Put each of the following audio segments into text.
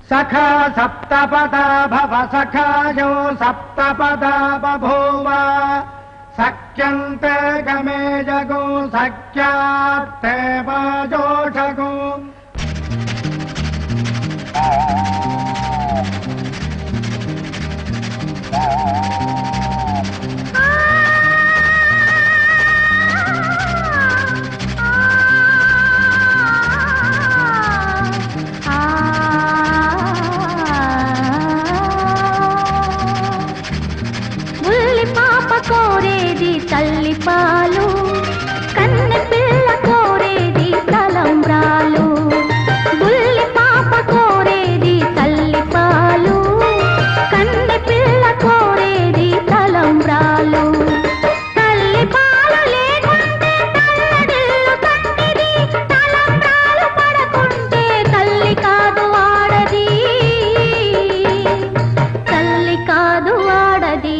సఖా సప్తపదా భవ సఖాయో సప్తపదా బభూవ సఖ్యంతే గమే జగో సఖ్యాత్తే వాజోషగో ఉల్లి పాప కోరేది తల్లి పాలు కన్నె పిల్ల కోరేది తలంబ్రాలు ఉల్లి పాప కోరేది తల్లి పాలు కన్నె పిల్ల కోరేది తలంబ్రాలు తల్లి పాలు లేకుంటే తల్లడిల్లు తట్టిది తలంబ్రాలు పడకుంటే తల్లి కాదు వాడది తల్లి కాదు వాడది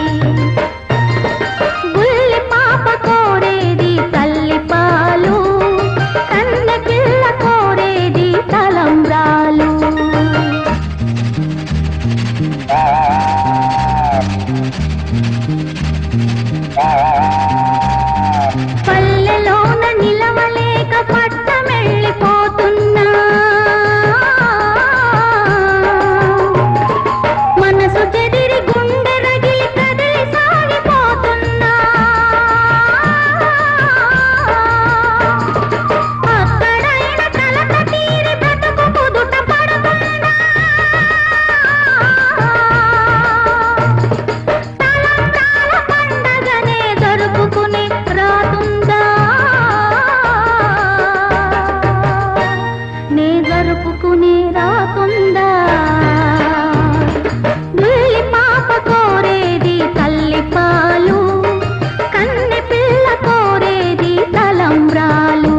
బుల్లి పాప కోరేది తల్లి పాలు కన్న పిల్ల కోరేది తలంబ్రాలు పల్లెలోన నిలవలేక పట్టమెళ్ళిపోతున్నా మనసు చెదిరి గుండె రగిలి కదిలి సాగిపోతున్నా అక్కడైన కలత తీరి బ్రతుకు కుదుట పడుతున్నా తలంబ్రాల పండగనే జరుపుకుని రాతుందా నే జరుపుకుని రాతుందా బుల్లి పాప కోరేది తల్లి పాలు కన్నె పిల్ల కోరేది తలంబ్రాలు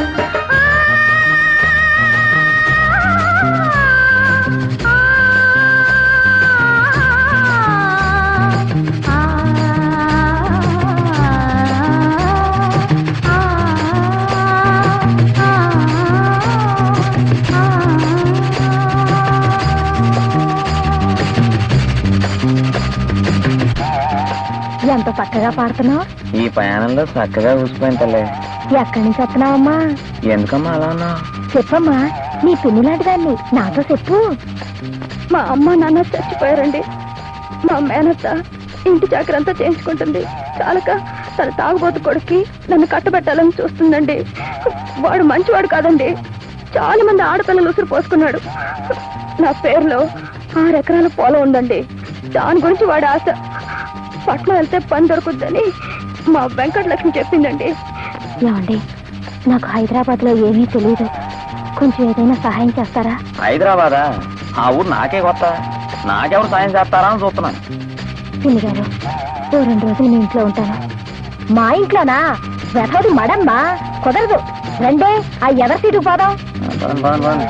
ఎంత చక్కగా పాడుతున్నావు ఈ ప్రయాణంలో చక్కగా ఊసిపోయింది తల్లి ఎక్కడి నుంచి వస్తున్నావమ్మా ఎందుకమ్మా అలా ఉన్నా చెప్పమ్మా నీ పిన్ని లాంటి దాన్ని నాతో చెప్పు మా అమ్మ నాన్న చచ్చిపోయారండి మా మేనత్త ఇంటి చాకరంతా చేయించుకుంటుంది చాలక తన తాగుబోతు కొడుక్కి నన్ను కట్టబెట్టాలని చూస్తుందండి వాడు మంచివాడు కాదండి చాలా మంది ఆడపిల్లలు ఉసురు పోసుకున్నాడు నా పేరులో ఆరు ఎకరాల పొలం ఉందండి దాని గురించి వాడి ఆశ పట్నం వెళ్తే పని దొరుకుద్దని మా వెంకటలక్ష్మి చెప్పిందండి ఏమండి నాకు హైదరాబాద్ లో ఏమీ తెలియదు కొంచెం ఏదైనా సహాయం చేస్తారా హైదరాబాదా ఆ ఊరు నాకే కొత్త నాకెవరు సాయం చేస్తారా అని చూస్తున్నాను పిన్ని గారు ఓ రెండు రోజులు మీ ఇంట్లో ఉంటాను మా ఇంట్లోనా వెధవది మడమ్మా కుదరదు రండే ఆ ఎవరి సీటు పోదాం పదండి, పదండి, పదండి.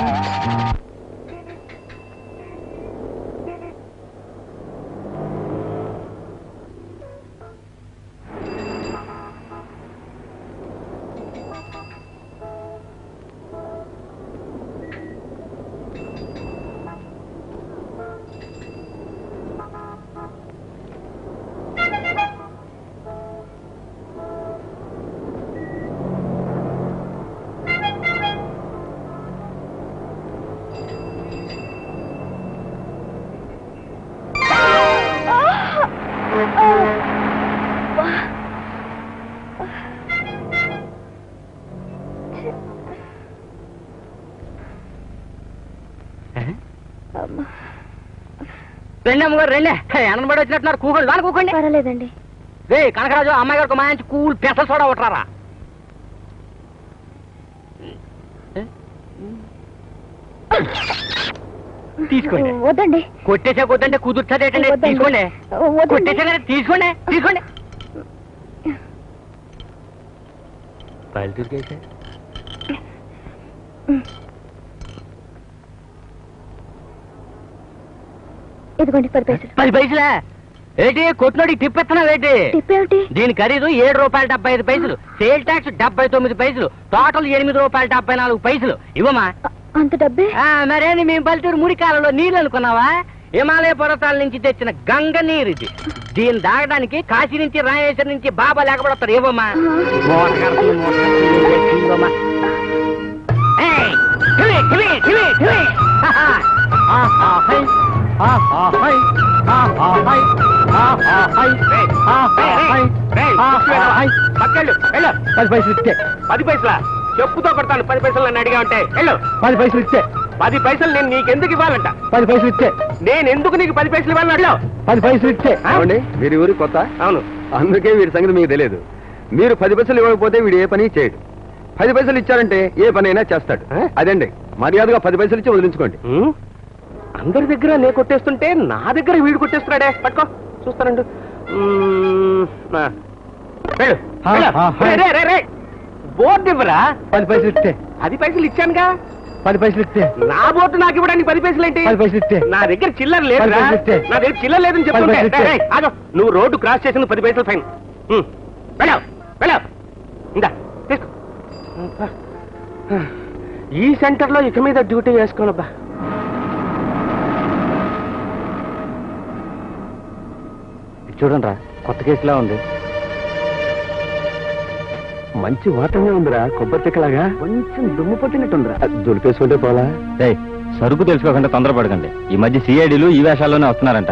రెండే అమ్మగారు రెండే ఎనబడి వచ్చినట్టున్నారు కూకోండి వాళ్ళు కూకోండి పర్వాలేదండి రే కనకరాజు అమ్మాయి గారికి మంచి కూల్ పెసల సోడా కొట్టరారా తీసుకోండి వద్దండి కొట్టేసే కొద్దంటే కుదుర్చదేటండి వద్దండి. తీసుకోండి వద్దండి. కొట్టేసే కదా తీసుకోండి తీసుకోండి పల్లెటూరుకైతే ఇదిగోండి పది పైసలు పది పైసలే ఏంటి కొట్టినోడి తిప్పెత్తనావు ఏంటి టిప్ ఏమిటి దీని ఖరీదు ఏడు రూపాయల డెబ్బై ఐదు పైసలు సేల్ ట్యాక్స్ డెబ్బై తొమ్మిది పైసలు టోటల్ ఎనిమిది రూపాయల డెబ్బై నాలుగు పైసలు ఇవ్వమా అంత డబ్బే ఆ, మరేంటి మేము పల్లెటూరు మురికాలలో నీళ్ళు అనుకున్నావా హిమాలయ పర్వతాల నుంచి తెచ్చిన గంగ నీరు ఇది దీన్ని దాగడానికి కాశీ నుంచి రామేశ్వరం నుంచి బాబా లేకపోతారు ఇవ్వమ్మా మూట కడుతుంది, మూట కడుతుంది, ఇవ్వమ్మా. ఏయ్, కివి, కివి, కివి, కివి. హాహా. ఆహా, హై. ఆహా, హై. ఆహా, హై. ఆహా, హై. ఆహా, హై. ఆహా, హై. పక్కెళ్ళు వెళ్ళు పది పైసలు ఇస్తే పది పైసలా చెప్పుతో కొడతాను పది పైసలు నన్ను అడిగా ఉంటే వెళ్ళు పది పైసలు ఇస్తే పది పైసలు నేను నీకెందుకు ఇవ్వాలంట పది పైసలు ఇస్తే నేను ఎందుకు నీకు పది పైసలు ఇవ్వాలని అడిగా పది పైసలు ఇస్తే ఏమండి వీరి ఊరి కొత్త అవును అందుకే వీడి సంగతి మీకు తెలియదు మీరు పది పైసలు ఇవ్వకపోతే వీడు ఏ పని చేయడు పది పైసలు ఇచ్చారంటే ఏ పని అయినా చేస్తాడు ఆ? అదండి మర్యాదగా పది పైసలు ఇచ్చి వదిలించుకోండి ఉమ్, అందరి దగ్గర నే కొట్టేస్తుంటే నా దగ్గర వీడు కొట్టేస్తున్నాడే పట్టుకో చూస్తానండు ఉమ్, ఆ. వెళ్ళు, ఆ, వెళ్ళు. ఆ, రే, రే, రే, రే. బోర్డు ఇవ్వరా పది పైసలు ఇస్తే పది పైసలు ఇచ్చానుగా పది పైసలు ఇస్తే నా బోర్డు నాకు ఇవ్వడానికి పది పైసలు ఏంటి పది పైసలు ఇస్తే నా దగ్గర చిల్లర లేదురా పది పైసలు ఇస్తే. నా దగ్గర చిల్లర లేదని చెప్తుంటే పది పైసలు ఇస్తే. రేయ్, రేయ్, ఆగు. నువ్వు రోడ్డు క్రాస్ చేసిన పది పైసలు ఫైన్ ఉమ్, వెళ్ళావు వెళ్ళావు ఇందా తీసుకో ఈ సెంటర్ లో ఇక మీద డ్యూటీ వేసుకోనబ్బా చూడండి రా కొత్త కేసులా ఉంది మంచి వాటంగా ఉందిరా కొబ్బరి చెక్కలాగా కొంచెం దుమ్ము పట్టినట్టుందిరా దులిపేసుకుంటే పోలా రేయ్ సరుకు తెలుసుకోకుండా తొందరపడకండి ఈ మధ్య సిఐడిలు ఈ వేషాల్లోనే వస్తున్నారంట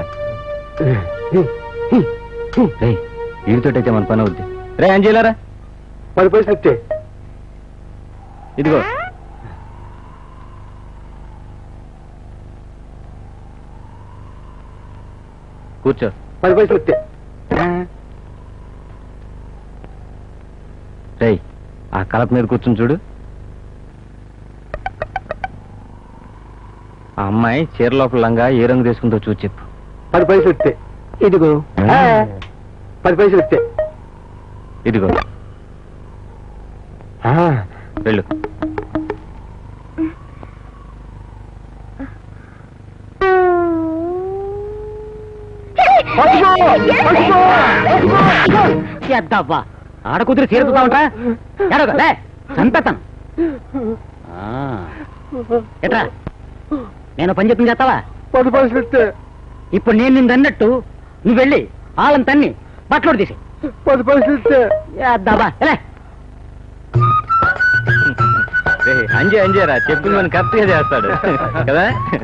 రే వీడితోటైతే మన పని అవుద్ది రే అంజీలారా పది పైసలు ఇచ్చే ఇదిగో కూర్చో పది పైసలు ఇచ్చే రేయ్ ఆ కలప మీద కూర్చుని చూడు ఆ అమ్మాయి చీర లోపల లంగా ఏ రంగు తీసుకుందో చూసి చెప్పు పది పైసలు ఇచ్చే ఇదిగో ఆ, పది పైసలు ఇచ్చే ఇదిగో ఆ, వెళ్ళు ఎద్దవ్వా ఆడ కుదిరి చేరుతా ఉంటా ఎడగ లే చంపేతాను ఆ. ఎట్రా నేను పని చెప్పింది చేస్తావా పది పైసలు ఇచ్చే ఇప్పుడు నేను నిన్ను అన్నట్టు నువ్వు వెళ్ళి ఆళ్ళని తన్ని బట్టలోడు తీసి పది పైసలు ఇచ్చే ఎద్దవ్వా లే రే అంజే అంజేరా చెప్పింది మనం కరెక్ట్గా చేస్తాడు కదా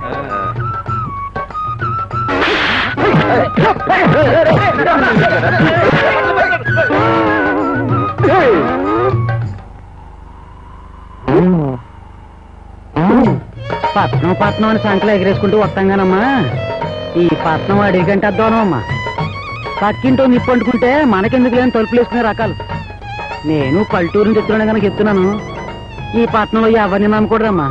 పట్నం పట్నం అని సంకలు ఎగరేసుకుంటూ వస్తాంగానమ్మా ఈ పట్నం అడిగంటే అద్దోనమ్మా పక్కింటో నిప్పు అంటుకుంటే మనకెందుకు లేని తలుపులు వేసుకునే రకాలు నేను పల్లెటూరుని చెప్తున్నాను కనుక చెప్తున్నాను ఈ పట్నంలో ఎవరిని నమ్మకూడదమ్మా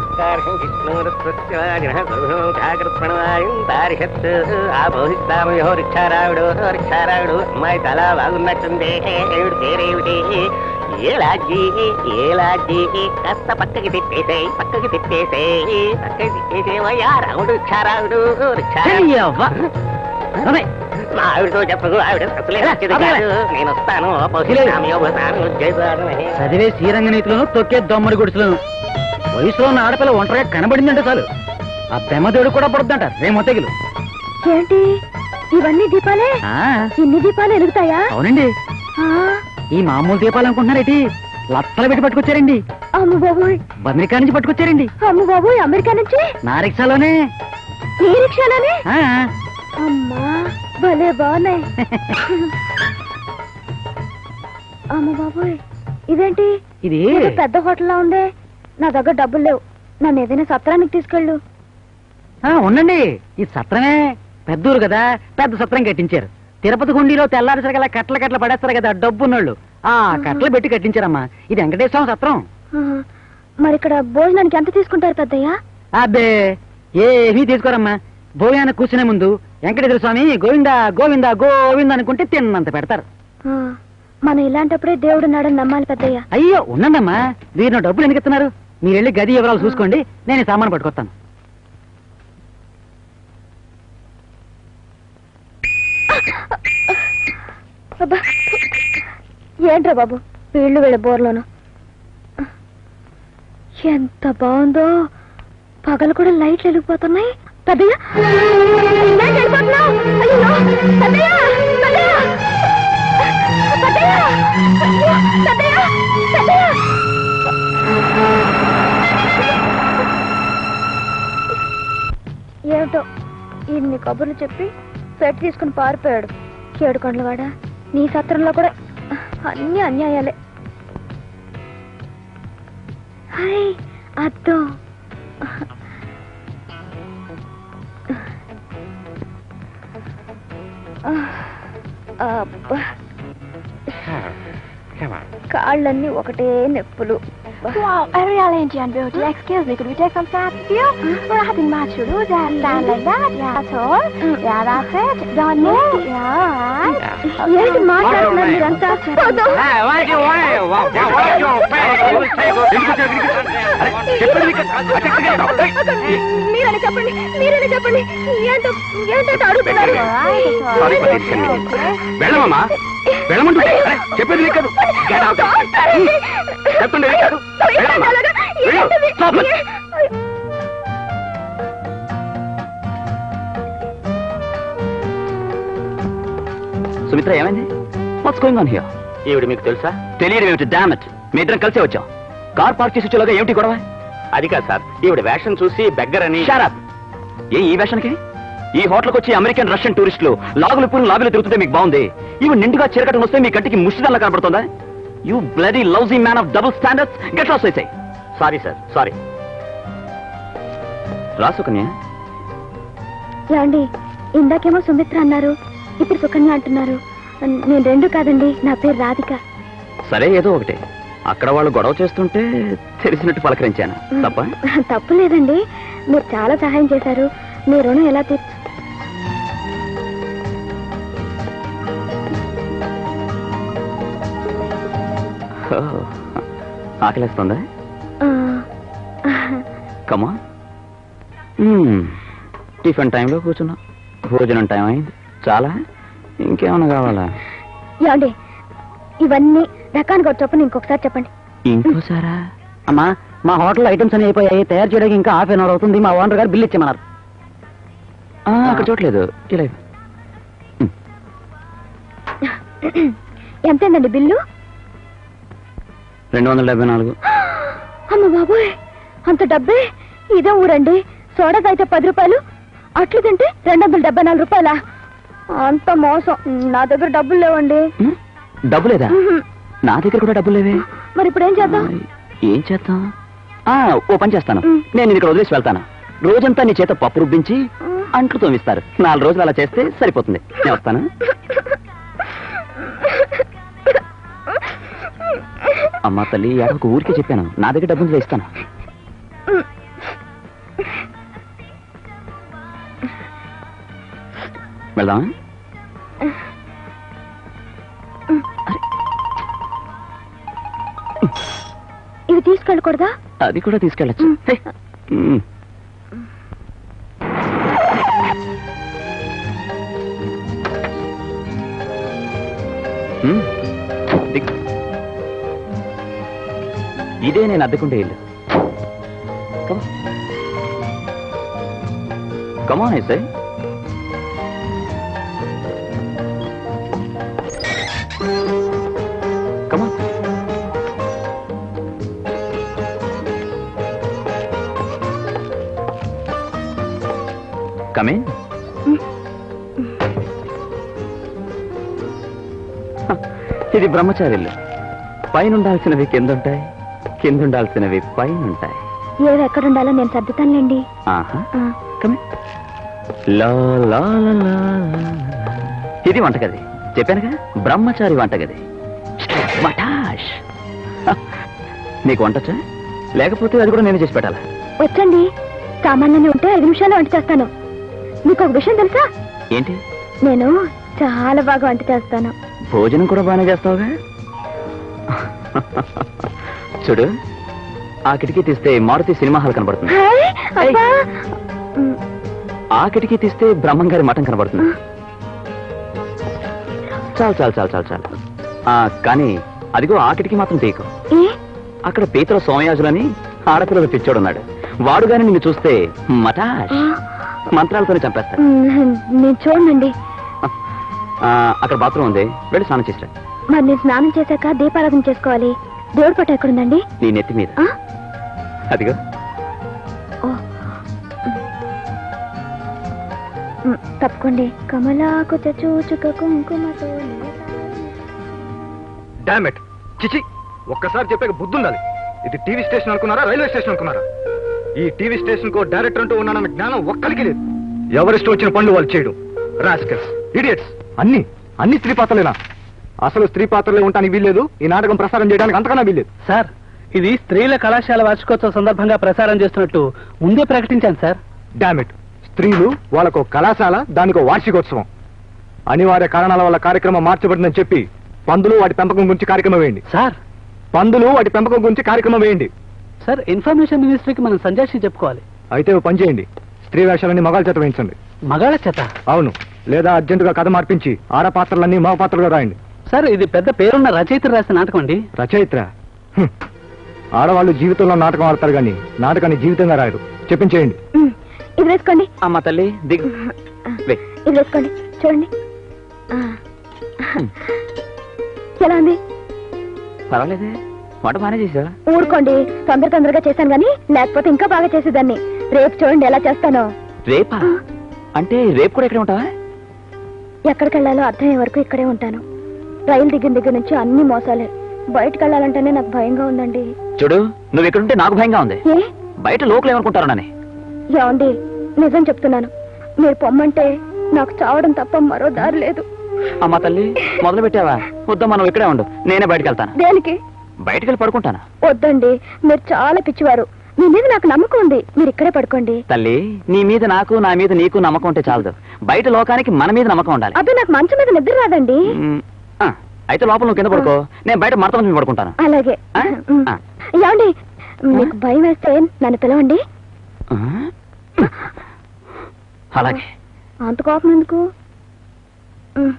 రిక్షారావుడు రిక్షారావుడు అమ్మాయి చాలా బాగున్నట్టుంది ఏమిటి పేరేమిటి ఏలాజీ ఏలాజీ కాస్త పక్కకి తిప్పేసేయ్ పక్కకి తిప్పేసేయ్ పక్కకి తిప్పేసేవయ్యా రావుడు రిక్షారావుడు రిక్షారావుడు అవ్వ. అదే. మా ఆవిడతో చెప్పదు ఆవిడ అసలే నచ్చేది కాదు నేను వస్తాను పోషిస్తాను యోగతాను చేశాను చదివే శ్రీరంగ నీతిలోను తొక్కే దొమ్మడి గుడిసెలను వయసులో ఉన్న ఆడపిల్ల ఒంటరిగా కనబడిందంటే చాలు ఆ బెమ్మదేవుడు కూడా పడుతుందంట రేమొత్తగిలు ఏంటి ఇవన్నీ దీపాలే ఇన్ని దీపాలు ఎలుగుతాయా అవునండి ఆ, ఈ మామూలు దీపాలు అనుకుంటున్నారేటి లత్తలు పెట్టి పట్టుకొచ్చారండి అమ్మ బాబోయ్ అమెరికా నుంచి పట్టుకొచ్చారండి అమ్మ బాబోయ్ అమెరికా నుంచి నా రిక్షాలోనే ఈ రిక్షాలోనే ఆ, అమ్మా భలే బాగున్నాయి అమ్మ బాబోయ్ ఇదేంటి ఇది ఏదో పెద్ద హోటల్లా ఉందే నా దగ్గర డబ్బులు లేవు నన్ను ఏదైనా సత్రానికి తీసుకెళ్ళు ఆ, ఉండండి ఈ సత్రమే పెద్దూరు కదా పెద్ద సత్రం కట్టించారు తిరుపతి గుండీలో తెల్లారిసరికల్లా కట్టలు కట్టలు పడేస్తారు కదా డబ్బున్నోళ్ళు ఆ కట్టలు పెట్టి కట్టించారమ్మా ఇది వెంకటేశ్వర సత్రం ఆహా. మరి ఇక్కడ భోజనానికి ఎంత తీసుకుంటారు పెద్దయ్య అబ్బే ఏమీ తీసుకోరమ్మా భోజనానికి కూర్చునే ముందు వెంకటేశ్వర స్వామి గోవిందా గోవిందా గోవింద అనుకుంటే తిన్నంత పెడతారు ఆ, మనం ఇలాంటప్పుడే దేవుడు నాడని నమ్మాలి పెద్దయ్య అయ్యో ఉండండమ్మా వీరిని డబ్బులు ఎందుకు ఇస్తున్నారు మీరు వెళ్ళి గది వివరాలు చూసుకోండి నేను ఈ సామాను పట్టుకొస్తాను అబ్బా ఏంట్రా బాబు వీళ్ళు వీళ్ళ బోర్లోను ఎంత బాగుందో పగలు కూడా లైట్లు వెలిగిపోతున్నాయి పెద్దయ్య లైట్ వెళ్ళిపోతున్నావు అయ్యో పెద్దయ్య పెద్దయ్య పెద్దయ్య అయ్యో, పెద్దయ్య పెద్దయ్య ఏమిటో ఇన్ని కబుర్లు చెప్పి పెట్టి తీసుకుని పారిపోయాడు కేడుకొండలవాడ నీ సత్రంలో కూడా అన్ని అన్యాయాలే హాయ్ అద్దం అబ్బా కాళ్ళన్నీ ఒకటే నొప్పులు Wow, a real Indian beauty. Excuse me, could we take some snaps with you? We're having much to do. Just stand like that. Yeah, that's all. Yeah, that's it. Don't move. Yeah, all right. ఏంటి మాట్లాడుతున్నారు మీరంతా వద్దు. మీరని చెప్పండి మీరని చెప్పండి ఏంటో ఏంటో అడుగుతున్నారు Sorry for the inconvenience. వెళ్ళమమ్మా వెళ్ళమంటుంటే అరే, చెప్పేది నీకు కాదు Get out. చెప్తుండే నీకు కాదు వెళ్ళమ్మా వెళ్ళు. Stop it. సుమిత్ర ఏమైంది వాట్స్ గోయింగ్ ఆన్ హియర్ ఈవిడ మీకు తెలుసా తెలియదు ఏమిటి డామట్ మీ ఇద్దరం కలిసే వచ్చాం కార్ పార్క్ చేసి వచ్చేలాగా ఏమిటి గొడవ అది కాదు సార్ ఈవిడ వేషం చూసి బెగ్గరని షారాప్ ఏ ఈ వేషానికి ఈ హోటల్కి వచ్చి అమెరికన్ రష్యన్ టూరిస్టులు లాగులు పూలు లాబీలు తిరుగుతుంటే మీకు బాగుంది ఇవి నిండుగా చీరకటం వస్తే మీ కంటికి ముష్టిదల్లా కనబడుతుందా you bloody lousy man of double standards get lost అయితే సారీ సార్ సారీ రాసు కన్యా ఏమండి ఇందాకేమో సుమిత్ర అన్నారు ఇప్పుడు సుకన్య అంటున్నారు నేను రెండు కాదండి నా పేరు రాధిక సరే ఏదో ఒకటి అక్కడ వాళ్ళు గొడవ చేస్తుంటే తెలిసినట్టు పలకరించాను తప్ప తప్పు లేదండి మీరు చాలా సహాయం చేశారు మీ రుణం ఎలా తీర్చు ఓ, ఆకలేస్తుందా ఆ, కమా టిఫిన్ టైంలో కూర్చున్నా భోజనం టైం అయింది చాలా ఇంకేమైనా కావాలా ఏమండి ఇవన్నీ రకానికి ఒక చొప్పున ఇంకొకసారి చెప్పండి ఇంకోసారా అమ్మా మా హోటల్ ఐటమ్స్ అన్ని అయిపోయాయి తయారు చేయడానికి ఇంకా హాఫ్ అన్ అవర్ అవుతుంది మా ఓనర్ గారు బిల్ ఇచ్చేమన్నారు ఆ, అక్కడ చూడలేదు ఇలా ఇవ్వు. ఎంతేందండి బిల్లు రెండు వందల డెబ్బై నాలుగు అమ్మ బాబోయ్ అంత డబ్బే ఇదే ఊరండి సోడా అయితే పది రూపాయలు అట్లు తింటే రెండు వందల డెబ్బై నాలుగు రూపాయలా అంత మోసం నా దగ్గర డబ్బులు లేవండి ఉమ్, డబ్బు లేదా ఉహుం. నా దగ్గర కూడా డబ్బులు లేవే మరి ఇప్పుడు ఏం చేద్దాం ఏం చేద్దాం ఆ ఓ పని చేస్తాను ఉమ్. నేను ఇక్కడ వదిలేసి వెళ్తాను రోజంతా నీ చేత పప్పు రుబ్బించి అంట్లు తోమిస్తారు నాలుగు రోజులు అలా చేస్తే సరిపోతుంది నేను వస్తాను అమ్మా తల్లి ఒక ఊరికే చెప్పాను నా దగ్గర డబ్బులు ఇస్తాను వెళ్దామా ఇవి తీసుకెళ్ళకూడదా అది కూడా తీసుకెళ్ళచ్చు ఉమ్. హే. ఉమ్. ఉమ్. దిగ్. ఇదే నేను అద్దెకుంటే ఇల్లు కమాన్ అయితే కమాన్ కమిన్ ఇది బ్రహ్మచారిల్లు పైన ఉండాల్సినవి కింద ఉంటాయి కింద ఉండాల్సినవి పైన ఉంటాయి ఏవి ఎక్కడుండాలో నేను సర్దుతానులేండి ఆహా ఆ, కమిన్ లా లా లా లా లా. ఇది వంటగది చెప్పానుగా బ్రహ్మచారి వంటగది మటాష్ హ, నీకు వంటచ్చా లేకపోతే అది కూడా నేను చేసి పెట్టాలా వచ్చండి సామాన్యాన్ని ఉంటే ఐదు నిమిషాలు వంట చేస్తాను మీకు ఒక విషయం తెలుసా ఏంటి నేను చాలా బాగా వంట చేస్తాను భోజనం కూడా బాగానే చేస్తావుగా చూడు ఆ కిటికీ తీస్తే మారుతి సినిమా హాల్ కనబడుతుంది హాయ్, అబ్బా. ఉమ్, ఆ కిటికీ తీస్తే బ్రహ్మం గారి మఠం కనబడుతుంది చాలు చాలు చాలు చాలు చాలు ఆ, కానీ అదిగో ఆ కిటికీ మాత్రం తీయకు ఏ అక్కడ పీతల సోమయాజులని ఆడపిల్లలు పిచ్చోడున్నాడు వాడు గాని నిన్ను చూస్తే మటాష్ మంత్రాలతోనే చంపేస్తాడు మ్, నేను చూడండి ఆ, అక్కడ బాత్రూమ్ ఉంది వెళ్ళి స్నానం చేసిరా మరి నేను స్నానం చేశాక దీపారాధన చేసుకోవాలి దేవుడి పట్ట ఎక్కడుందండి నీ నెత్తి మీద ఆ? అదిగో ఓ. మ్, తప్పుకోండి కమలాకు చూచుక కుంకుమతో డామెట్ చిచి ఒక్కసారి చెప్పాక బుద్ధి ఉండాలి ఇది టీవీ స్టేషన్ అనుకున్నారా రైల్వే స్టేషన్ అనుకున్నారా ఈ టీవీ స్టేషన్ కో డైరెక్టర్ అంటూ ఉన్నానన్న జ్ఞానం ఒక్కరికి లేదు ఎవరిష్టం వచ్చిన పనులు వాళ్ళు చేయడం రాస్కల్స్ ఇడియట్స్ అన్ని అన్ని స్త్రీ పాత్రలేనా అసలు స్త్రీ పాత్రలే ఉండడానికి వీల్లేదు ఈ నాటకం ప్రసారం చేయడానికి అంతకన్నా వీల్లేదు సార్ ఇది స్త్రీల కళాశాల వార్షికోత్సవ సందర్భంగా ప్రసారం చేస్తున్నట్టు ముందే ప్రకటించాను సార్ డామెట్ స్త్రీలు వాళ్ళకు కళాశాల దానికో వార్షికోత్సవం అనివార్య కారణాల వల్ల కార్యక్రమం మార్చబడిందని చెప్పి పందులు వాటి పెంపకం గురించి కార్యక్రమం వేయండి సార్ పందులు వాటి పెంపకం గురించి కార్యక్రమం వేయండి సార్ ఇన్ఫర్మేషన్ మినిస్ట్రీకి మనం సంజాషి చెప్పుకోవాలి అయితే ఓ పని చేయండి స్త్రీ వేషాలన్నీ మగాళ్ళ చేత వేయించండి మగాళ్ళ చేత అవును లేదా అర్జెంటుగా కథ మార్పించి ఆడ పాత్రలన్నీ మగ పాత్రలుగా రాయండి సార్ ఇది పెద్ద పేరున్న రచయిత రాసిన నాటకం అండి రచయిత్ర హ్మ్. ఆడవాళ్ళు జీవితంలో నాటకం ఆడతారు కానీ నాటకాన్ని జీవితంగా రాయరు చెప్పించేయండి మ్, ఇది వేసుకోండి అమ్మ తల్లి దిగు వే. ఇది వేసుకోండి చూడండి ఆ. ఎలా ఉంది పర్వాలేదే వంట బాగానే చేసా ఊరుకోండి తొందర తొందరగా చేశాను కానీ లేకపోతే ఇంకా బాగా చేసేదాన్ని రేపు చూడండి ఎలా చేస్తానో రేపా అంటే రేపు కూడా ఇక్కడే ఉంటావా ఎక్కడికి వెళ్ళాలో అర్థమయ్యే వరకు ఇక్కడే ఉంటాను రైలు దిగిన దగ్గర నుంచి అన్ని మోసాలే బయటకు వెళ్ళాలంటేనే నాకు భయంగా ఉందండి చూడు నువ్వు ఇక్కడుంటే నాకు భయంగా ఉంది ఏ బయట లోకలు ఏమనుకుంటారనని ఏమండి నిజం చెప్తున్నాను మీరు పొమ్మంటే నాకు చావడం తప్ప మరో దారి లేదు అమ్మ తల్లి మొదలు పెట్టావా వద్దా మనం ఇక్కడే ఉండు నేనే బయటకు వెళ్తాను దేనికి బయటకు వెళ్ళి పడుకుంటాను వద్దండి మీరు చాలా పిచ్చివారు మీ మీద నాకు నమ్మకం ఉంది మీరు ఇక్కడే పడుకోండి తల్లి నీ మీద నాకు నా మీద నీకు నమ్మకం ఉంటే చాలదు బయట లోకానికి మన మీద నమ్మకం ఉండాలి అబ్బే నాకు మంచం మీద నిద్ర రాదండి మ్, ఆ, అయితే లోపల నువ్వు కింద పడుకో నేను బయట మడత మీద పడుకుంటాను అలాగే ఆ? ఉమ్. ఆ. ఏమండి మీకు భయం వేస్తే నన్ను పిలవండి ఆ? అలాగే అంత కోపం ఎందుకు ఉమ్.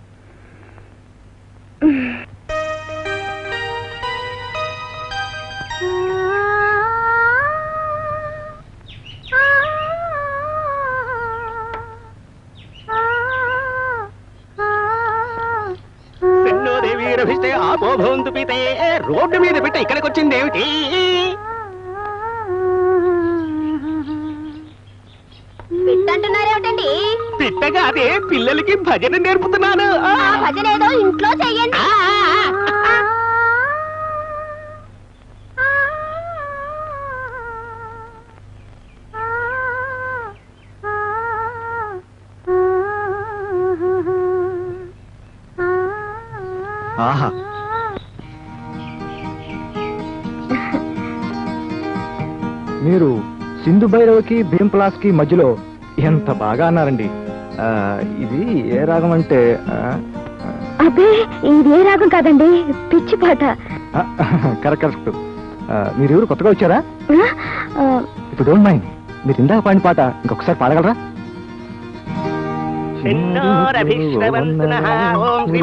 రోడ్డు మీద పెట్టి ఇక్కడికి వచ్చింది ఏమిటి అంటున్నారేమిటండి పిట్టగా అదే పిల్లలకి భజన నేర్పుతున్నాను ఆ. భజన ఏదో ఇంట్లో చెయ్యండి ఆహా మీరు సింధు భైరవకి భీమ్ ప్లాస్ కి మధ్యలో ఎంత బాగా అన్నారండి ఆ, ఇది ఏ రాగం అంటే ఆ, అబ్బే ఇది ఏ రాగం కాదండి పిచ్చి పాట ఆ, కరెక్ట్ కరెక్ట్ ఆ, మీరు ఎవరు కొత్తగా వచ్చారా ఆ, ఆ, ఇప్పుడు డోంట్ మైండ్ మీరు ఇందాక పాడిన పాట ఇంకొకసారి పాడగలరా ఎన్నోరభిష్టవంతునః ఓం శ్రీ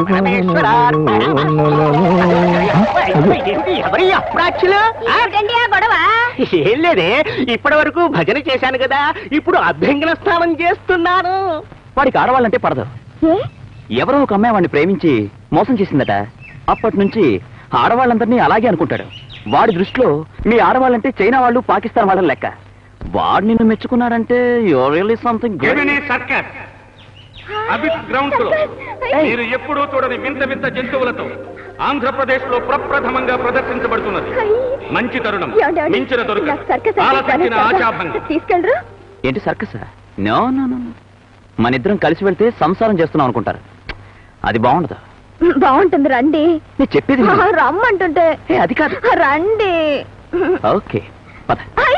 ఎవరి అప్రాచ్యులు ఆ? ఏమిటండి ఆ గొడవ ఏం లేదే ఇప్పటి వరకు భజన చేశాను కదా ఇప్పుడు అభ్యంగన స్నానం చేస్తున్నాను వాడికి ఆడవాళ్ళంటే పడదు ఏ ఎవరో ఒక అమ్మాయి వాడిని ప్రేమించి మోసం చేసిందట అప్పటి నుంచి ఆడవాళ్ళందరినీ అలాగే అనుకుంటాడు వాడి దృష్టిలో మీ ఆడవాళ్ళంటే చైనా వాళ్ళు పాకిస్తాన్ వాళ్ళని లెక్క వాడు నిన్ను మెచ్చుకున్నాడంటే your really something Gemini circus Abids grounds లో మీరు ఎప్పుడూ చూడని వింత వింత జంతువులతో ఆంధ్రప్రదేశ్ లో ప్రప్రథమంగా ప్రదర్శించబడుతున్నది మంచి తరుణం ఏమండి, ఏమండి? మించిన దొరక నాకు సర్కస్ అంటే ఆలసించిన చాలా ఆశాభంగం తీసుకెళ్ళరు ఏంటి సర్కసా నో నో నో మన ఇద్దరం కలిసి వెళ్తే సంసారం చేస్తున్నాం అనుకుంటారు అది బాగుండదు బాగుంటుంది రండి నేను చెప్పేది ఆ, విను. రమ్మంటుంటే ఏ, అది కాదు రండి ఓకే పద అయ్యో!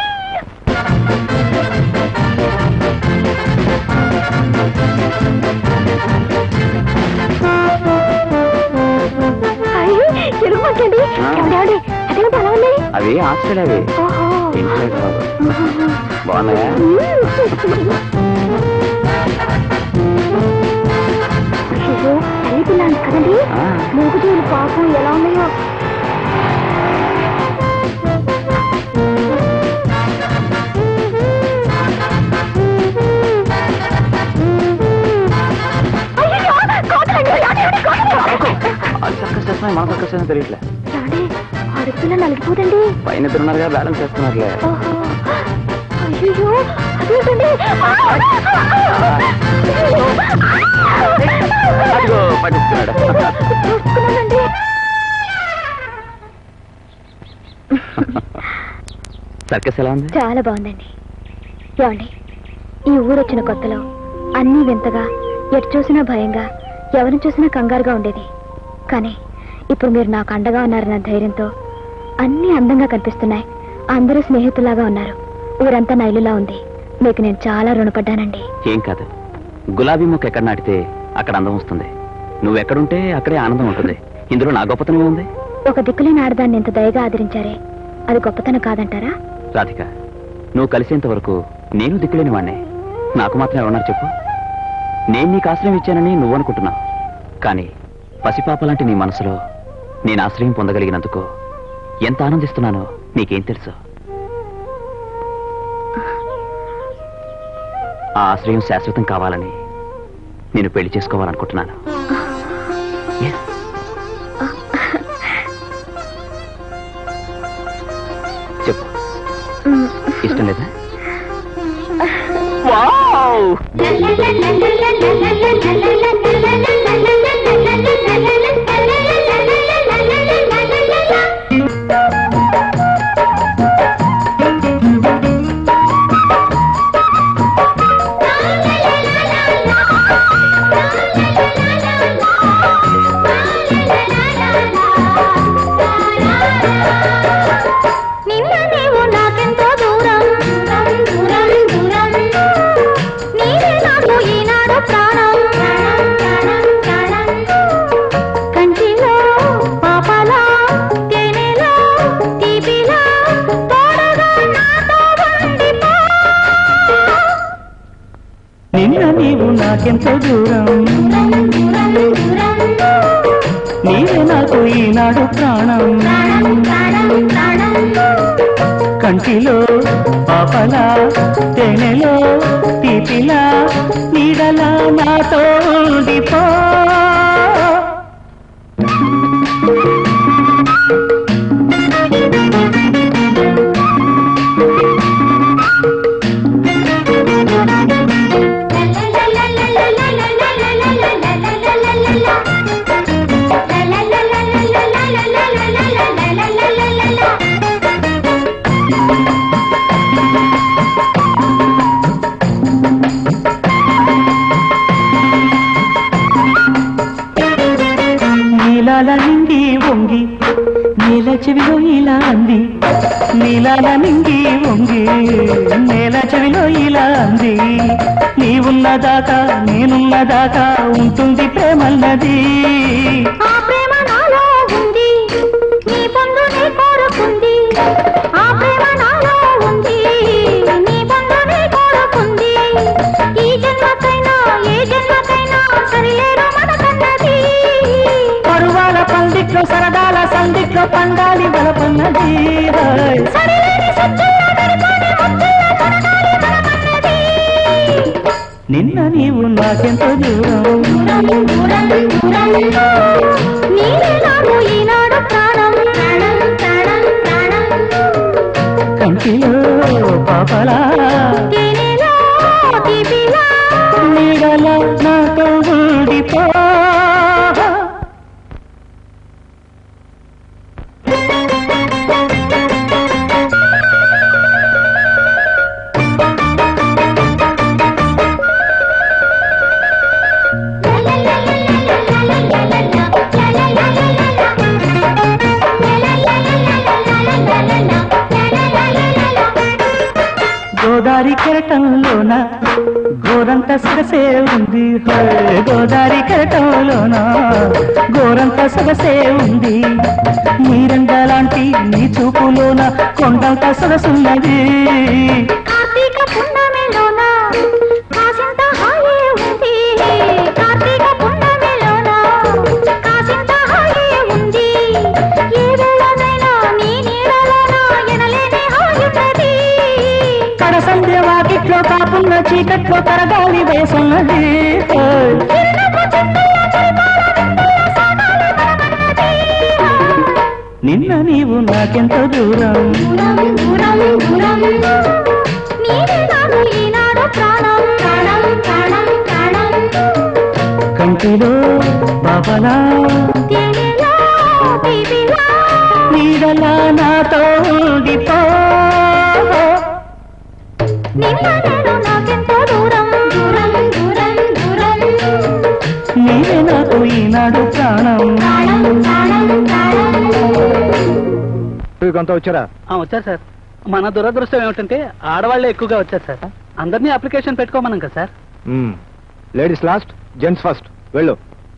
అయ్యో, తిరుగుమంటండి ఎవడెవడి అదేమిటి అలా ఉన్నాయి అవి ఆస్ట్రేలియావి ఓహో. ఇంట్లో కాదు బాగున్నాయా అయ్యో తల్లి పిల్లాన్ని కదండి ఆ. మూగుజీవులు పాపం ఎలా ఉన్నాయో వస్తున్నాయి మన సర్కస్ అయినా తెలియట్లే ఏమండి ఆడపిల్ల నలిగిపోదండి పైన ఇద్దరున్నారుగా బ్యాలెన్స్ చేస్తున్నారులే ఓహో అయ్యో అదేంటండి అదిగో పట్టిస్తున్నాడు చూసుకున్నానండి సర్కస్ ఎలా ఉంది చాలా బాగుందండి ఏమండి ఈ ఊరు వచ్చిన కొత్తలో అన్నీ వింతగా ఎటు చూసినా భయంగా ఎవరిని చూసినా కంగారుగా ఉండేది కానీ ఇప్పుడు మీరు నాకు అండగా ఉన్నారన్న ధైర్యంతో అన్నీ అందంగా కనిపిస్తున్నాయి అందరూ స్నేహితులాగా ఉన్నారు ఊరంతా నైలులా ఉంది మీకు నేను చాలా రుణపడ్డానండి ఏం కాదు గులాబీ మొక్క ఎక్కడ నాటితే అక్కడ అందం వస్తుంది నువ్వు ఎక్కడుంటే అక్కడే ఆనందం ఉంటుంది ఇందులో నా గొప్పతనం ఏముంది ఒక దిక్కులేని ఆడదాన్ని ఎంత దయగా ఆదరించారే అది గొప్పతనం కాదంటారా రాధిక నువ్వు కలిసేంత వరకు నేను దిక్కులేని వాణ్ణే నాకు మాత్రం ఎవరన్నారు చెప్పు నేను నీకు ఆశ్రయం ఇచ్చానని నువ్వు అనుకుంటున్నావు కానీ పసిపాప లాంటి నీ మనసులో నేను ఆశ్రయం పొందగలిగినందుకు ఎంత ఆనందిస్తున్నానో నీకేం తెలుసు ఆ ఆశ్రయం శాశ్వతం కావాలని నేను పెళ్లి చేసుకోవాలనుకుంటున్నాను Yes. చెప్పు ఇష్టం లేదా నిన్న నీవు నాకెంతో దూరం దూరం దూరం నీవే నాకు ఈనాడు ప్రాణం కంటిలో పాపలా తేనెలో తీపిలా తోడుగా నాతో ఉండిపో నిన్న నీవు నాకెంతో దూరం దూరం దూరం నీవే నాకు ఈనాడు ప్రాణం ప్రాణం ప్రాణం ప్రాణం కంటిలో పాపలా తేనెలో తీపిలా నీడలా నాతో ఉండిపో నీలాల నింగి వంగి నీల చెవిలో ఇలా అంది నీలాల నింగి వంగి నేల చెవిలో ఇలా అంది నీవున్నదాకా నేనున్నదాకా ఉంటుంది ప్రేమన్నది ఆ ప్రేమ నాలో ఉంది నీ పొందునే కోరుకుంది ఆ ప్రేమ నాలో ఉంది నీ పొందునే కోరుకుంది ఈ జన్మకైనా ఏ జన్మకైనా సరిలేరు మనకన్నది పరువాల పందిట్లో సరదాల సందిట్లో పండాలి బలపన్నది హాయ్. సరిలేని సత్తుల్లో దొరకని ముత్తుల్లో తొరగాలి మనమన్నది నిన్న నీవు నాకెంతో దూరం దూరం దూరం దూరం నీవే నాకు ఈనాడు ప్రాణం ప్రాణం ప్రాణం ప్రాణం కంటిలో పాపలా తేనెలో తీపిలా నీడల నాతో ఉండిపో గోదారి కెరటంలోన గోరంత సొగసే ఉంది హోయ్. గోదారి కెరటంలోన గోరంత సొగసే ఉంది నీరండలాంటి నీ చూపులోన కొండంత సొగసున్నది కార్తీక పున్నమిలోన కాసింత హాయే ఉంది కార్తీక పున్నమిలోన కాసింత హాయే ఉంది ఏ వేళనైనా నీ నీడలోన ఎనలేని హాయున్నది కడ సంధ్య వాకిట్లో కాపున్న చీకట్లో తరగాలి వయసున్నది హోయ్. చిరునవ్వు చుట్టూ పరిపాల విందుల సాగాలి మనమన్నది నిన్న నీవు నాకెంత దూరం దూరం దూరం దూరం నీవే నాకు ఈనాడు ప్రాణం ప్రాణం ప్రాణం ప్రాణం కంటిలో బాబలా తేనెలా తీపిలా నీడలా నాతో ఉండిపో నిన్న నేను నాకెంతో దూరం దూరం దూరం దూరం నీవే నాకు ఈనాడు ప్రాణం ప్రాణం ప్రాణం ప్రాణం అంతా వచ్చారా వచ్చారు సార్ మన దురదృష్టం ఏమిటంటే ఆడవాళ్ళే ఎక్కువగా వచ్చారు సార్ అందరినీ అప్లికేషన్ పెట్టుకోమన్నాం కదా sir ladies last gents first వెళ్ళు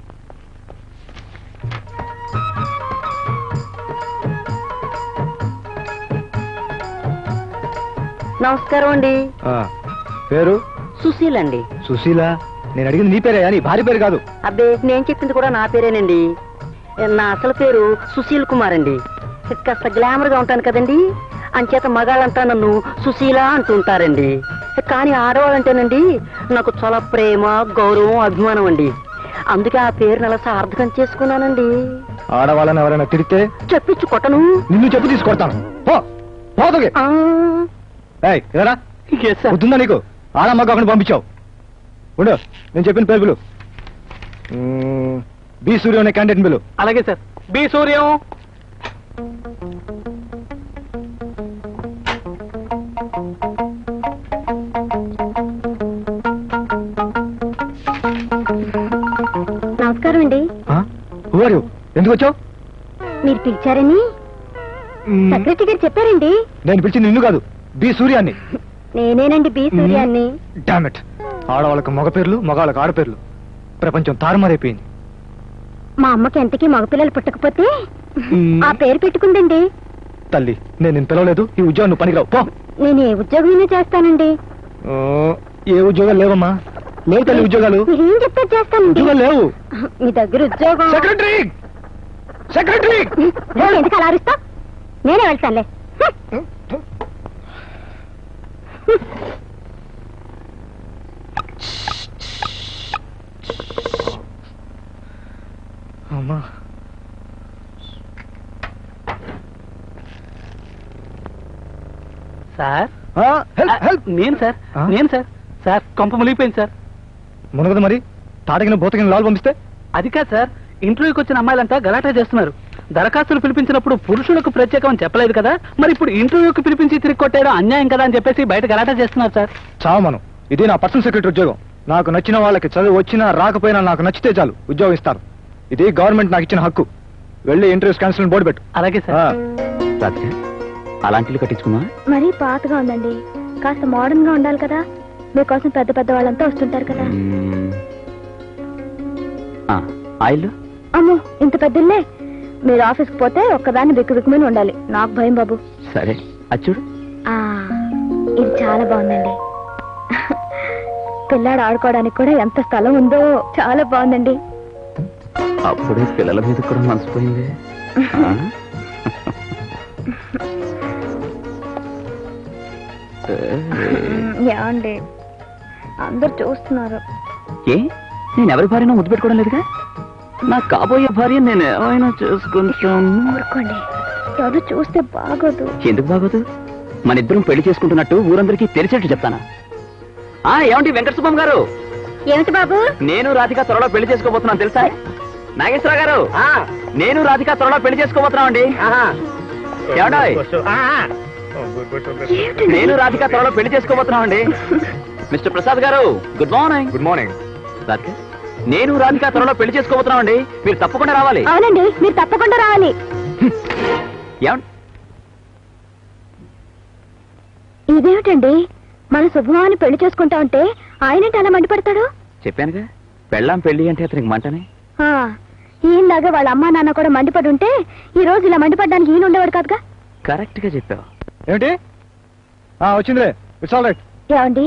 నమస్కారం అండి ఆ, పేరు సుశీల్ అండి సుశీల నేను అడిగింది నీ పేరే నీ భార్య పేరు కాదు అబ్బే నేను చెప్పింది కూడా నా పేరేనండి నా అసలు పేరు సుశీల్ కుమార్ అండి కాస్త గ్లామర్ గా ఉంటాను కదండి అంచేత మగాళ్ళంతా నన్ను సుశీల అంటూ ఉంటారండి కానీ ఆడవాళ్ళంటేనండి నాకు చాలా ప్రేమ గౌరవం అభిమానం అండి అందుకే ఆ పేరుని అలా సార్థకం చేసుకున్నానండి ఆడవాళ్ళని ఎవరైనా తిడితే చెప్పించు కొట్టను నిన్ను చెప్పు తీసుకొడతాను పో పోతగే ఆ, ఏయ్ ఎదరా yes, sir. వద్దుందా నీకు ఆడమ్మ కాకుండా పంపించావు ఉండు నేను చెప్పిన పేరు పిలు మ్మ్, బి సూర్య అనే క్యాండిడేట్ పిలు అలాగే సార్ బి సూర్యం నమస్కారం అండి ఎవరు ఎందుకు వచ్చావు మీరు పిలిచారని మ్మ్, సెక్రటరీ గారు చెప్పారండి నేను పిలిచింది నిన్ను కాదు బి సూర్యాన్ని నేనేనండి బి సూర్యాన్ని డామెట్ ఆడవాళ్ళకి మగ పేర్లు మగవాళ్ళకి ఆడపేర్లు ప్రపంచం తారుమారైపోయింది మా అమ్మకి ఎంతకీ మగపిల్లలు పుట్టకపోతే మ్మ్. ఆ పేరు పెట్టుకుందండి తల్లి నేను నిన్ను పిలవలేదు ఈ ఉద్యోగం నువ్వు పనికిరావు పో నేను ఏ ఉద్యోగమైనా చేస్తానండి ఓ, ఏ ఉద్యోగాలు లేవమ్మా లేవు తల్లి ఉద్యోగాలు మీరేం చెప్తే చేస్తానండి ఉద్యోగాలు లేవు మీ దగ్గర ఉద్యోగం సెక్రటరీ సెక్రటరీ నువ్వు ఎందుకు అలా అరుస్తా నేనే వెళ్తానులే హ్మ్. అమ్మా సార్ ఆ, హెల్ప్ హెల్ప్ నేను సార్ ఆ? నేను సార్ సార్ కొంప మునిగిపోయింది సార్ మునగదు మరి తాటగిన బోతగిన లాల్ పంపిస్తే అది కాదు సార్ ఇంటర్వ్యూకి వచ్చిన అమ్మాయిలంతా గలాటా చేస్తున్నారు దరఖాస్తులు పిలిపించినప్పుడు పురుషులకు ప్రత్యేకం అని చెప్పలేదు కదా మరి ఇప్పుడు ఇంటర్వ్యూకి పిలిపించి తిరిగి కొట్టేయడం అన్యాయం కదా అని చెప్పేసి బయట గలాటా చేస్తున్నారు సార్ చావు మనం ఇది నా పర్సనల్ సెక్రటరీ ఉద్యోగం నాకు నచ్చిన వాళ్ళకి చదువు వచ్చినా రాకపోయినా నాకు నచ్చితే చాలు ఉద్యోగం ఇస్తారు ఇది గవర్నమెంట్ నాకు ఇచ్చిన హక్కు వెళ్ళి ఇంటర్వ్యూస్ క్యాన్సిల్ బోర్డు పెట్టు అలాగే ఆ, సార్ రాధిక అలాంటివి కట్టించుకున్నా మరీ పాతగా ఉందండి కాస్త మోడర్న్ గా ఉండాలి కదా మీకోసం పెద్ద పెద్ద వాళ్ళంతా వస్తుంటారు కదా ఆయిల్ అమ్మో ఇంత పెద్దలే మీరు ఆఫీస్కి పోతే ఒక్కదాన్ని బిక్కు బిక్కుమని ఉండాలి నాకు భయం బాబు సరే అచ్చుడు ఆ ఇది చాలా బాగుందండి పిల్లాడు ఆడుకోవడానికి కూడా ఎంత స్థలం ఉందో చాలా బాగుందండి అప్పుడే పిల్లల మీద కూడా మనసిపోయింది ఆ? ఏమండి అందరు చూస్తున్నారు ఏ నేను ఎవరి భార్యనో ముద్దు పెట్టుకోవడం లేదుగా నా కాబోయే భార్య నేను ఏమైనా చేసుకుంటాను ఊరుకోండి ఎవరు చూస్తే బాగోదు ఎందుకు బాగోదు మన ఇద్దరం పెళ్లి చేసుకుంటున్నట్టు ఊరందరికీ తెలిసేట్టు చెప్తానా ఆ ఏమండి వెంకట సుబ్బమ్మ గారు ఏమిటి బాబు నేను రాధిక త్వరలో పెళ్లి చేసుకోబోతున్నాను తెలుసా నాగేశ్వర గారు నేను రాధిక త్వరలో పెళ్లి చేసుకోబోతున్నామండి ఏమండోయ్? నేను రాధిక త్వరలో పెళ్లి చేసుకోబోతున్నామండి మిస్టర్ ప్రసాద్ గారు good morning good morning Radhika నేను రాధిక త్వరలో పెళ్లి చేసుకోబోతున్నామండి మీరు తప్పకుండా రావాలి అవునండి మీరు తప్పకుండా రావాలి ఏమండి ఇదేమిటండి మన శుభమాని పెళ్లి చేసుకుంటా ఉంటే ఆయనంటే అలా మండిపడతాడు చెప్పానుగా పెళ్ళాం పెళ్లి అంటే అతనికి మంటనే ఆ, ఈయనలాగా వాళ్ళ అమ్మా నాన్న కూడా మండిపడి ఉంటే ఈ రోజు ఇలా మండిపడడానికి ఈయన ఉండేవాడు కాదుగా కరెక్ట్ గా చెప్పావు ఏమిటి ఆ, వచ్చిందిలే ఇట్స్ ఆల్ రైట్ ఏమండి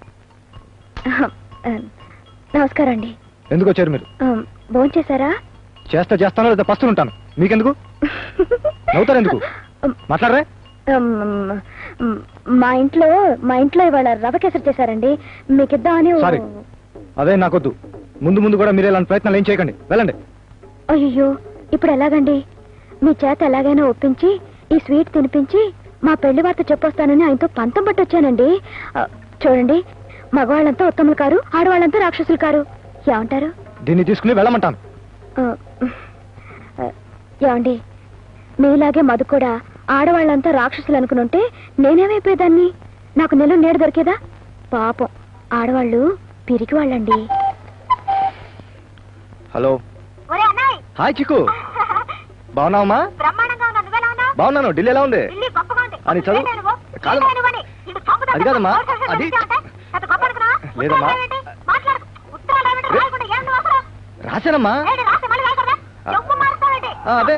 ఆ, నమస్కారం అండి ఎందుకు వచ్చారు మీరు భోంచేశారా చేస్తా చేస్తానో లేదా పస్తులు ఉంటాను మీకెందుకు నవ్వుతారు ఎందుకు మాట్లాడరే ఉమ్, ఉమ్, మా ఇంట్లో మా ఇంట్లో ఇవాళ రవ కేసరి చేశారండి మీకిద్దామని సారీ అదే నాకొద్దు ముందు ముందు కూడా మీరు ఇలాంటి ప్రయత్నాలు ఏం చేయకండి వెళ్ళండి అయ్యో ఇప్పుడు ఎలాగండి మీ చేత ఎలాగైనా ఒప్పించి ఈ స్వీట్ తినిపించి మా పెళ్లి వార్త చెప్పొస్తానని ఆయనతో పంతం పట్టి వచ్చానండి ఆ, చూడండి మగవాళ్ళంతా ఉత్తములు కారు ఆడవాళ్ళంతా రాక్షసులు కారు ఏమంటారు దీన్ని తీసుకుని వెళ్ళమంటాను ఆ, ఆ, ఏమండి మీలాగే మధు కూడా ఆడవాళ్ళంతా రాక్షసులు అనుకునుంటే నేనేమైపోయేదాన్ని నాకు నెల నేడు దొరికేదా పాపం ఆడవాళ్ళు పిరికి వాళ్ళండి హలో హాయ్ చిక్కు బాగున్నావమ్మా బాగున్నాను ఢిల్లీ ఎలా ఉంది అని చదువు కాదు అది కాదమ్మా అది లేదమ్మా రాశానమ్మా ఆ, అదే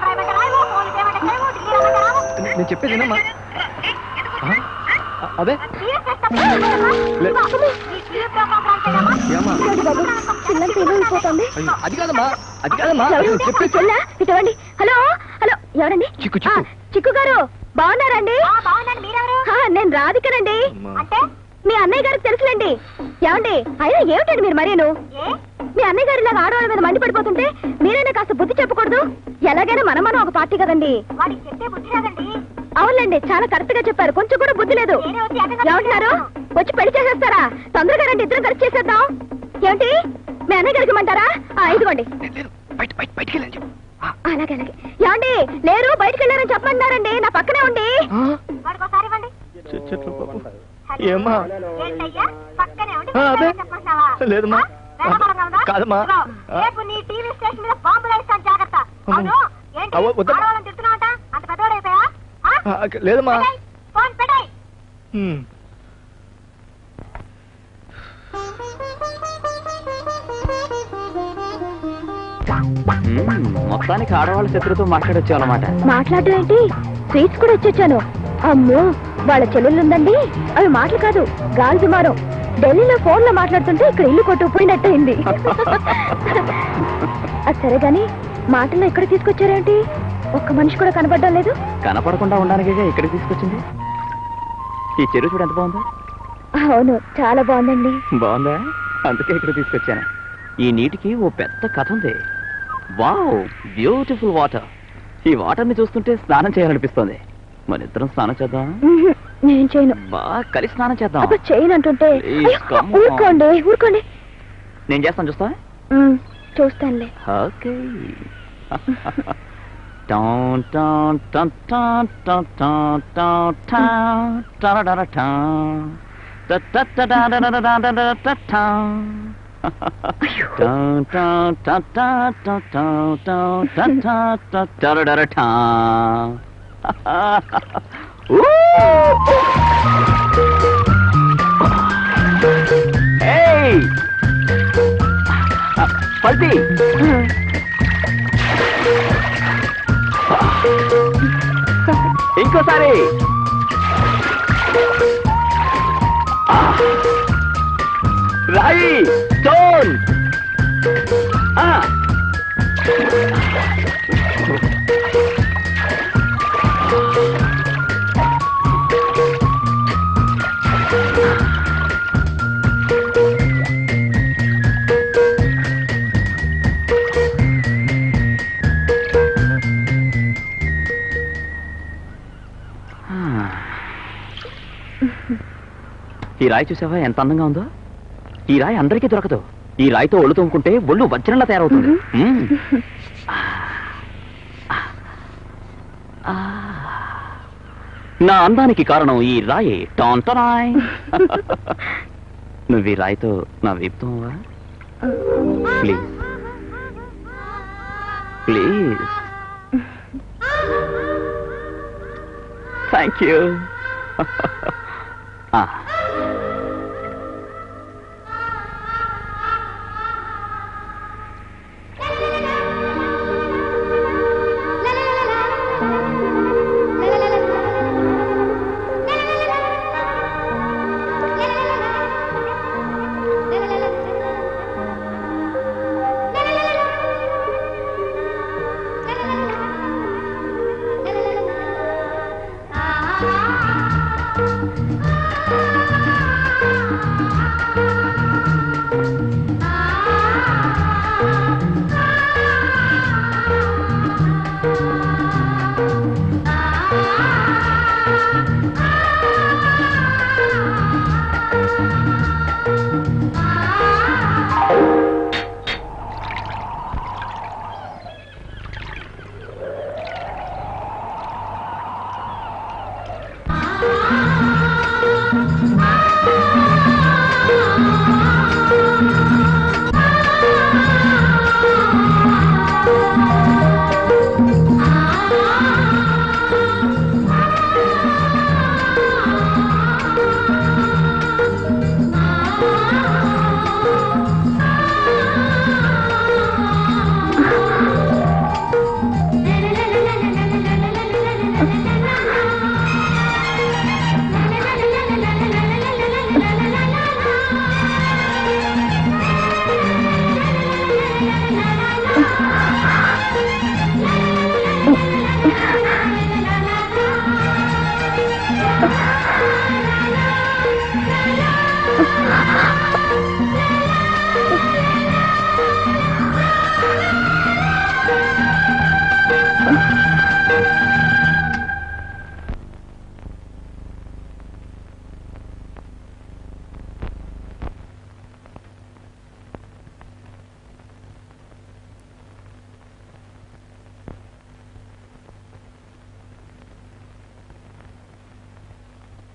నేను చెప్పేది వినమ్మా ఆ, అదే లే- ఏమ్మా? పిల్లలకి ఏమో అయిపోతుంది అయ్యో, అది కాదమ్మా అది కాదమ్మా ఎవరు? నేను చెప్పేది చెల్లా ఇటువంటి హలో హలో ఎవరండి చిక్కు, చిక్కు. ఆ, చిక్కు గారు బాగున్నారండి ఆ, నేను రాధికనండి అమ్మా. మీ అన్నయ్య గారికి తెలుసులేండి ఏమండి అయినా ఏమిటండి మీరు మరీను మీ అన్నయ్య గారి ఇలాగ ఆడవాళ్ళ మీద మండిపడిపోతుంటే మీరైనా కాస్త బుద్ధి చెప్పకూడదు ఎలాగైనా మనం మనం ఒక పార్టీ కదండి అవునండి చాలా కరెక్ట్ గా చెప్పారు కొంచెం కూడా బుద్ధి లేదు ఏమంటున్నారు వచ్చి పెళ్లి చేసేస్తారా తొందరగా రండి ఇద్దరం కలిసి చేసేద్దాం ఏమిటి మీ అన్నయ్య గారికి ఇమ్మంటారా ఆ, ఇదిగోండి బయట బయట బయటికి వెళ్ళండి చెప్పు. ఆ, అలాగే అలాగే ఏమండి లేరు బయటికి వెళ్ళారని చెప్పమన్నారండి నా పక్కనే ఉండి చెట్లు బాబు. ఏమ్మా ఆ, అదే లేదమ్మా ఆ, కాదమ్మా ఆ, రేపు నీ టీవీ స్టేషన్ మీద బాంబులు వేస్తాను జాగ్రత్త అవును ఏంటి అవ్వ, వద్ద- ఆడవాళ్ళని తిడుతున్నావంట అంత పెద్దోడైపోయా ఆ, లేదమ్మా ఫోన్ పెట్టాయి హ్మ్. మ్మ్, మొత్తానికి ఆడవాళ్ళ శత్రుతో మాట్లాడొచ్చావు అనమాట మాట్లాడడం ఏంటి స్వీట్స్ కూడా ఇచ్చొచ్చాను అమ్మో వాళ్ళ చెల్లెళ్ళుందండి అవి మాటలు కాదు గాలి దుమారం ఢిల్లీలో ఫోన్ లో మాట్లాడుతుంటే ఇక్కడ ఇల్లు కొట్టుకుపోయినట్టయింది అది సరే గాని మాటల్లో ఇక్కడ తీసుకొచ్చారేంటి ఒక్క మనిషి కూడా కనపడడం లేదు కనపడకుండా ఉండడానికి ఇక్కడికి తీసుకొచ్చింది ఈ చెరువు చూడు ఎంత బాగుందా అవును చాలా బాగుందండి బాగుందా అందుకే ఇక్కడ తీసుకొచ్చాను ఈ నీటికి ఓ పెద్ద కథ ఉంది వావ్ బ్యూటిఫుల్ వాటర్ ఈ వాటర్ ని చూస్తుంటే స్నానం చేయాలనిపిస్తోంది మన ఇద్దరం స్నానం చేద్దాం ఉహు, నేను చేయను బాగా కలిసి స్నానం చేద్దాం అబ్బా చేయను అంటుంటే Please, అయ్యో, come on. ఊరుకోండి ఊరుకోండి నేను చేస్తాను చూస్తా ఉమ్, చూస్తానులే okay Dun, dun, dun, dun, dun, dun, dun, dun, da-da-da-da-dun. Da-da-da-da-da-da-da-da-da-da-da-dun. Dun, dun, dun, dun, dun, dun, dun, dun, dun, dun, da-da-da-da-dun. Woo! Hey! పల్టీ ఇంకోసారి రాయి స్టోన్ ఆ. ఈ రాయి చూసావా ఎంత అందంగా ఉందో ఈ రాయి అందరికీ దొరకదు ఈ రాయితో ఒళ్ళు తోముకుంటే ఒళ్ళు వజ్రంలా తయారవుతుంది మ్మ్. ఆ. నా అందానికి కారణం ఈ రాయి టాంటరాయ్ నువ్వు ఈ రాయితో నా వీపుతావా please please thank you Ah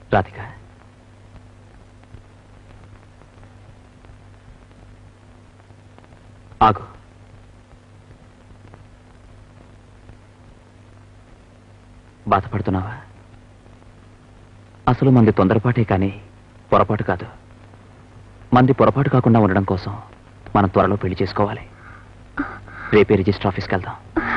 Radhika ఆగు బాధపడుతున్నావా అసలు మంది తొందరపాటే కానీ పొరపాటు కాదు మంది పొరపాటు కాకుండా ఉండడం కోసం మనం త్వరలో పెళ్లి చేసుకోవాలి రేపే రిజిస్టర్ ఆఫీస్కి వెళ్దాం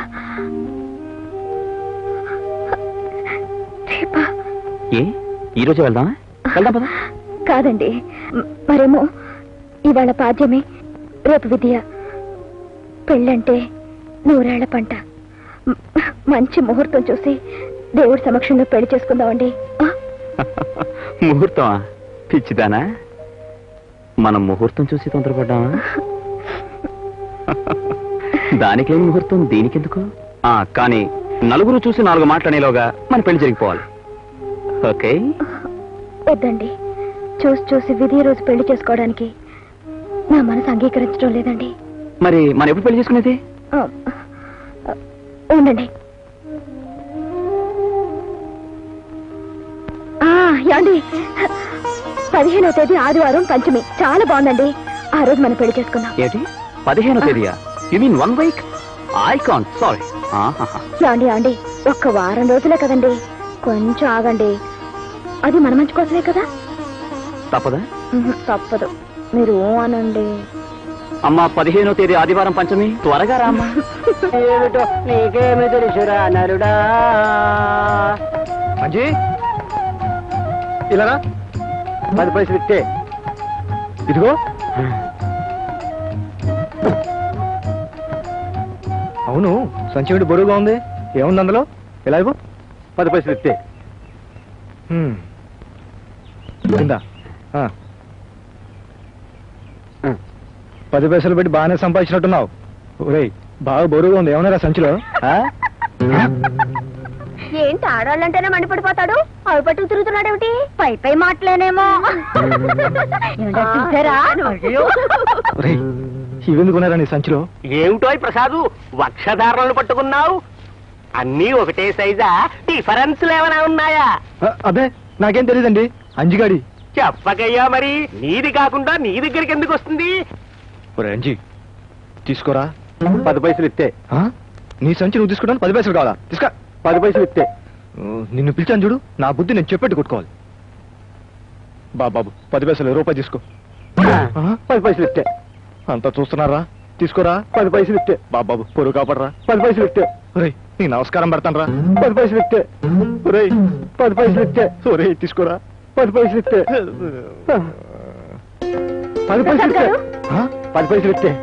రేపా ఏ ఈ రోజే వెళ్దామా వెళ్దాం పద కాదండి మ్, మరేమో ఇవాళ పాద్యమే రేపు విద్య పెళ్ళంటే నూరేళ్ల పంట మ్, మంచి ముహూర్తం చూసి దేవుడి సమక్షంలో పెళ్లి చేసుకుందామండి ఆ, ముహూర్తమా పిచ్చిదానా మనం ముహూర్తం చూసి తొందరపడ్డామా దానికేం ముహూర్తం దీనికెందుకు ఆ కానీ నలుగురు చూసి నాలుగు మాట్లాడేలోగా మన పెళ్లి జరిగిపోవాలి ఓకే వద్దండి చూసి చూసి విధి రోజు పెళ్లి చేసుకోవడానికి నా మనసు అంగీకరించడం లేదండి మరి మనం ఎప్పుడు పెళ్లి చేసుకునేది ఆ, ఆ, ఉండండి ఆ, యాండి పదిహేనవ తేదీ ఆదివారం పంచమి చాలా బాగుందండి ఆ రోజు మనం పెళ్లి చేసుకుందాం ఏంటి పదిహేనో తేదీయా you mean one week I can't sorry యాండి యాండి ఒక్క వారం రోజులే కదండి కొంచెం ఆగండి అది మన మంచి కోసమే కదా తప్పదా ఉహు, తప్పదు మీరు ఊ అనండి అమ్మా పదిహేనో తేదీ ఆదివారం పంచమి త్వరగా రామ్మా ఏమిటో నీకేమి తెలుసురా నరుడా మంజీ ఇలా రా. పది పైసలు ఇస్తే ఇదిగో అవును సంచి బరువుగా ఉంది ఏముంది అందులో ఇలా ఇవ్వు పది పైసలు ఇస్తే హ్మ్. కింద ఆ. పది పైసలు పెట్టి బాగానే సంపాదించినట్టున్నావు ఒరేయ్ బాగా బరువుగా ఉంది ఏమన్నారా సంచిలో ఆ? ఏంటి ఆడాలంటేనే మండిపడిపోతాడు అవి పట్టుకు తిరుగుతున్నాడేమిటి పై పై మాటలేనేమో చూసారా ఒరేయ్ ఇవెందుకు ఉన్నారా నీ సంచిలో ఏమిటో ప్రసాదు వక్షధారణలు పట్టుకున్నావు అన్నీ ఒకటే సైజా డిఫరెన్స్ ఏమైనా ఉన్నాయా ఆ, అబ్బే నాకేం తెలియదండి అంజిగాడి చెప్పకయ్యా మరి నీది కాకుండా నీ దగ్గరికి ఎందుకు వస్తుంది ఒరే అంజి తీసుకోరా పది పైసలు ఇస్తే ఆ? నీ సంచి నువ్వు తీసుకోవడానికి పది పైసలు కావాలా తీసుకో పది పైసలు ఇస్తే ఓ, నిన్ను పిలిచాను చూడు నా బుద్ధి నేను చెప్పెట్టు కొట్టుకోవాలి బా బాబు పది పైసలు రూపాయి తీసుకో ఆ? పది పైసలు ఇస్తే అంతా చూస్తున్నారా తీసుకోరా పది పైసలు ఇస్తే బాబాబు పొరుగు కాపడరా పది పైసలు ఇస్తే ఒరేయ్ నీ నమస్కారం పెడతాను రా పది పైసలు ఇస్తే ఒరేయ్ పది పైసలు ఇస్తే ఒరేయ్ తీసుకోరా పది పైసలు ఇస్తే పది పైసలు ఇస్తే ఆ? పది పైసలు ఇస్తే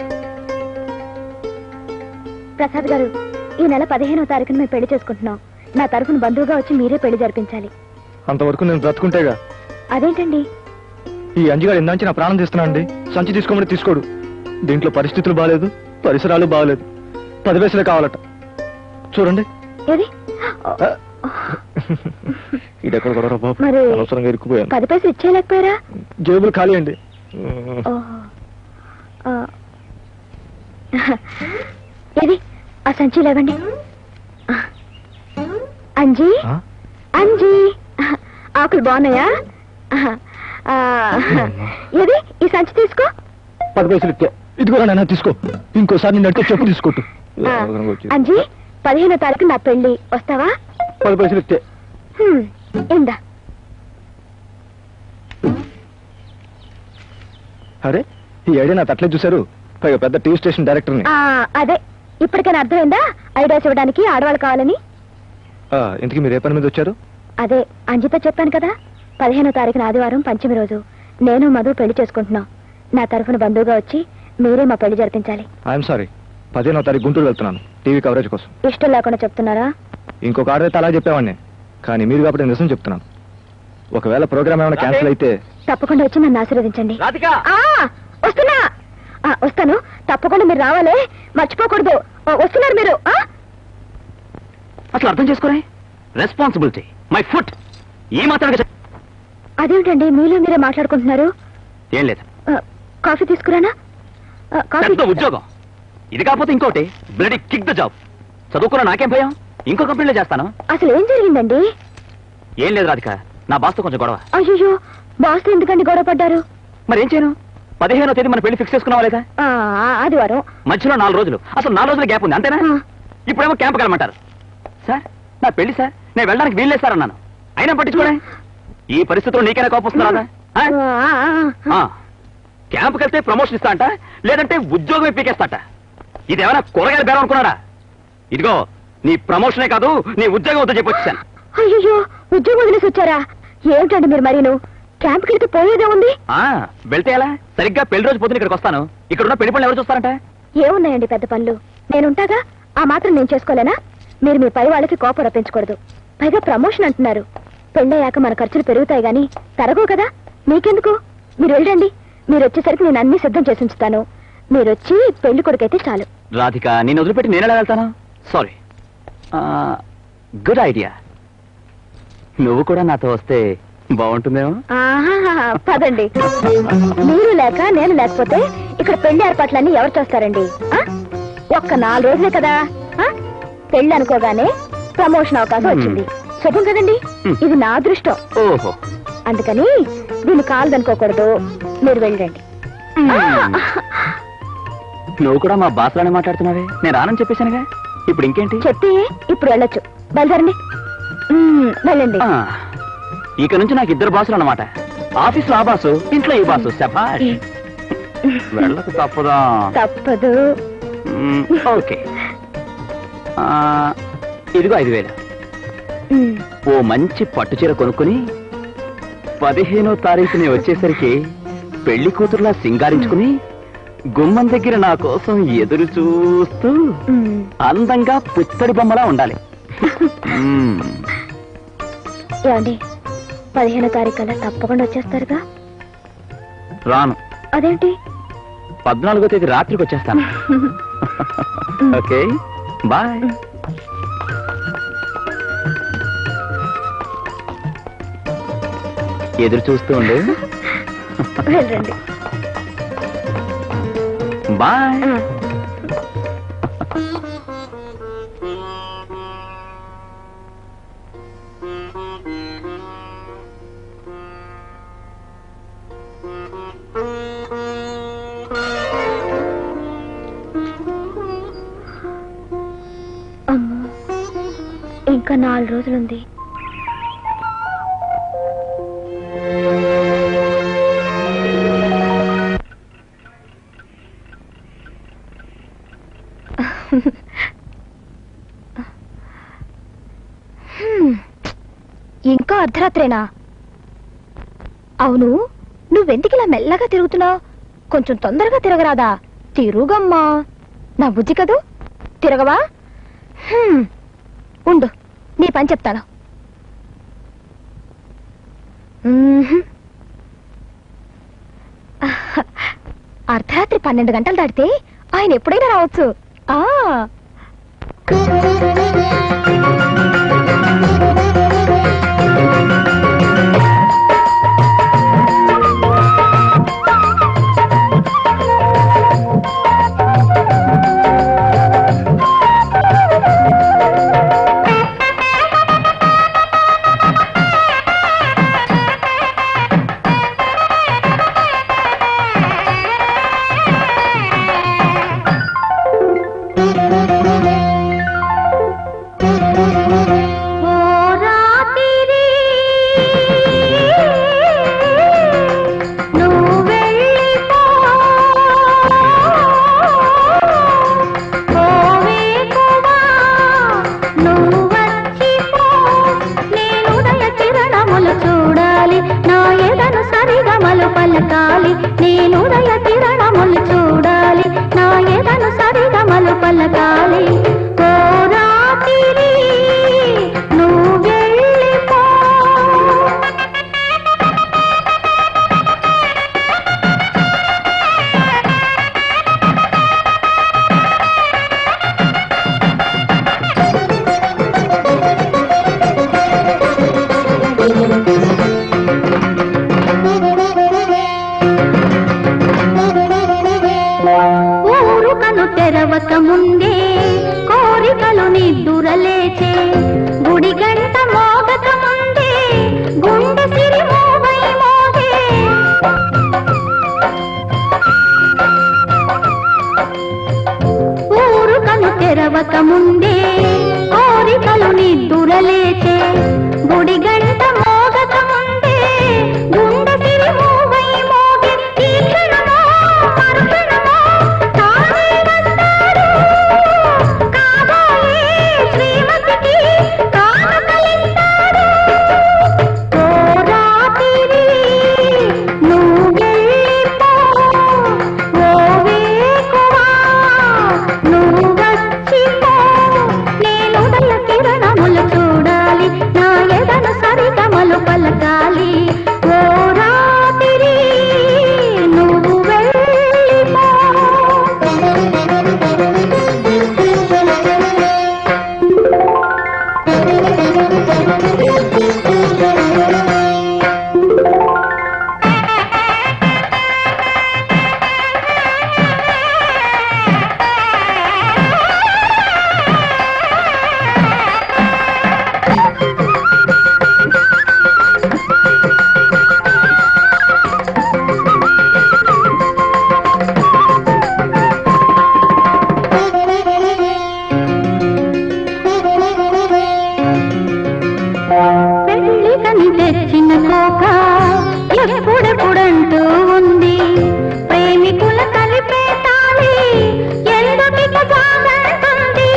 ప్రసాద్ గారు ఈ నెల పదిహేనవ తారీఖున మేము పెళ్లి చేసుకుంటున్నాం నా తరఫున బంధువుగా వచ్చి మీరే పెళ్లి జరిపించాలి అంతవరకు నేను బ్రతుకుంటేగా అదేంటండి ఈ అంజిగాడు ఇందాంచి నా ప్రాణం తీస్తున్నానండి సంచి తీసుకోమని తీసుకోడు దీంట్లో పరిస్థితులు బాగాలేదు పరిసరాలు బాగాలేదు పది పైసలే కావాలట చూడండి ఏది ఆ. ఇదెక్కడ కూడా బాబు మరి- అనవసరంగా ఇరుక్కుపోయాను పది పైసలు ఇచ్చేయలేకపోయారా జేబులు ఖాళీ అండి ఓహో ఆ. ఏది ఆ సంచి లేవండి అంజీ ఆ? అంజీ ఆకులు బాగున్నాయా ఆ, ఏది ఈ సంచి తీసుకో పది పైసలు ఇస్తే ఇదిగో నాన్న తీసుకో ఇంకోసారి నిన్ను అడిగితే చెప్పు తీసుకోట్టు ఆ, అంజీ పదిహేనో తారీఖు నా పెళ్లి వస్తావా పది పైసలు ఇస్తే హ్మ్, ఇందా అరే ఈ ఐడియా నా తట్లే చూశారు పైగా పెద్ద టీవీ స్టేషన్ డైరెక్టర్ని ఆ, అదే ఇప్పటికైనా అర్థమైందా ఐడియాస్ ఇవ్వడానికి ఆడవాళ్ళు కావాలని ఆ, ఇంతకీ మీరు ఏ పని మీద వచ్చారు అదే అంజితో చెప్పాను కదా పదిహేనో తారీఖున ఆదివారం పంచమి రోజు నేను మధు పెళ్లి చేసుకుంటున్నాం నా తరఫున బంధువుగా వచ్చి మీరే మా పెళ్లి జరిపించాలి ఐఎమ్ సారీ పదిహేనో తారీఖు గుంటూరు వెళ్తున్నాను టీవీ కవరేజ్ కోసం ఇష్టం లేకుండా చెప్తున్నారా ఇంకొక ఆర్డర్ అయితే అలా చెప్పేవాడిని కానీ మీరు కాబట్టి నిజం చెప్తున్నాను ఒకవేళ ప్రోగ్రామ్ ఏమైనా క్యాన్సిల్ అయితే తప్పకుండా వచ్చి నన్ను ఆశీర్వదించండి రాధిక ఆ, వస్తున్నా ఆ, వస్తాను తప్పకుండా మీరు రావాలి మర్చిపోకూడదు ఆ, వస్తున్నారు మీరు ఆ? అసలు అర్థం చేసుకోరే రెస్పాన్సిబిలిటీ మై ఫుట్ ఏ మాత్రం అదేమిటండి మీలో మీరే మాట్లాడుకుంటున్నారు ఏం లేదు ఆ, కాఫీ తీసుకురానా ఆ, కాఫీ పెద్ద ఉద్యోగం ఇది కాకపోతే ఇంకోటి బ్లడీ కిక్ ద జాబ్ చదువుకున్న నాకేం భయం ఇంకో కంపెనీలో చేస్తాను అసలు ఏం జరిగిందండి ఏం లేదు రాధిక నా బాస్తో కొంచెం గొడవ అయ్యో బాస్ ఎందుకండి గొడవ పడ్డారు మరి ఏం చేయను పదిహేనో తేదీ మన పెళ్లి ఫిక్స్ చేసుకున్నావా లేదా ఆ, ఆదివారం మధ్యలో నాలుగు రోజులు అసలు నాలుగు రోజుల గ్యాప్ ఉంది అంతేనా ఆ. ఇప్పుడేమో క్యాంప్కి వెళ్ళమంటారు సార్ నా పెళ్లి సార్ నేను వెళ్ళడానికి వీల్లేదు సార్ అన్నాను అయినా పట్టించుకోలే ఈ పరిస్థితుల్లో నీకైనా కోపం వస్తుందా ఆ, ఆ, ఆ. క్యాంప్కి వెళ్తే ప్రమోషన్ ఇస్తా అంట లేదంటే ఉద్యోగం పీకేస్తాట ఇది ఏమైనా కూరగాయల బేరం అనుకున్నాడా ఇదిగో నీ ప్రమోషనే కాదు నీ ఉద్యోగం వద్ద చెప్పొచ్చాను అయ్యో ఉద్యోగం వదిలేసి వచ్చారా ఏమిటండి మీరు మరీను క్యాంప్కి వెళ్తే పోయేదే ఉంది ఆ వెళ్తే ఎలా సరిగ్గా పెళ్లి రోజు పొద్దున ఇక్కడికి వస్తాను ఇక్కడ ఉన్న పెళ్లి పనులు ఎవరు చూస్తారంట ఏమున్నాయండి పెద్ద పనులు నేనుంటాగా ఆ మాత్రం నేను చేసుకోలేనా మీరు మీ పై వాళ్ళకి కోపం రప్పించకూడదు పైగా ప్రమోషన్ అంటున్నారు పెళ్ళయ్యాక మన ఖర్చులు పెరుగుతాయి గాని తరగవు కదా మీకెందుకు మీరు వెళ్ళండి మీరు వచ్చేసరికి నేను అన్ని సిద్ధం చేసి ఉంచుతాను మీరు వచ్చి పెళ్లి కొడుకైతే చాలు రాధిక నేను వదిలిపెట్టి నేను ఎలా వెళ్తాను సారీ గుడ్ ఐడియా నువ్వు కూడా నాతో వస్తే బాగుంటుందేమో ఆహా పదండి మీరు లేక నేను లేకపోతే ఇక్కడ పెళ్లి ఏర్పాట్లన్నీ ఎవరు చేస్తారండి ఆ? ఒక్క నాలుగు రోజులే కదా ఆ? పెళ్లి అనుకోగానే ప్రమోషన్ అవకాశం వచ్చింది శుభం కదండి Hmm. ఇది నా అదృష్టం ఓహో అందుకని దీన్ని కాలదనుకోకూడదు మీరు వెళ్ళండి నువ్వు కూడా మా బాసలోనే మాట్లాడుతున్నావే నేను రానని చెప్పేశానుగా ఇప్పుడు ఇంకేంటి చెప్పి ఇప్పుడు వెళ్ళొచ్చు బయలుదేరండి మ్మ్, వెళ్ళండి ఆ, ఇక నుంచి నాకు ఇద్దరు బాసులు అన్నమాట ఆఫీస్ లో ఆ బాసు ఇంట్లో ఈ బాసు శభాష్ వెళ్ళక తప్పదా తప్పదు మ్, ఓకే ఆ, ఇదిగో ఐదు వేలు మ్మ్. ఓ మంచి పట్టు చీర కొనుక్కుని పదిహేనో తారీఖుని వచ్చేసరికి పెళ్లి కూతురులా సింగారించుకుని గుమ్మం దగ్గర నా కోసం ఎదురు చూస్తూ మ్మ్. అందంగా పుత్తడి బొమ్మలా ఉండాలి మ్, ఏమండి పదిహేనో తారీఖు కల్లా తప్పకుండా వచ్చేస్తారుగా రాను అదేంటి పద్నాలుగో తేదీ రాత్రికి వచ్చేస్తాను ఓకే బాయ్ ఎదురు చూస్తూ ఉండు వెళ్ళండి బాయ్ ఆ. అమ్మో ఇంకా నాలుగు రోజులుంది హ్మ్. ఇంకా అర్ధరాత్రేనా అవును నువ్వెందుకు ఇలా మెల్లగా తిరుగుతున్నావు కొంచెం తొందరగా తిరగరాదా తిరుగమ్మా నా బుద్ధి కదూ తిరగవా హ్మ్. ఉండు నీ పని చెప్తాను మ్మ్హ్. అర్ధరాత్రి పన్నెండు గంటలు దాటితే ఆయన ఎప్పుడైనా రావచ్చు ఆ చూడాలి నా ఎదను సరిగమలు పలకాలి నేను ఉదయ కిరణములు చూడాలి నా ఎదను సరిగమలు పలకాలి ఓ రాత్రి నువ్వు వెళ్ళిపో లేవక ముందే కోరికలు నిద్దురలేచే గుడి గంట మోగక ముందే గుండె సిరి మూవై మోగి ఈ క్షణమో మరుక్షణమో తానే వస్తాడు కాబోయే శ్రీమతికి కానుకలిస్తాడు ఓ రాత్రి నువ్వెళ్ళిపో ఓ వేకువా నువ్వు వచ్చిపో నేను దయ కిరణములు చూడాలి నా ఎదను సరిగమలు పలకాలి ఓ రాత్రి నువ్వు పెళ్లికని తెచ్చిన కోక ఎప్పుడెప్పుడంటూ ఉంది ప్రేమికుల కలిపే తాళి ఎందుకిక సాగంటుంది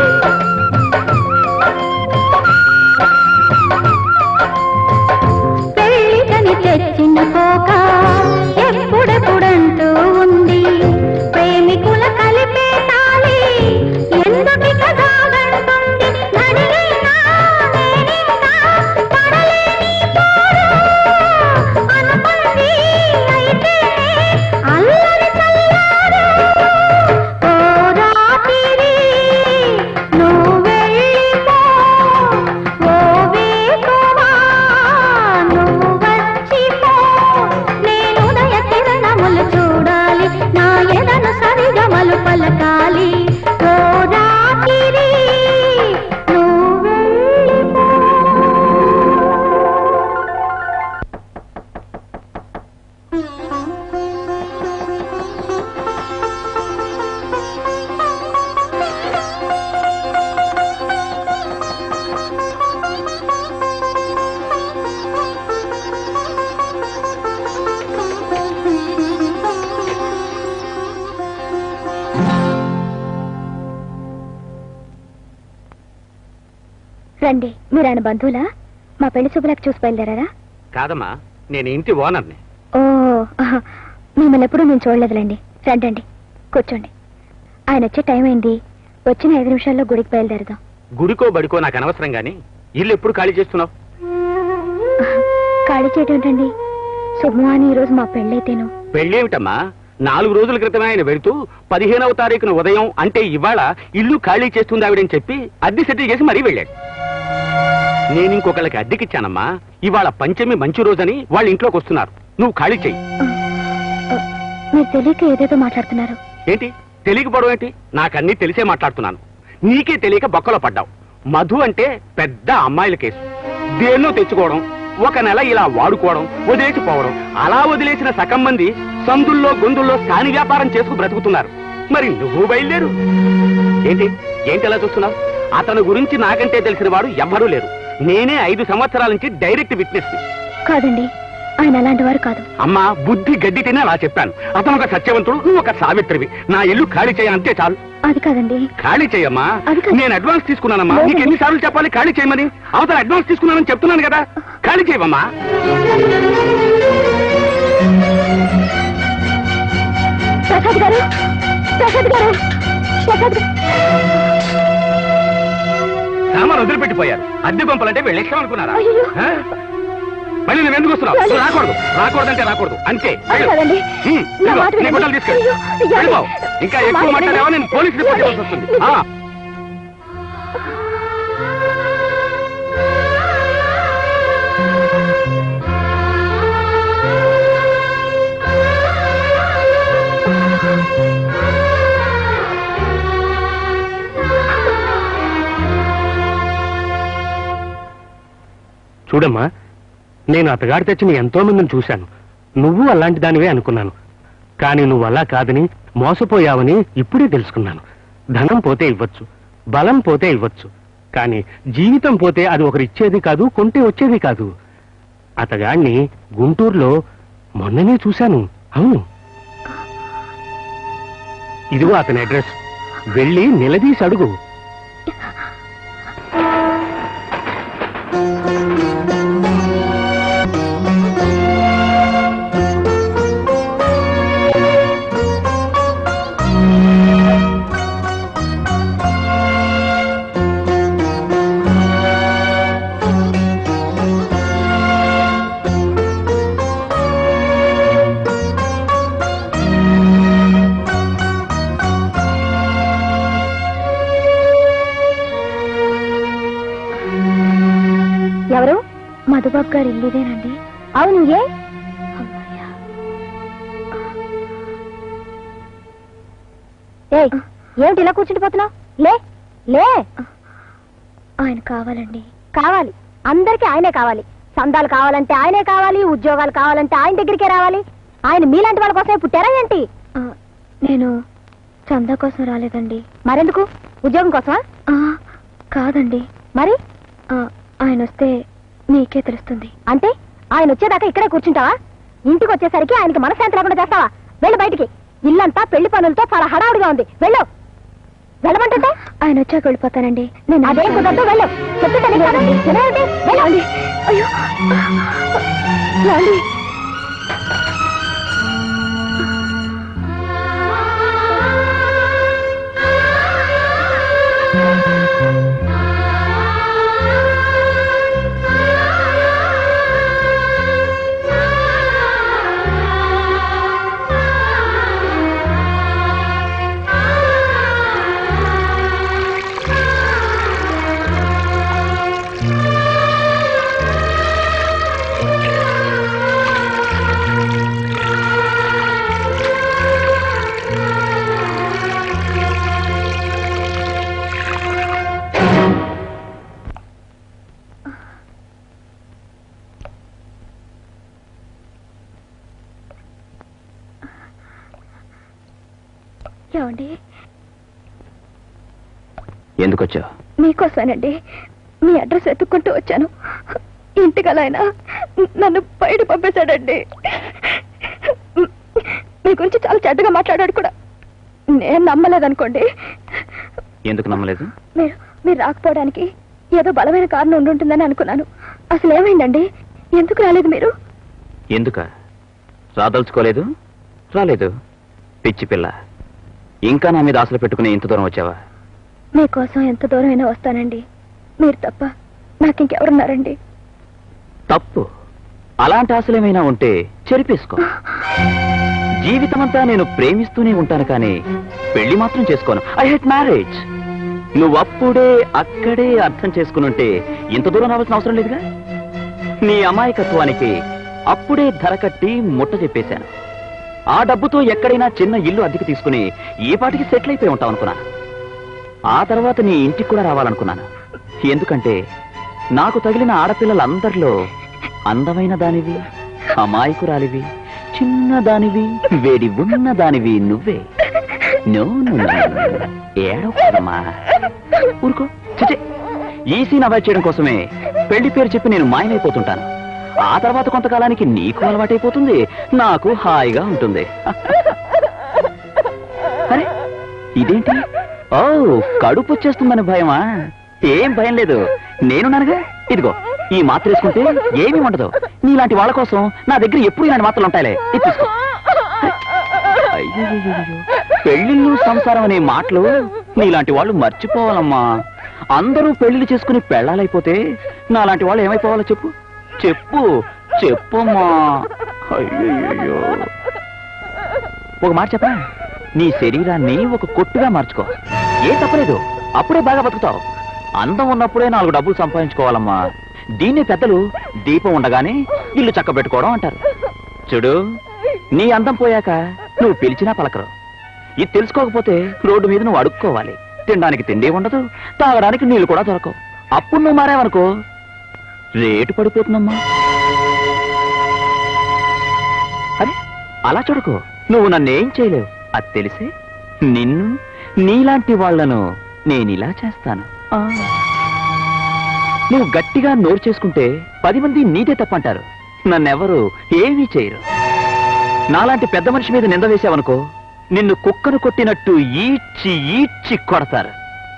పెళ్లికని తెచ్చిన కోక ఎప్పుడెప్పుడంటూ ఉంది ప్రేమికుల కలిపే తాళి ఎందుకిక సాగంటుంది నడిగైనా నేనింకా పడలేని పోరు అనుకుంది అయితే అల్లరి చల్లారు ఓ రాత్రి నువ్వు వెళ్ళిపో ఓ వేకువా నువ్వు వచ్చిపో నేను దయ కిరణములు చూడాలి నా ఎదను సరిగమలు పలకాలి ఓ రాత్రి నువ్వు వెళ్ళిపో రండి మీరు ఆయన బంధువులా మా పెళ్లి శుభలకు చూసి బయలుదేరారా కాదమ్మా నేను ఇంటి ఓనర్ని ఓ ఆహా, మిమ్మల్ని ఎప్పుడూ నేను చూడలేదులేండి రండి కూర్చోండి ఆయన వచ్చే టైం అయింది వచ్చిన ఐదు నిమిషాల్లో గుడికి బయలుదేరదాం గుడికో బడికో నాకు అనవసరం గాని ఇల్లు ఎప్పుడు ఖాళీ చేస్తున్నావు ఖాళీ చేయటం ఏంటండి శుభమాని ఈరోజు మా పెళ్ళైతేను పెళ్ళేమిటమ్మా నాలుగు రోజుల క్రితమే ఆయన వెళుతూ పదిహేనవ తారీఖున ఉదయం అంటే ఇవాళ ఇల్లు ఖాళీ చేస్తుంది ఆవిడని చెప్పి అద్దె సెటిల్ చేసి మరీ వెళ్ళాడు నేను ఇంకొకళ్ళకి అద్దెకిచ్చానమ్మా ఇవాళ పంచమి మంచి రోజని వాళ్ళ ఇంట్లోకి వస్తున్నారు నువ్వు ఖాళీ చెయ్యి ఆ, మీరు తెలియక ఏదేదో మాట్లాడుతున్నారు ఏంటి తెలియకపోవడం ఏంటి నాకన్నీ తెలిసే మాట్లాడుతున్నాను నీకే తెలియక బొక్కలో పడ్డావు మధు అంటే పెద్ద అమ్మాయిల కేసు దేన్నో తెచ్చుకోవడం ఒక నెల ఇలా వాడుకోవడం వదిలేసిపోవడం అలా వదిలేసిన సగం మంది సందుల్లో గొంతుల్లో స్థాని వ్యాపారం చేసుకు బ్రతుకుతున్నారు మరి నువ్వు బయలుదేరు ఏంటి ఏంటి అలా చూస్తున్నావు అతని గురించి నాకంటే తెలిసిన వాడు ఎవ్వరూ లేరు నేనే ఐదు సంవత్సరాల నుంచి డైరెక్ట్ విట్నెస్ కాదండి ఆయన అలాంటి వారు కాదు అమ్మా బుద్ధి గడ్డి తినే అలా చెప్పాను అతను ఒక సత్యవంతుడు నువ్వు ఒక సావిత్రివి నా ఇల్లు ఖాళీ చేయ అంతే చాలు అది కాదండి ఖాళీ చేయమ్మా అది కాదు. నేను అడ్వాన్స్ తీసుకున్నానమ్మా లేదు. నీకు ఎన్నిసార్లు చెప్పాలి ఖాళీ చేయమని అవతల అడ్వాన్స్ తీసుకున్నానని చెప్తున్నాను కదా ఖాళీ చేయవమ్మా ప్రసాద్ గారు ప్రసాద్ గారు ప్రసాద్ గారు సామాన్ వదిలిపెట్టిపోయారు అద్దె పంపాలంటే వెళ్ళేస్తాం అనుకున్నారా అయ్యయ్యో. ఆ? మళ్ళీ నువ్వు ఎందుకు వస్తున్నావు అయ్యో. రాకూడదు రాకూడదంటే రాకూడదు అంతే అది కాదండి హ్మ్, నా ఇదిగో, మాట నీ వినండి. గుడ్డలు తీసుకెళ్ళు అయ్యో, అయ్యో. వెళ్ళిపో. ఇంకా నా ఎక్కువ మాట మాట్లాడావా నేను వినండి. పోలీస్ రిపోర్ట్ ఇవ్వాల్సి వస్తుంది ఆ. చూడమ్మా నేను అతగాడి తెచ్చిన ఎంతో మందిని చూశాను నువ్వు అలాంటి దానివే అనుకున్నాను కానీ నువ్వు అలా కాదని మోసపోయావని ఇప్పుడే తెలుసుకున్నాను ధనం పోతే ఇవ్వచ్చు బలం పోతే ఇవ్వచ్చు కానీ జీవితం పోతే అది ఒకరిచ్చేది కాదు కొంటే వచ్చేది కాదు అతగాణ్ణి గుంటూరులో మొన్ననే చూశాను అవును ఇదిగో అతని అడ్రస్ వెళ్ళి నిలదీసి అడుగు ఎవరు మధుబాబు గారు ఇల్లుదేనండి అవును ఏ ఏయ్ ఏమిటి ఇలా కూర్చుండిపోతున్నావు లే లే ఆయన కావాలండి కావాలి అందరికీ ఆయనే కావాలి సందాలు కావాలంటే ఆయనే కావాలి ఉద్యోగాలు కావాలంటే ఆయన దగ్గరికే రావాలి ఆయన మీలాంటి వాళ్ళ కోసమే పుట్టారా ఏంటి నేను చందా కోసం రాలేదండి మరెందుకు ఉద్యోగం కోసమా కాదండి మరి ఆయన వస్తే మీకే తెలుస్తుంది అంటే ఆయన వచ్చేదాకా ఇక్కడే కూర్చుంటావా ఇంటికి వచ్చేసరికి ఆయనకి మనశ్శాంతి లేకుండా చేస్తావా వెళ్ళు బయటికి ఇల్లంతా పెళ్లి పనులతో చాలా హడావుడిగా ఉంది వెళ్ళు వెళ్ళమంటుంటే ఆయన వచ్చాక వెళ్ళిపోతానండి నేను అదేం కుదరదు వెళ్ళు చెప్తుంటే నీకు కాదు. వినవేంటి? వెళ్ళు. అయ్యో ఏమండి? ఏమండి ఎందుకు వచ్చావు మీకోసమేనండి మీ అడ్రస్ వెతుక్కుంటూ వచ్చాను ఇంటికి ఆయన నన్ను బయట పంపేశాడండి మీ గురించి చాలా చెడ్డగా మాట్లాడాడు కూడా నేను నమ్మలేదనుకోండి ఎందుకు నమ్మలేదు మీరు మీరు రాకపోవడానికి ఏదో బలమైన కారణం ఉండుంటుందని అనుకున్నాను అసలు ఏమైందండి ఎందుకు రాలేదు మీరు ఎందుక రాదలుచుకోలేదు రాలేదు పిచ్చి పిల్ల ఇంకా నా మీద ఆశలు పెట్టుకుని ఇంత దూరం వచ్చావా మీకోసం ఎంత దూరమైనా వస్తానండి మీరు తప్ప నాకు ఇంకెవరున్నారండి తప్పు అలాంటి ఆశలేమైనా ఉంటే చెరిపేసుకో జీవితమంతా నేను ప్రేమిస్తూనే ఉంటాను కానీ పెళ్లి మాత్రం చేసుకోను ఐ హెట్ మ్యారేజ్ నువ్వప్పుడే అక్కడే అర్థం చేసుకునుంటే ఇంత దూరం రావాల్సిన అవసరం లేదుగా నీ అమాయకత్వానికి అప్పుడే ధర కట్టి ముట్ట చెప్పేశాను ఆ డబ్బుతో ఎక్కడైనా చిన్న ఇల్లు అద్దెకి తీసుకుని ఈ పాటికి సెటిల్ అయిపోయి ఉంటావు అనుకున్నాను ఆ తర్వాత నీ ఇంటికి కూడా రావాలనుకున్నాను ఎందుకంటే నాకు తగిలిన ఆడపిల్లలందరిలో అందమైన దానివి అమాయకురాలివి చిన్న దానివి వేడి ఉన్న దానివి నువ్వే no no, no, no, no. ఏడవకూడదమ్మా ఊరుకో చిచే ఈ సీన్ అవాయిడ్ చేయడం కోసమే పెళ్లి పేరు చెప్పి నేను మాయమైపోతుంటాను ఆ తర్వాత కొంతకాలానికి నీకు అలవాటైపోతుంది నాకు హాయిగా ఉంటుంది అరే ఇదేంటి ఓ కడుపు వచ్చేస్తుందని భయమా ఏం భయం లేదు నేనున్నానుగా ఇదిగో ఈ మాత్ర వేసుకుంటే ఏమీ ఉండదు నీలాంటి వాళ్ళ కోసం నా దగ్గర ఎప్పుడు ఇలాంటి మాత్రలు ఉంటాయిలే ఇది తీసుకో అయ్యయ్యయ్యయ్యో. పెళ్ళిళ్ళు సంసారం అనే మాటలు నీలాంటి వాళ్ళు మర్చిపోవాలమ్మా అందరూ పెళ్లిళ్ళు చేసుకుని పెళ్ళాలైపోతే నాలాంటి వాళ్ళు ఏమైపోవాలో చెప్పు చెప్పు చెప్పమ్మా అయ్యయ్యో ఒక మాట చెప్పా నీ శరీరాన్ని ఒక కొట్టుగా మార్చుకో ఏ తప్పలేదు అప్పుడే బాగా బతుకుతావు అందం ఉన్నప్పుడే నాలుగు డబ్బులు సంపాదించుకోవాలమ్మా దీన్ని పెద్దలు దీపం ఉండగానే ఇల్లు చక్క పెట్టుకోవడం అంటారు చూడు నీ అందం పోయాక నువ్వు పిలిచినా పలకరు ఇది తెలుసుకోకపోతే రోడ్డు మీద నువ్వు అడుక్కోవాలి తినడానికి తిండి ఉండదు తాగడానికి నీళ్లు కూడా దొరకవు అప్పుడు నువ్వు మారావనుకో రేటు పడిపోతుందమ్మా అరే అలా చూడకు నువ్వు నన్నేం చేయలేవు అది తెలిసే నిన్ను నీలాంటి వాళ్లను నేనిలా చేస్తాను ఆ. నువ్వు గట్టిగా నోరు చేసుకుంటే పది మంది నీదే తప్పంటారు నన్నెవరు ఏమీ చేయరు నాలాంటి పెద్ద మనిషి మీద నింద వేశావనుకో నిన్ను కుక్కను కొట్టినట్టు ఈడ్చి ఈడ్చి కొడతారు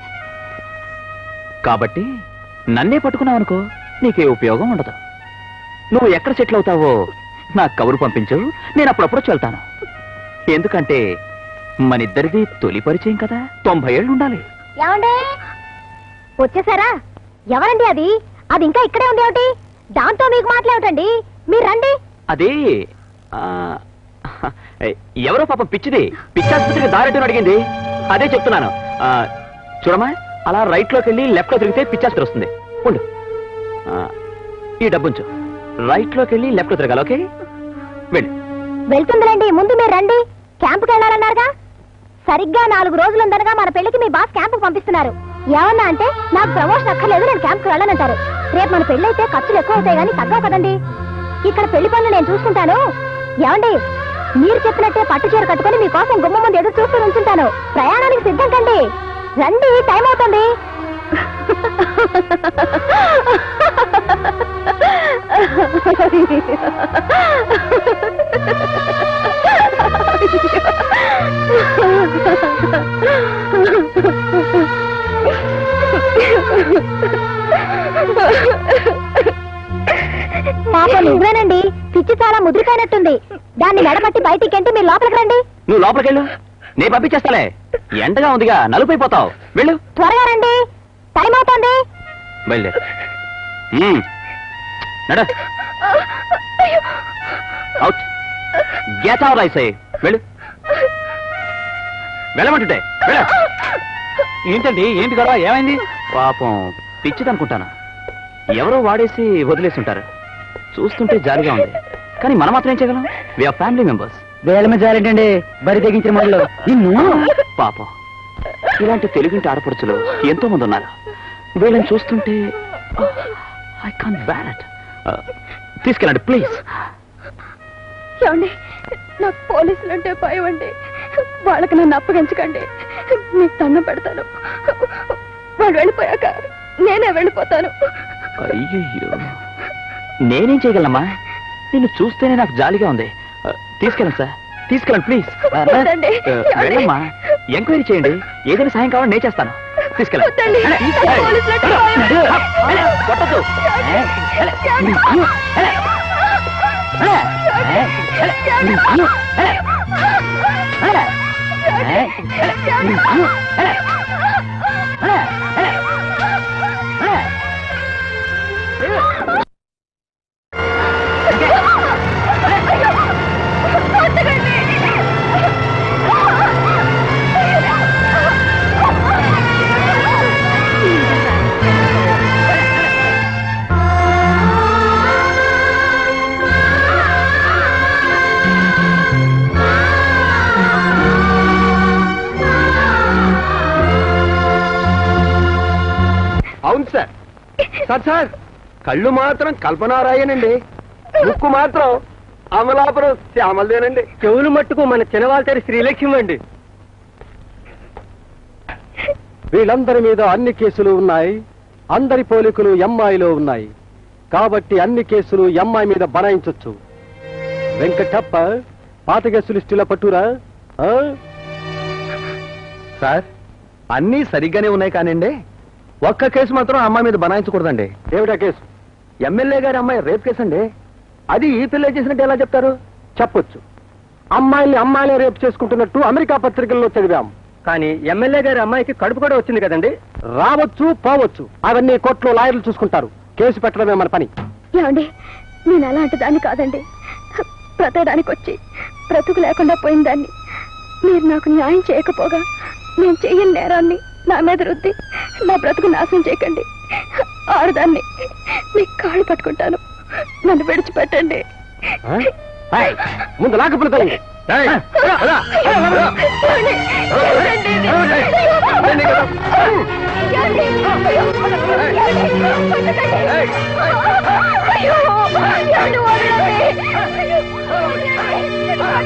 కాబట్టి నన్నే పట్టుకున్నావనుకో నీకే ఉపయోగం ఉండదు నువ్వు ఎక్కడ సెటిల్ అవుతావో నాకు కబురు పంపించు నేను అప్పుడప్పుడు వచ్చి వెళ్తాను ఎందుకంటే మనిద్దరిది తొలి పరిచయం కదా తొంభై ఏళ్ళు ఉండాలి ఏమండి వచ్చేసారా ఎవరండి అది అది ఇంకా ఇక్కడే ఉంది ఏమిటి దాంతో మీకు మాట్లాడటండి మీరు రండి అదే ఆ, ఎవరో పాపం పిచ్చిది పిచ్చాసుపత్రికి దారెట్టని అడిగింది అదే చెప్తున్నాను ఆ, చూడమ్మా అలా రైట్ లోకి వెళ్ళి లెఫ్ట్ లో తిరిగితే పిచ్చాసుపత్రి వస్తుంది ఉండు ఆ, ఈ డబ్బుంచు రైట్ లోకి వెళ్ళి లెఫ్ట్ లో తిరగాలి ఓకే వెళ్ళి వెళ్తుందిలేండి ముందు మీరు రండి క్యాంపుకి వెళ్ళాలన్నారుగా సరిగ్గా నాలుగు రోజులు ఉందనగా మన పెళ్లికి మీ బాస్ క్యాంపుకి పంపిస్తున్నారు ఏమన్నా అంటే నాకు ప్రమోషన్ అక్కర్లేదు నేను క్యాంప్కి వెళ్ళనంటారు రేపు మన పెళ్లి అయితే ఖర్చులు ఎక్కువ అవుతాయి కానీ తగ్గవు కదండి ఇక్కడ పెళ్లి పనులు నేను చూసుకుంటాను ఏమండి మీరు చెప్పినట్టే పట్టు చీర కట్టుకొని మీకోసం గుమ్మ ముందు ఎదురు చూస్తూ ఉంచుంటాను ప్రయాణానికి సిద్ధం కండి రండి టైం అవుతుంది పాప నువ్వేనండి పిచ్చి చాలా ముద్రిపోయినట్టుంది దాన్ని మెడపట్టి బయటికి ఎంటి మీరు లోపలికి రండి నువ్వు లోపలికి వెళ్ళు నేను పంపించేస్తాలే ఎండగా ఉందిగా నలుపైపోతావు వెళ్ళు త్వరగా రండి టైం అవుతుంది బయలుదేరు మ్మ్. నడు అవుట్ గెట్ అవుట్ ఐసే వెళ్ళు వెళ్ళమంటుంటే వెళ్ళు ఏంటండి ఏంటి గొడవ ఏమైంది పాపం పిచ్చిదనుకుంటాను ఎవరో వాడేసి వదిలేసి ఉంటారు చూస్తుంటే జాలిగా ఉంది కానీ మనం మాత్రం ఏం చేయగలం వీఆర్ ఫ్యామిలీ మెంబర్స్ వేల మీద జారేటండి బరి తెగించిన మొదలు నిన్ను పాపం ఇలాంటి తెలుగింటి ఆడపడుచులు ఎంతో మంది ఉన్నారు వీళ్ళని చూస్తుంటే ఐ కాన్ బ్యాట్ తీసుకెళ్ళండి ప్లీజ్ ఏమండి నాకు పోలీసులు అంటే భయం అండి వాళ్ళకి నన్ను అప్పగించకండి మీకు దండం పెడతాను వాళ్ళు వెళ్ళిపోయాక నేనే వెళ్ళిపోతాను అయ్యయ్యో నేనేం చేయగలనమ్మా నిన్ను చూస్తేనే నాకు జాలిగా ఉంది Uh, తీసుకెళ్ళండి సార్ తీసుకెళ్ళండి ప్లీజ్ వద్దండి. వెళ్ళమ్మా ఎంక్వైరీ చేయండి ఏదైనా సాయం కావాలని నేను చేస్తాను తీసుకెళ్ళండి వద్దండి. ఏయ్, పోలీసులు అంటే ఏయ్, భయం. ఏయ్, కొట్టొద్దు. ఏయ్, ఏయ్, ఏయ్, ఏయ్, ఏయ్, ఏయ్, అవును సార్ సార్ సార్ కళ్ళు మాత్రం కల్పనారాయనండి ముక్కు మాత్రం అమలాపురం శ్యామలదేనండి చెవులు మట్టుకు మన చిన్నవాళ్ళ శ్రీలక్ష్మి అండి వీళ్ళందరి మీద అన్ని కేసులు ఉన్నాయి అందరి పోలికలు ఎంఐలో ఉన్నాయి కాబట్టి అన్ని కేసులు ఎంఐ మీద బనాయించొచ్చు వెంకటప్ప పాత కేసు లిస్టులో పట్టురా ఆ? సార్ అన్నీ సరిగ్గానే ఉన్నాయి కానివ్వండి ఒక్క కేసు మాత్రం అమ్మాయి మీద బనాయించకూడదండి ఏమిటా కేసు ఎమ్మెల్యే గారి అమ్మాయి రేప్ కేసు అండి అది ఈ పిల్ల చేసినట్టు ఎలా చెప్తారు చెప్పొచ్చు అమ్మాయిల్ని అమ్మాయిలే రేపు చేసుకుంటున్నట్టు అమెరికా పత్రికల్లో చదివాం కానీ ఎమ్మెల్యే గారి అమ్మాయికి కడుపు కూడా వచ్చింది కదండి రావచ్చు పోవచ్చు అవన్నీ కోర్టులో లాయర్లు చూసుకుంటారు కేసు పెట్టడమే మన పని ఏమండి నేను అలాంటి దాన్ని కాదండి బ్రతకడానికి వచ్చి బ్రతుకు లేకుండా పోయిన దాన్ని మీరు నాకు న్యాయం చేయకపోగా నేను చెయ్యని నేరాన్ని నా మీద రుద్ది నా బ్రతుకు నాశనం చేయకండి ఆడదాన్ని మీ కాళ్ళు పట్టుకుంటాను నన్ను విడిచిపెట్టండి ఆ? ఏయ్, ముందు లాకపోతే ఏమండి? ఏమండి? ఏమండి? ఏమండి? అయ్యో, పట్టకండి. అయ్యో, ఏమండి, వదలండి. అయ్యో,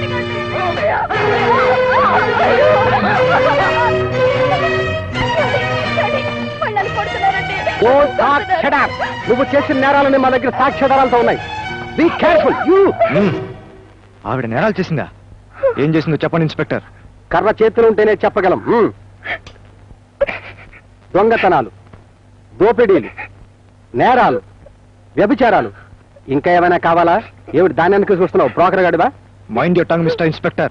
పట్టకండి. అయ్యో. Don't talk, shut up. నువ్వు చేసిన నేరాలని మా దగ్గర సాక్ష్యాధారాలతో ఉన్నాయి బీ కేర్ఫుల్ యూ మ్మ్. ఆవిడ నేరాలు చేసిందా ఏం చేసిందో చెప్పండి ఇన్స్పెక్టర్ కర్ర చేతులు ఉంటేనే చెప్పగలం మ్మ్. దొంగతనాలు దోపిడీలు నేరాలు వ్యభిచారాలు ఇంకా ఏమైనా కావాలా ఏమిటి దాని వెనక చూస్తున్నావు బ్రోకర్ గడివా mind your tongue mister inspector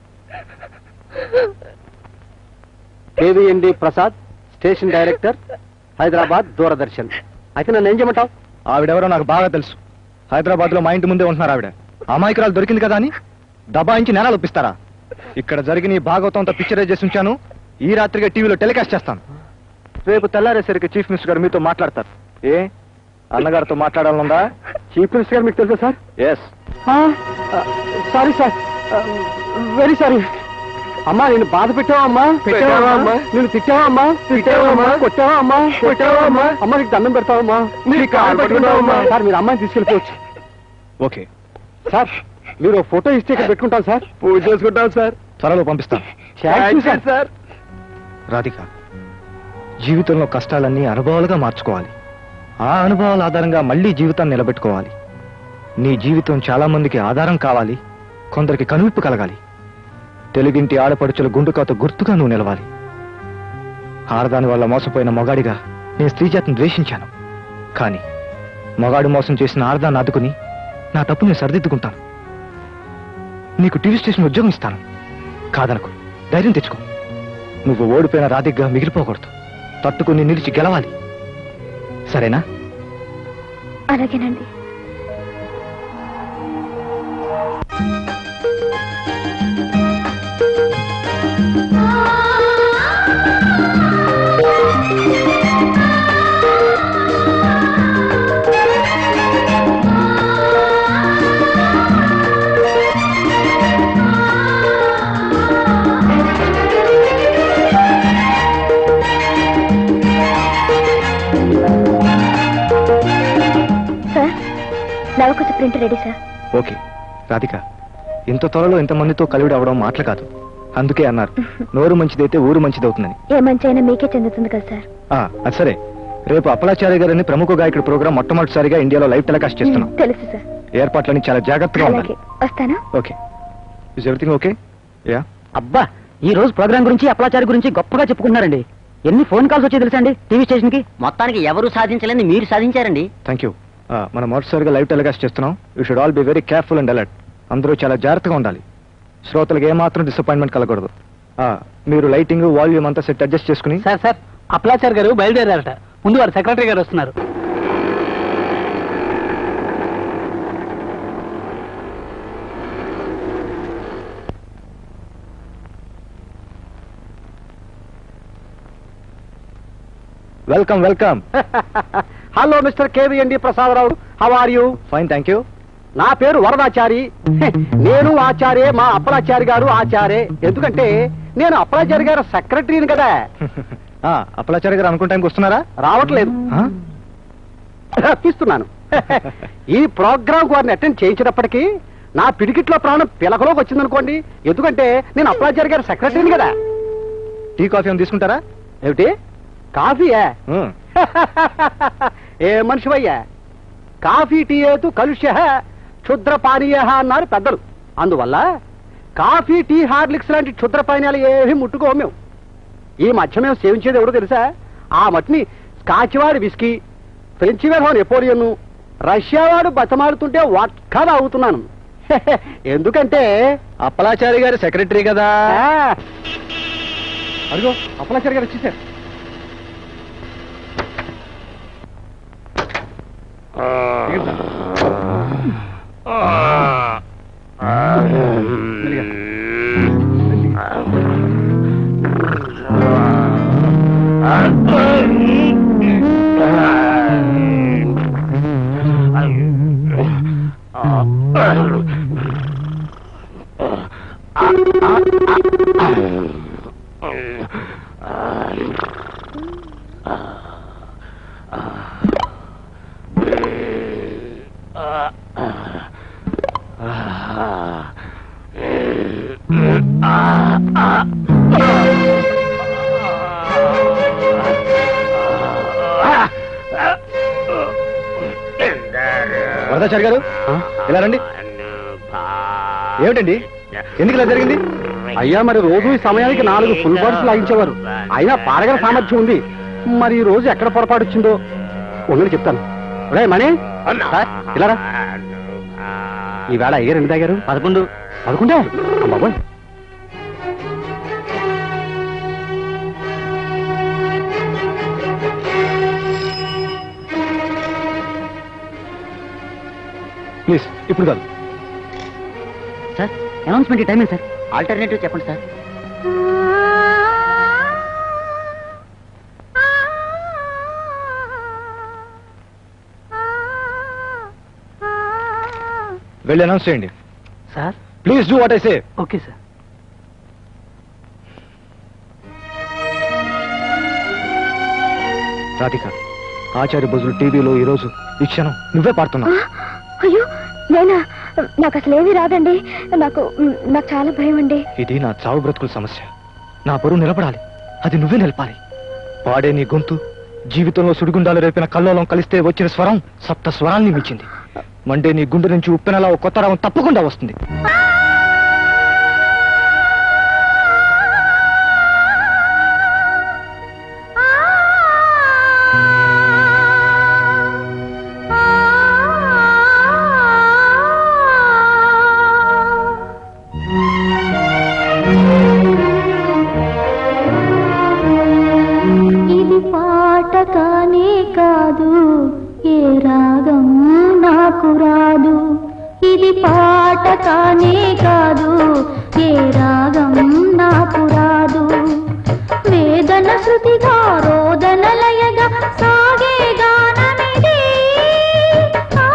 KVMD Prasad station director Hyderabad Doordarshan అయితే నన్ను ఏం చేయమంటావు ఆవిడెవరో నాకు బాగా తెలుసు హైదరాబాద్ లో మా ఇంటి ముందే ఉంటున్నారు ఆవిడ అమాయకురాలు దొరికింది కదా అని దబాయించి నేరాలు ఒప్పిస్తారా ఇక్కడ జరిగిన ఈ భాగవతంతో పిక్చరైజ్ చేసి ఉంచాను ఈ రాత్రిగా టీవీలో టెలికాస్ట్ చేస్తాను రేపు తెల్లారేసరికి చీఫ్ మినిస్టర్ గారు మీతో మాట్లాడతారు ఏ అన్నగారితో మాట్లాడాలనుందా చీఫ్ మినిస్టర్ గారు మీకు తెలుసా sir yes sorry sir very sorry అమ్మా నేను బాధ పెట్టావా అమ్మా పెట్టావా అమ్మా? నేను తిట్టావా అమ్మా తిట్టావా అమ్మా కొట్టావా అమ్మా కొట్టావా అమ్మా అమ్మ నీకు దండం పెడతావమ్మా నీ కాలు పట్టుకుంటావమ్మా? సార్ మీరు అమ్మాయిని తీసుకెళ్ళిపోవచ్చు ఓకే సార్ మీరు ఒక ఫోటో ఇస్తే ఇక్కడ పెట్టుకుంటాం సార్ పూజ చేసుకుంటాం సార్ త్వరలో పంపిస్తాను సార్ రాధిక జీవితంలో కష్టాలన్నీ అనుభవాలుగా మార్చుకోవాలి ఆ అనుభవాల ఆధారంగా మళ్ళీ జీవితాన్ని నిలబెట్టుకోవాలి నీ జీవితం చాలా మందికి ఆధారం కావాలి కొందరికి కనువిప్పు కలగాలి తెలుగింటి ఆడపడుచుల గుండుకాతో గుర్తుగా నువ్వు నిలవాలి ఆడదాని వల్ల మోసపోయిన మొగాడిగా నేను స్త్రీ జాతిని ద్వేషించాను కానీ మొగాడు మోసం చేసిన ఆడదాన్ని ఆదుకుని నా తప్పు నేను సరిదిద్దుకుంటాను నీకు టీవీ స్టేషన్ ఉద్యోగం ఇస్తాను కాదనకు ధైర్యం తెచ్చుకో నువ్వు ఓడిపోయిన రాధిగ్గా మిగిలిపోకూడదు తట్టుకుని నిలిచి గెలవాలి సరేనా అలాగేనండి sir Navakusha print ready sir okay Radhika ఇంత త్వరలో ఇంతమందితో కలివిడి అవడం మాటలు కాదు అందుకే అన్నారు నోరు మంచిదైతే ఊరు మంచిదవుతుందని ఏ మంచి అయినా మీకే చెందుతుంది కదా సార్ ఆ, అది సరే రేపు అప్పలాచార్య గారిని ప్రముఖ గాయకుడి ప్రోగ్రాం మొట్టమొదటిసారిగా ఇండియాలో లైవ్ టెలికాస్ట్ చేస్తున్నాం తెలుసు సార్ ఏర్పాట్లన్నీ చాలా జాగ్రత్తగా అలాగే ఉండాలి వస్తానా okay is everything okay yeah అబ్బా ఈ రోజు ప్రోగ్రామ్ గురించి అప్లాచారి గురించి గొప్పగా చెప్పుకుంటున్నారండి ఎన్ని ఫోన్ కాల్స్ వచ్చి తెలుసా అండి టీవీ స్టేషన్ కి మొత్తానికి ఎవరు సాధించలేని మీరు సాధించారండి థ్యాంక్ యూ మనం మొదటిసారిగా లైవ్ టెలికాస్ట్ చేస్తున్నాం you should all be very careful and alert అందరూ చాలా జాగ్రత్తగా ఉండాలి శ్రోతలకు ఏమాత్రం డిసప్పాయింట్మెంట్ కలగకూడదు ఆ, మీరు లైటింగ్ వాల్యూమ్ అంతా సెట్ అడ్జస్ట్ చేసుకుని సార్ సార్ అప్లాచారి గారు బయలుదేరారట ముందు వారు సెక్రటరీ గారు వస్తున్నారు welcome welcome hello mister KVMD Prasadarao how are you fine thank you నా పేరు వరదాచారి నేను ఆచార్య మా అప్పలాచారి గారు ఆచార్య ఎందుకంటే నేను అప్పలాచారి గారు సెక్రటరీని కదా అప్పలాచార్య గారు అనుకున్న టైంకి వస్తున్నారా రావట్లేదు ఆ? రప్పిస్తున్నాను ఈ ప్రోగ్రామ్ వారిని అటెండ్ చేయించినప్పటికీ నా పిడికిట్లో ప్రాణం పిలకలోకి వచ్చిందనుకోండి ఎందుకంటే నేను అప్పలాచారి గారి సెక్రటరీని కదా టీ కాఫీ ఏమైనా తీసుకుంటారా ఏమిటి కాఫీయా మ్మ్. ఏ మనిషివయ్యా కాఫీ టీ ఏతు కలుష్య క్షుద్ర పానీయ అన్నారు పెద్దలు అందువల్ల కాఫీ టీ హార్లిక్స్ లాంటి క్షుద్ర పానీయాలు ఏమీ ముట్టుకోము మేము ఈ మధ్య మేము సేవించేది ఎవడో తెలుసా ఆ మట్టిని స్కాచ్వాడి విస్కీ ఫ్రెంచ్ వేధం నెపోలియన్ రష్యా వాడు బతమాడుతుంటే వట్కా తాగుతున్నాను ఎందుకంటే అప్పలాచారి గారి సెక్రటరీ కదా ఆ, అదిగో అప్పలాచారి గారు వచ్చేసారు వరదాచారి గారు ఇలా రండి ఏమిటండి ఎందుకు ఇలా జరిగింది అయ్యా మరి రోజు ఈ సమయానికి నాలుగు ఫుల్ బర్డ్స్ లాగించేవారు అయినా పాడగల సామర్థ్యం ఉంది మరి ఈ రోజు ఎక్కడ పొరపాటు వచ్చిందో ఉందని చెప్తాను రే మణి సార్, ఇలా రా ఈవేళ అయ్యారు ఎన్ని తాగారు పదకొండు పదకొండే బాబోయ్ ప్లీజ్ ఇప్పుడు కాదు సార్ అనౌన్స్మెంట్ టైమే సార్ ఆల్టర్నేటివ్ చెప్పండి సార్ వెళ్ళి అనౌన్స్ చేయండి sir please do what I say okay sir Radhika Acharya బుజులు టీవీలో ఈ రోజు ఈ క్షణం నువ్వే పాడుతున్నావు అయ్యో నేనా నాకు అసలు ఏమీ రాదండి నాకు నాకు చాలా భయం అండి ఇది నా చావు బ్రతుకుల సమస్య నా బరువు నిలబడాలి అది నువ్వే నిలపాలి పాడే నీ గొంతు జీవితంలో సుడిగుండాలు రేపిన కల్లోలం కలిస్తే వచ్చిన స్వరం సప్త స్వరాల్ని మించింది మండే నీ గుండె నుంచి ఉప్పెనలా ఓ కొత్త రావం తప్పకుండా వస్తుంది ఇది పాట కానే కాదు ఏ రాగం నాకు రాదు ఇది పాట కానే కాదు ఏ రాగం నాకు రాదు వేదన శృతిగా రోదన లయగా సాగే గానమిది ఆ,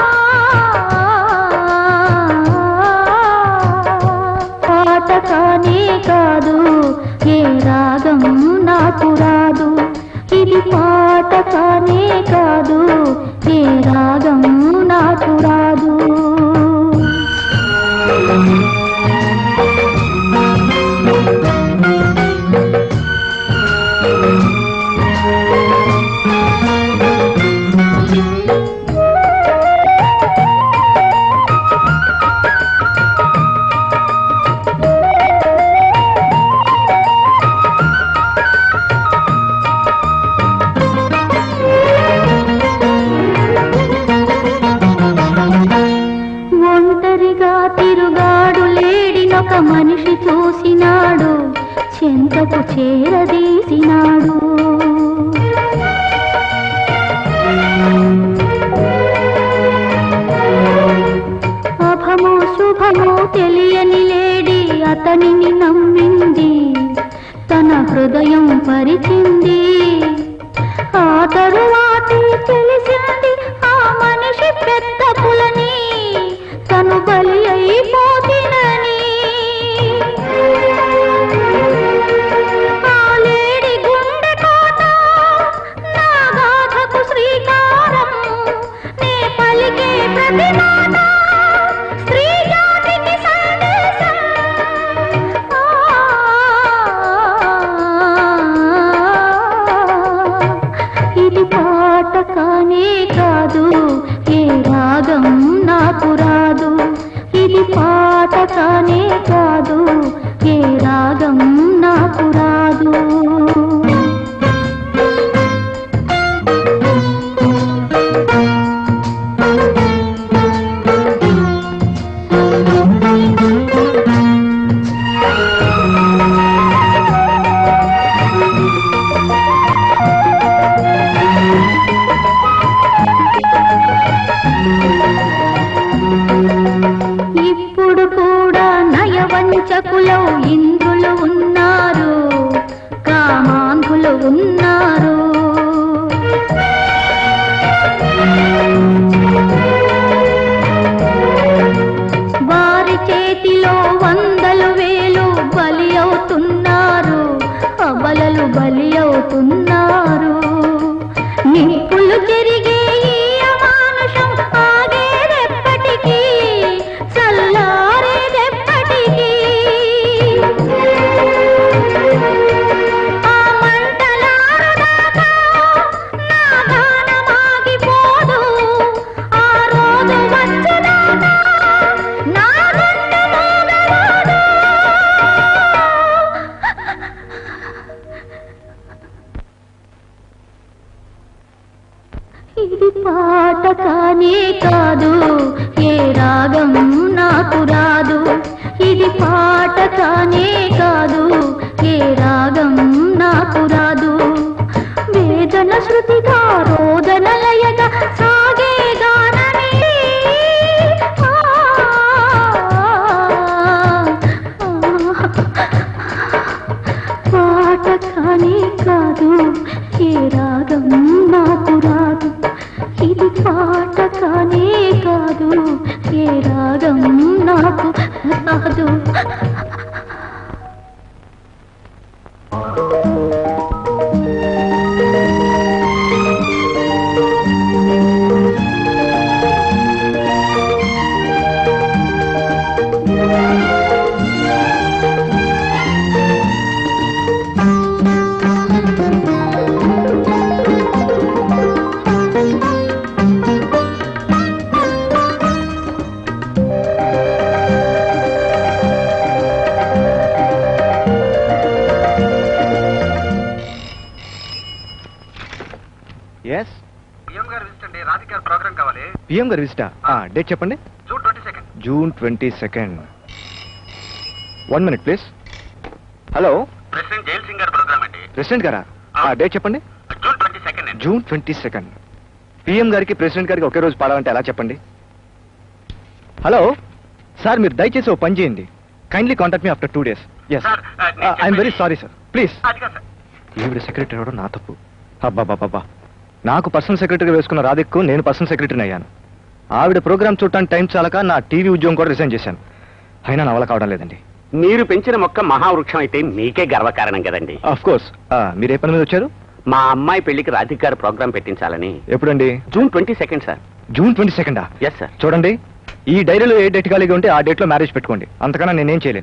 పాట కానే కాదు ఏ రాగం నాకు రాదు ఇది పాట కానే కాదు ఏ రాగం నాకు రాదు ఒంటరిగా తిరుగాడు లేడినొక మనిషి చూసినాడు చెంతకు చేరదీసినాడు అభము శుభము తెలియని లేడి అతనిని నమ్మింది తన హృదయం పరిచింది ఆ తరువాతి తెలిసింది ఆ మనిషి పెద్ద పులని తను బలి అయిపోతినని ఆ లేడి గుండె కోట నా గాథకు శ్రీకారం నే పలికే ప్రతి మాట స్త్రీ జాతికి సందేశం ఇది పాట కానే కాదు ఏ రాగం నాకు రాదు ఇది పాట కానే కాదు ఏ రాగం నాకు రాదు ఇప్పుడు కూడా నయవంచకులో ఇంద్రులు ఉన్నారు కామాంధులు ఉన్నారు వారి చేతిలో వందలు వేలు బలి అవుతున్నారు అబలలు బలి అవుతున్నారు నిప్పులు చెరిగే ఈ అమానుషం ఆగేదెప్పటికీ చల్లారేదెప్పటికీ ఎస్ పిఎం గారు విజిట్ అండి రాధిక ప్రోగ్రామ్ కావాలి పిఎం గారు విజిటా డేట్ చెప్పండి June twenty second June twenty second one minute please hello president Zail Singh గారి ప్రోగ్రామ్ అండి ప్రెసిడెంట్ గారా డేట్ చెప్పండి June twenty second June twenty second PM గారికి ప్రెసిడెంట్ గారికి ఒకే రోజు పాడాలంటే ఎలా చెప్పండి హలో సార్ మీరు దయచేసి ఓ పని చేయండి kindly contact me after two days yes Sir, uh, నేను ఐఎమ్ వెరీ చెప్పేది- సారీ సార్ ప్లీజ్ అది కాదు సార్ ఈవిడ సెక్రటరీ అవడం నా తప్పు అబ్బాబాబా నాకు పర్సనల్ సెక్రటరీగా వేసుకున్న రాధిక్కు నేను పర్సనల్ సెక్రటరీని అయ్యాను ఆవిడ ప్రోగ్రామ్ చూడటానికి టైం చాలక నా టీవీ ఉద్యోగం కూడా రిజైన్ చేశాను అయినా నా వల్ల కావడం లేదండి మీరు పెంచిన మొక్క మహావృక్షం అయితే మీకే గర్వకారణం కదండి ఆఫ్ కోర్స్ మీరు ఏ పని మీద వచ్చారు మా అమ్మాయి పెళ్లికి రాధిక్ గారు ప్రోగ్రామ్ పెట్టించాలని ఎప్పుడండి June twenty second sir June twenty సెకండా ఎస్ సార్ చూడండి ఈ డైరీలో ఏ డేట్ ఖాళీగా ఉంటే ఆ డేట్లో మ్యారేజ్ పెట్టుకోండి అంతకన్నా నేనేం చేయలేను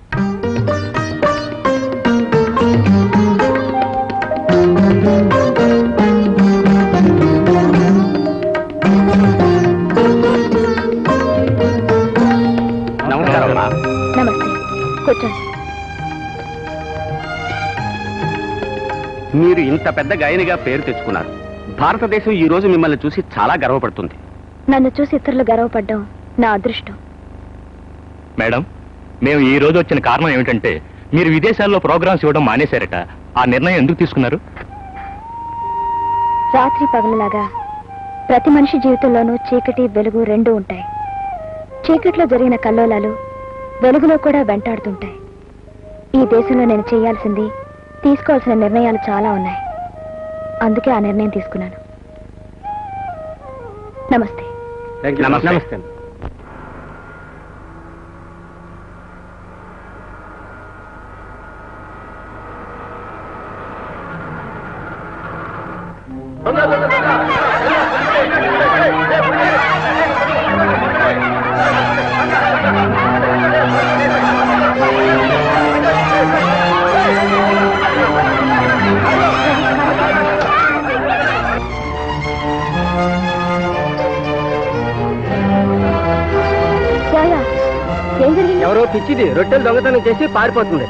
నమస్కారం అమ్మా నమస్తే కూర్చోండి మీరు ఇంత పెద్ద గాయనిగా పేరు తెచ్చుకున్నారు భారతదేశం ఈ రోజు మిమ్మల్ని చూసి చాలా గర్వపడుతుంది నన్ను చూసి ఇతరులు గర్వపడ్డం నా అదృష్టం మేడం మేము ఈ రోజు వచ్చిన కారణం ఏమిటంటే మీరు విదేశాల్లో ప్రోగ్రామ్స్ ఇవ్వడం మానేశారట ఆ నిర్ణయం ఎందుకు తీసుకున్నారు రాత్రి పగలలాగా ప్రతి మనిషి జీవితంలోనూ చీకటి వెలుగు రెండూ ఉంటాయి చీకట్లో జరిగిన కల్లోలాలు వెలుగులో కూడా వెంటాడుతుంటాయి ఈ దేశంలో నేను చేయాల్సింది తీసుకోవాల్సిన నిర్ణయాలు చాలా ఉన్నాయి అందుకే ఆ నిర్ణయం తీసుకున్నాను నమస్తే నమస్తే నమస్తే యాయా, ఏం జరిగింది ఎవరో పిచ్చిది రొట్టెలు దొంగతనం చేసి పారిపోతుంది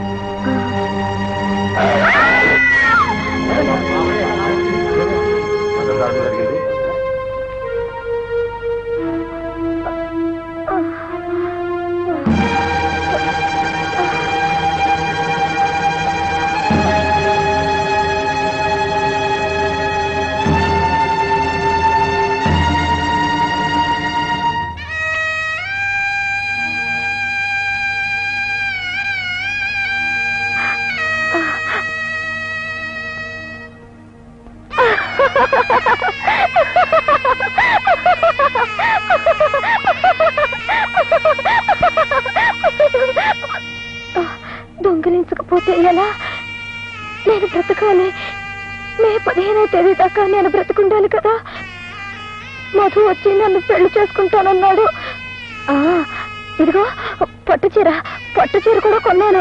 దొంగిలించకపోతే ఎలా నేను బ్రతకాలి మే పదిహేనో తేదీ దాకా నేను బ్రతుకుండాలి కదా మధు వచ్చి నన్ను పెళ్లి చేసుకుంటానన్నాడు ఆ ఇదిగో పట్టు చీర పట్టు చీర కూడా కొన్నాను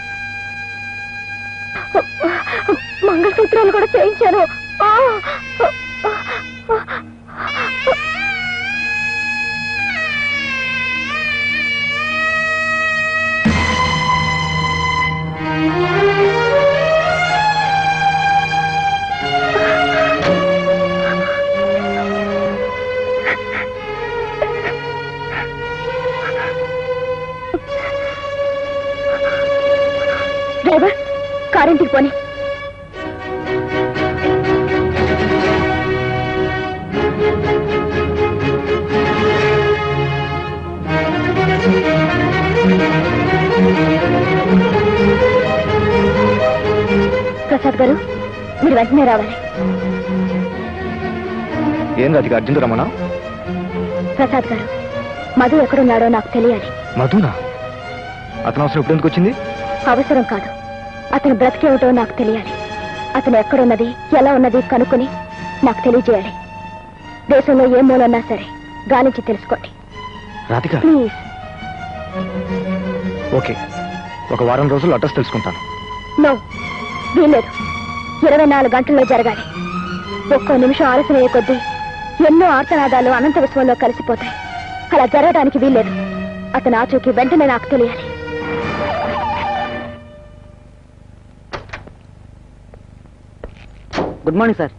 మంగళసూత్రాలు కూడా చేయించాను ఆ, డ్రైవర్ కారింటికి పోని ప్రసాద్ గారు మీరు వెంటనే రావాలి ఏం రాధిక అర్జున్ రమణ ప్రసాద్ గారు మధు ఎక్కడున్నాడో నాకు తెలియాలి మధునా అతను అవసరం ఇప్పుడు ఎందుకు వచ్చింది అవసరం కాదు అతను బ్రతికేమిటో నాకు తెలియాలి అతను ఎక్కడున్నది ఎలా ఉన్నది కనుక్కొని నాకు తెలియజేయాలి దేశంలో ఏ మూలన్నా సరే గాలించి తెలుసుకోండి రాధిక ప్లీజ్ ఓకే ఒక వారం రోజులు అడ్రస్ తెలుసుకుంటాను నో వీలేదు ఇరవై నాలుగు గంటల్లో జరగాలి ఒక్కో నిమిషం ఆలస్యం అయ్యే కొద్దీ ఎన్నో ఆర్తనాదాలు అనంత విశ్వంలో కలిసిపోతాయి అలా జరగడానికి వీల్లేదు అతను ఆచూకీ వెంటనే నాకు తెలియాలి గుడ్ మార్నింగ్ సార్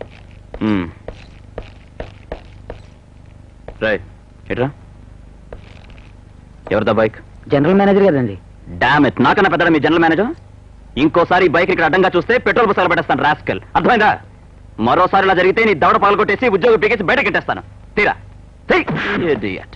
రైట్ ఎట్రా ఎవరిదా బైక్ జనరల్ మేనేజర్ కదండి డామ్ ఇట్ నాకన్నా పెద్దడా మీ జనరల్ మేనేజర్ ఇంకోసారి ఈ బైక్ ఇక్కడ అడ్డంగా చూస్తే పెట్రోల్ బస్సులు పెట్టేస్తాను రాస్కెల్ అర్థమైందా మరోసారి ఇలా జరిగితే నీ దవడ పాల్గొట్టేసి ఉద్యోగం పీకేసి బయటకి ఎట్టేస్తాను తీరా తీ. Idiot.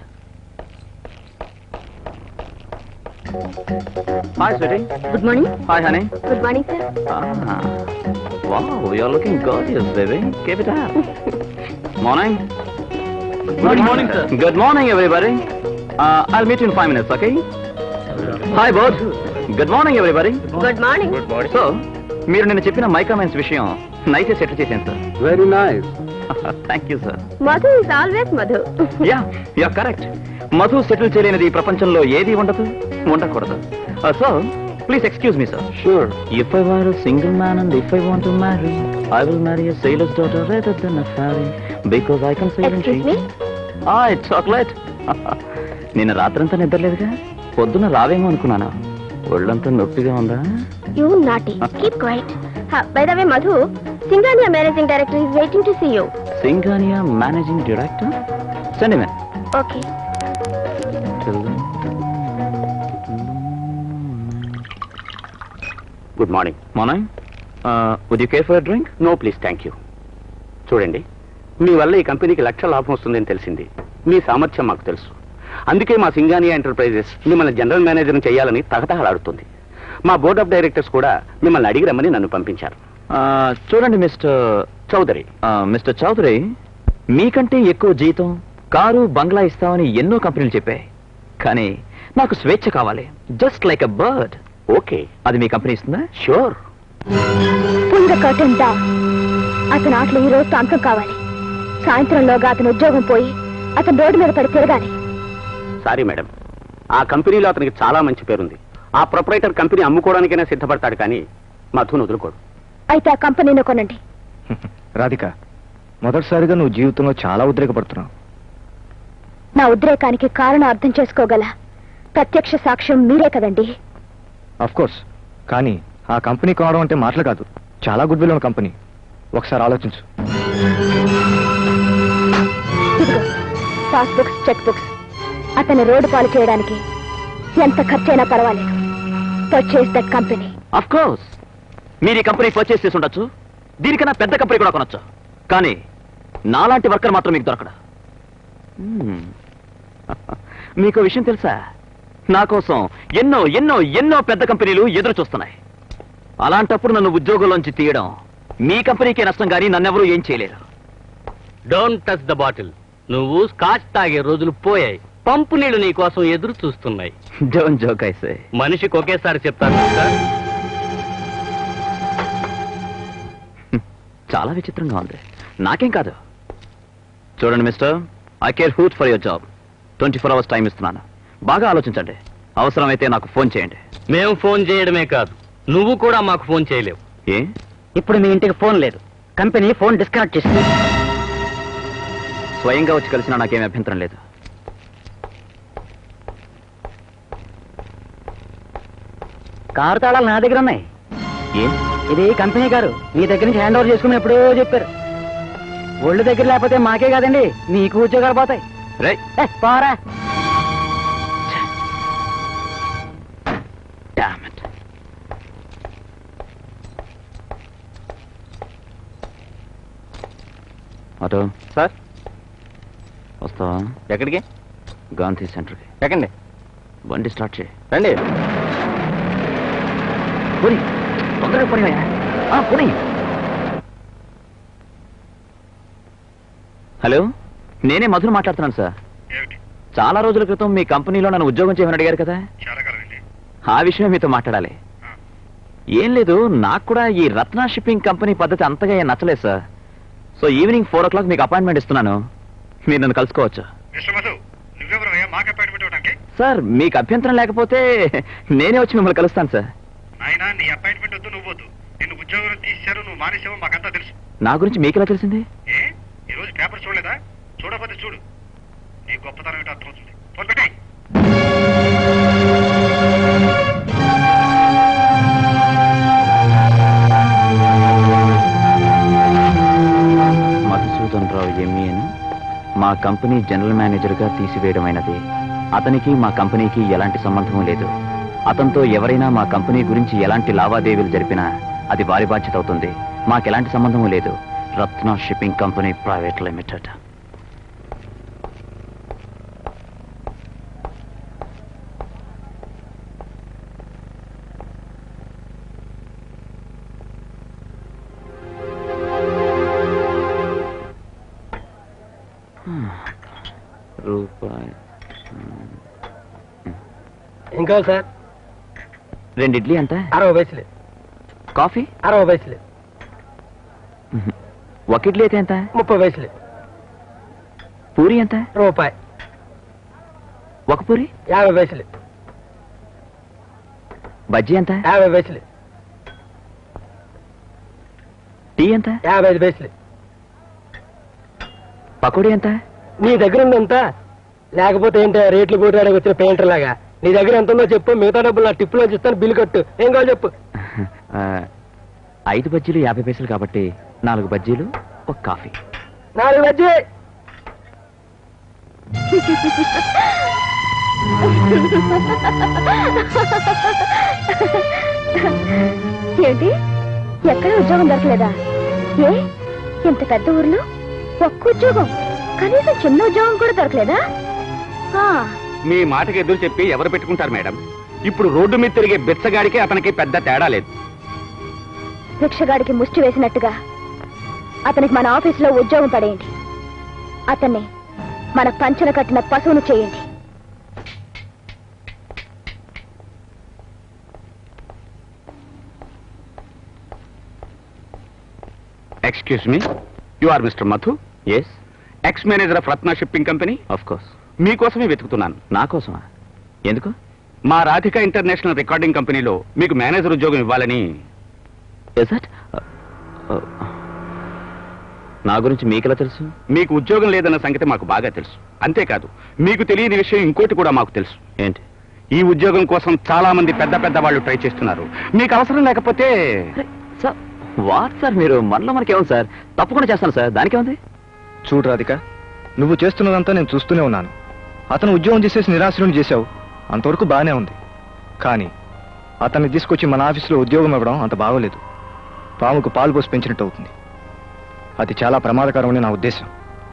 Hi sweetie good morning hi honey good morning sir Wow, you're looking gorgeous, baby. Keep it up. Morning. Good morning, sir. Good morning, everybody. Uh, I'll meet you in five minutes, okay? Hi, both. Good morning, everybody. Good morning so మీరు నిన్న చెప్పిన మైకామెన్స్ విషయం నైతే settle చేశాను sir very nice thank you sir Madhu is always Madhu yeah yeah correct Madhu settle చేయలేనిది ఈ ప్రపంచంలో ఏది ఉండదు ఉండకూడదు so please excuse me sir sure If I were a single man and if I want to marry, I will marry a sailor's daughter rather than a fairy. Because I can sail and excuse she... me Ah, it's chocolate. నిన్న రాత్రంతా నిద్రలేదుగా పొద్దున రావేమో అనుకున్నాను ఒళ్ళంతా నొప్పిగా ఉందా you naughty keep quiet by the way Madhu Singhania managing director is waiting to see you Singhania managing director సెండిమెన్ okay good morning morning would you care for drink no please thank you చూడండి మీ వల్ల ఈ కంపెనీకి లక్ష లాభం వస్తుందని తెలిసింది మీ సామర్థ్యం మాకు తెలుసు అందుకే మా సింగానియా ఎంటర్ప్రైజెస్ మిమ్మల్ని జనరల్ మేనేజర్ చేయాలని తహతహలాడుతుంది మా బోర్డ్ ఆఫ్ డైరెక్టర్స్ కూడా మిమ్మల్ని అడిగి రమ్మని నన్ను పంపించారు చూడండి మిస్టర్ చౌదరి మిస్టర్ చౌదరి మీకంటే ఎక్కువ జీతం కారు బంగ్లా ఇస్తామని ఎన్నో కంపెనీలు చెప్పాయి కానీ నాకు స్వేచ్ఛ కావాలి just like a bird okay అది మీ కంపెనీ ఇస్తుందా sure pull the curtain down అతని ఆటలు ఈ రోజు అంతం కావాలి సాయంత్రంలోగా అతని ఉద్యోగం పోయి అతను రోడ్డు మీద పడి తిరగాలి సారీ మేడం ఆ కంపెనీలో అతనికి చాలా మంచి పేరుంది ఆ ప్రొపరేటర్ కంపెనీ అమ్ముకోవడానికైనా సిద్ధపడతాడు కానీ మధును వదులుకోడు అయితే ఆ కంపెనీని కొనండి రాధిక మొదటిసారిగా నువ్వు జీవితంలో చాలా ఉద్రేకపడుతున్నావు నా ఉద్రేకానికి కారణం అర్థం చేసుకోగల ప్రత్యక్ష సాక్ష్యం మీరే కదండి అఫ్ కోర్స్ కానీ ఆ కంపెనీ కొనడం అంటే మాటలు కాదు చాలా గుడ్ విల్ ఉన్న కంపెనీ ఒకసారి ఆలోచించు ఇదిగో పాస్ బుక్స్ చెక్ బుక్స్ అతన్ని రోడ్డు పాలు చేయడానికి ఎంత ఖర్చైనా పర్వాలేదు purchase that company of course మీరు ఈ కంపెనీ పర్చేస్ చేసి ఉండొచ్చు దీనికన్నా పెద్ద కంపెనీ కూడా కొనొచ్చు కానీ నాలాంటి వర్కర్ మాత్రం మీకు దొరకడు Hmm. మీకు ఓ విషయం తెలుసా నా కోసం ఎన్నో ఎన్నో ఎన్నో పెద్ద కంపెనీలు ఎదురు చూస్తున్నాయి అలాంటప్పుడు నన్ను ఉద్యోగంలోంచి తీయడం మీ కంపెనీకే నష్టం కానీ నన్నెవరూ ఏం చేయలేరు డోంట్ టచ్ ద బాటిల్ నువ్వు స్కాచ్ తాగే రోజులు పోయాయి పంపు నీళ్లు నీ కోసం ఎదురు చూస్తున్నాయి డోంట్ జోక్ ఐసే మనిషికి ఒకేసారి చెప్తాను సార్ చాలా విచిత్రంగా ఉంది నాకేం కాదు చూడండి mister I care hoot for your job twenty four hours time ఇస్తున్నాను బాగా ఆలోచించండి అవసరమైతే నాకు ఫోన్ చేయండి మేము ఫోన్ చేయడమే కాదు నువ్వు కూడా మాకు ఫోన్ చేయలేవు ఏ ఇప్పుడు మీ ఇంటికి ఫోన్ లేదు కంపెనీ ఫోన్ డిస్కనెక్ట్ చేసింది స్వయంగా వచ్చి కలిసినా నాకేం అభ్యంతరం లేదు కారు తాళాలు నా దగ్గర ఉన్నాయి ఏ ఇది కంపెనీ కారు మీ దగ్గర నుంచి హ్యాండ్ ఓవర్ చేసుకుని ఎప్పుడో చెప్పారు ఒళ్ళు దగ్గర లేకపోతే మాకే కాదండి మీకు ఉద్యోగాలు పోతాయి రే ఏ, పోరా Damn it. ఆటో సార్ వస్తావా ఎక్కడికి గాంధీ సెంటర్కి ఎక్కండి బండి స్టార్ట్ చేయి రండి పోనీ తొందరగా పోనీ పోనీ హలో నేనే మధును మాట్లాడుతున్నాను సార్ చాలా రోజుల క్రితం మీ కంపెనీలో నన్ను ఉద్యోగం చేయమని అడిగారు కదా ఆ విషయమే మీతో మాట్లాడాలి ఏం లేదు నాకు కూడా ఈ రత్న షిప్పింగ్ కంపెనీ పద్ధతి అంతగా ఏం నచ్చలేదు sir so evening four o'clock మీకు అపాయింట్మెంట్ ఇస్తున్నాను మీరు నన్ను కలుసుకోవచ్చు మిస్టర్ మధు నువ్వెవరు మాకు అపాయింట్మెంట్ ఇవ్వడానికి సార్ మీకు అభ్యంతరం లేకపోతే నేనే వచ్చి మిమ్మల్ని కలుస్తాను సార్ నాయనా నీ అపాయింట్మెంట్ వద్దు నువ్వు వద్దు నిన్ను ఉద్యోగం తీశారు నువ్వు మానేసావు మాకంతా తెలుసు నా గురించి మీకు ఎలా తెలిసింది ఏ ఈ రోజు పేపర్ చూడలేదా చూడకపోతే చూడు నీ గొప్పతనం ఏంటో అర్థమవుతుంది ఫోన్ పెట్టేయ్ మధుసూదన్ రావు ఎంఈ అని మా కంపెనీ జనరల్ మేనేజర్గా తీసివేయడమైనది అతనికి మా కంపెనీకి ఎలాంటి సంబంధం లేదు అతనితో ఎవరైనా మా కంపెనీ గురించి ఎలాంటి లావాదేవీలు జరిపినా అది వారి బాధ్యత అవుతుంది మాకెలాంటి సంబంధం లేదు Ratna shipping company private limited రూపాయి ఏం కావాలి సార్ రెండు ఇడ్లీ ఎంత అరవై పైసలు కాఫీ అరవై పైసలు ఒక ఇడ్లీ అయితే ఎంత ముప్పై పైసలు పూరి ఎంత రూపాయి ఒక పూరి యాభై పైసలు బజ్జీ ఎంత యాభై పైసలు టీ ఎంత యాభై ఐదు పైసలు పకోడీ ఎంత నీ దగ్గర ఉంది ఎంత లేకపోతే ఏంటి రేట్లు పోటాడానికి వచ్చిన పెయింటర్ లాగా నీ దగ్గర ఎంత ఉందో చెప్పు మిగతా డబ్బులు నా టిప్పులో ఇస్తాను బిల్లు కట్టు ఏం కావాలి చెప్పు ఆ, ఐదు బజ్జీలు యాభై పైసలు కాబట్టి నాలుగు బజ్జీలు ఒక కాఫీ నాలుగు మధ్య ఏంటి ఎక్కడ ఉద్యోగం దొరకలేదా ఏ ఇంత పెద్ద ఊర్లో ఒక్క ఉద్యోగం కనీసం చిన్న ఉద్యోగం కూడా దొరకలేదా ఆ, మీ మాటకి ఎదురు చెప్పి ఎవరు పెట్టుకుంటారు మేడం ఇప్పుడు రోడ్డు మీద తిరిగే బిచ్చగాడికి అతనికి పెద్ద తేడా లేదు భిక్షగాడికి ముష్టి వేసినట్టుగా అతనికి మన ఆఫీసులో ఉద్యోగం పడేయండి అతన్ని మన పంచన కట్టిన పశువును చేయండి excuse me you are mister Madhu yes ex manager of Ratna shipping company of course మీకోసమే వెతుకుతున్నాను నా కోసమా ఎందుకు మా రాధిక ఇంటర్నేషనల్ రికార్డింగ్ కంపెనీలో మీకు మేనేజర్ ఉద్యోగం ఇవ్వాలని ఇస్ దట్ నా గురించి మీకెలా తెలుసు మీకు ఉద్యోగం లేదన్న సంగతి మాకు బాగా తెలుసు అంతేకాదు మీకు తెలియని విషయం ఇంకోటి కూడా మాకు తెలుసు ఏంటి ఈ ఉద్యోగం కోసం చాలా మంది పెద్ద పెద్ద వాళ్ళు ట్రై చేస్తున్నారు మీకు అవసరం లేకపోతే సార్ వాట్ సార్ మీరు మనలో మనకేమో సార్ తప్పకుండా చేస్తాను సార్ దానికేముంది చూడు రాధిక నువ్వు చేస్తున్నదంతా నేను చూస్తూనే ఉన్నాను అతను ఉద్యోగం చేసేసి నిరాశను చేశావు అంతవరకు బాగానే ఉంది కానీ అతన్ని తీసుకొచ్చి మన ఆఫీసులో ఉద్యోగం ఇవ్వడం అంత బాగోలేదు పాముకు పాలు పోసి పెంచినట్టు అవుతుంది అది చాలా ప్రమాదకరమని నా ఉద్దేశం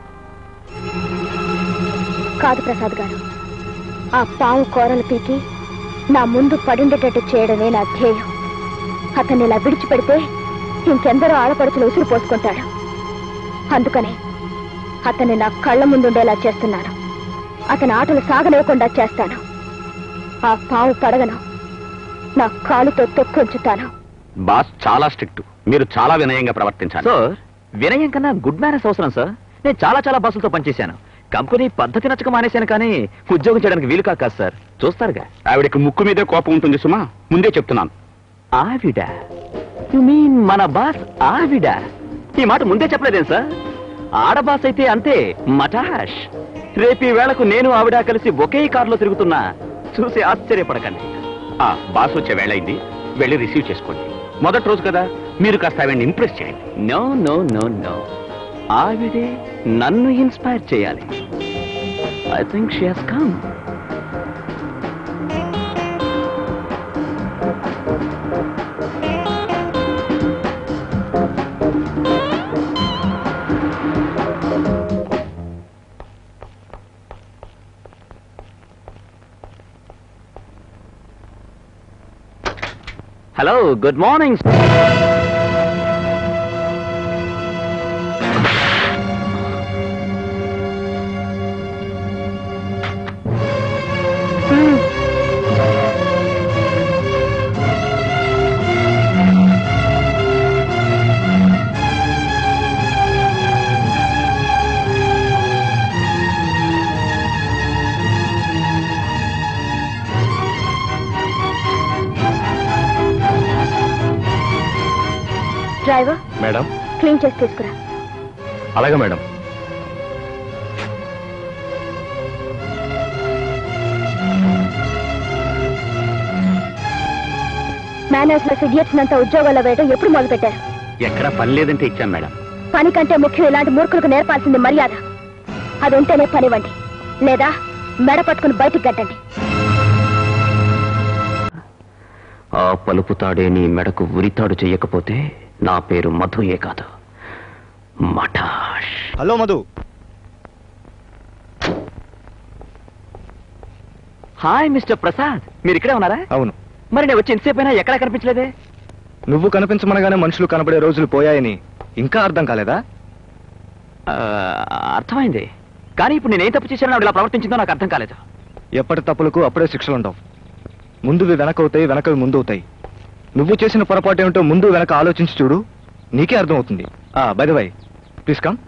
కాదు ప్రసాద్ గారు ఆ పాము కూరలు పీకి నా ముందు పడుండేటట్టు చేయడమే నా ధ్యేయం అతన్ని ఇలా విడిచిపెడితే ఇంకెందరో ఆడపడుచులు ఉసురు పోసుకుంటాడు అందుకనే అతన్ని నా కళ్ళ ముందుండేలా చేస్తున్నాను అతని ఆటలు సాగనివ్వకుండా చేస్తాను ఆ పాము పడగను నా కాలుతో తొక్కుంచుతాను బాస్ చాలా స్ట్రిక్ట్ మీరు చాలా వినయంగా ప్రవర్తించాలి సార్ వినయం కన్నా గుడ్ మేనర్స్ అవసరం సార్ నేను చాలా చాలా బస్సులతో పనిచేశాను కంపెనీ పద్ధతి నచ్చక మానేశాను కానీ ఉద్యోగం చేయడానికి వీలు కాదు సార్ చూస్తారుగా ఆవిడకి ముక్కు మీదే కోపం ఉంటుంది సుమా ముందే చెప్తున్నాను ఆవిడ యు మీన్ మన బాస్ ఆవిడ ఈ మాట ముందే చెప్పలేదేం సార్ ఆడ బాస్ అయితే అంతే మటాష్ రేపు ఈ వేళకు నేను ఆవిడ కలిసి ఒకే కారులో తిరుగుతున్నా చూసి ఆశ్చర్యపడకండి ఆ బాస్ వచ్చే వేళ అయింది వెళ్ళి రిసీవ్ చేసుకోండి మొదటి రోజు కదా మీరు కాస్త ఆవిడని ఇంప్రెస్ చేయండి నో నో నో నో ఆవిడే నన్ను ఇన్స్పైర్ చేయాలి I think she has come hello good morning driver madam clean చేసి తీసుకురా అలాగే మేడం మేనేజ్ లెస్ ఇడియట్స్ అంతా ఉద్యోగాల్లో వేయడం ఎప్పుడు మొదలు పెట్టారు ఎక్కడ పని లేదంటే ఇచ్చాం మేడం పని కంటే ముఖ్యం ఇలాంటి మూర్ఖులకు నేర్పాల్సింది మర్యాద అది ఉంటేనే పనివ్వండి లేదా మెడ పట్టుకుని బయటికి గట్టండి ఆ పలుపు తాడే నీ మెడకు ఉరితాడు చెయ్యకపోతే నా పేరు మధుయే కాదు మఠాష్ hello Madhu hi mister Prasad మీరు ఇక్కడే ఉన్నారా అవును మరి నేను వచ్చి ఎంతసేపు అయినా ఎక్కడ కనిపించలేదే నువ్వు కనిపించమనగానే మనుషులు కనబడే రోజులు పోయాయని ఇంకా అర్థం కాలేదా ఆ, అర్థమైంది కానీ ఇప్పుడు నేనేం తప్పు చేశానో ఆవిడ ఇలా ప్రవర్తించిందో నాకు అర్థం కాలేదు ఎప్పటి తప్పులకు అప్పుడే శిక్షలు ఉండవు ముందువి వెనక అవుతాయి వెనకవి ముందు అవుతాయి నువ్వు చేసిన పొరపాటు ఏమిటో ముందు వెనక ఆలోచించి చూడు నీకే అర్థం అవుతుంది by the way please come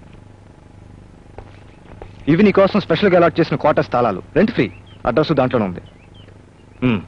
ఇవి నీ కోసం స్పెషల్గా అలాట్ చేసిన క్వార్టర్ స్థలాలు రెంట్ ఫ్రీ అడ్రస్ దాంట్లోనే ఉంది మ్మ్.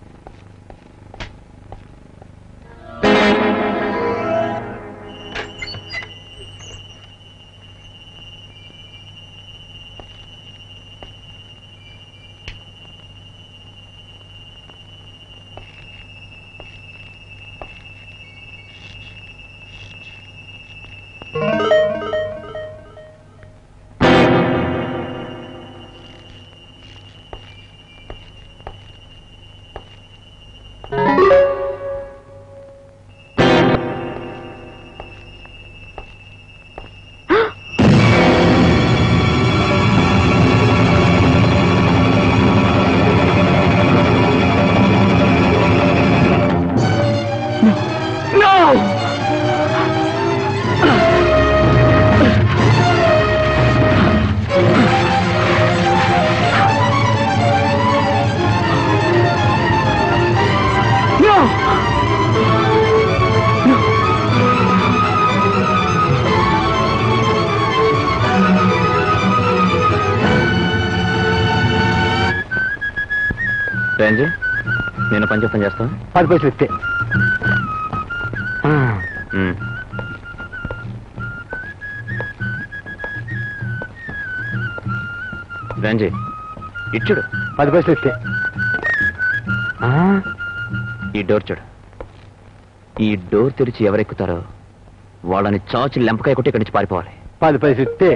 రేంజ్ నేను పని చెప్పని చేస్తాను పది పైసలు ఇస్తే రేంజీ ఇచ్చుడు పది పైసలు ఇస్తే ఆ, ఈ డోర్ చూడు ఈ డోర్ తెరిచి ఎవరెక్కుతారో వాళ్ళని చాచి లెంపకాయ కొట్టి ఇక్కడి నుంచి పారిపోవాలి పది పైసలు ఇస్తే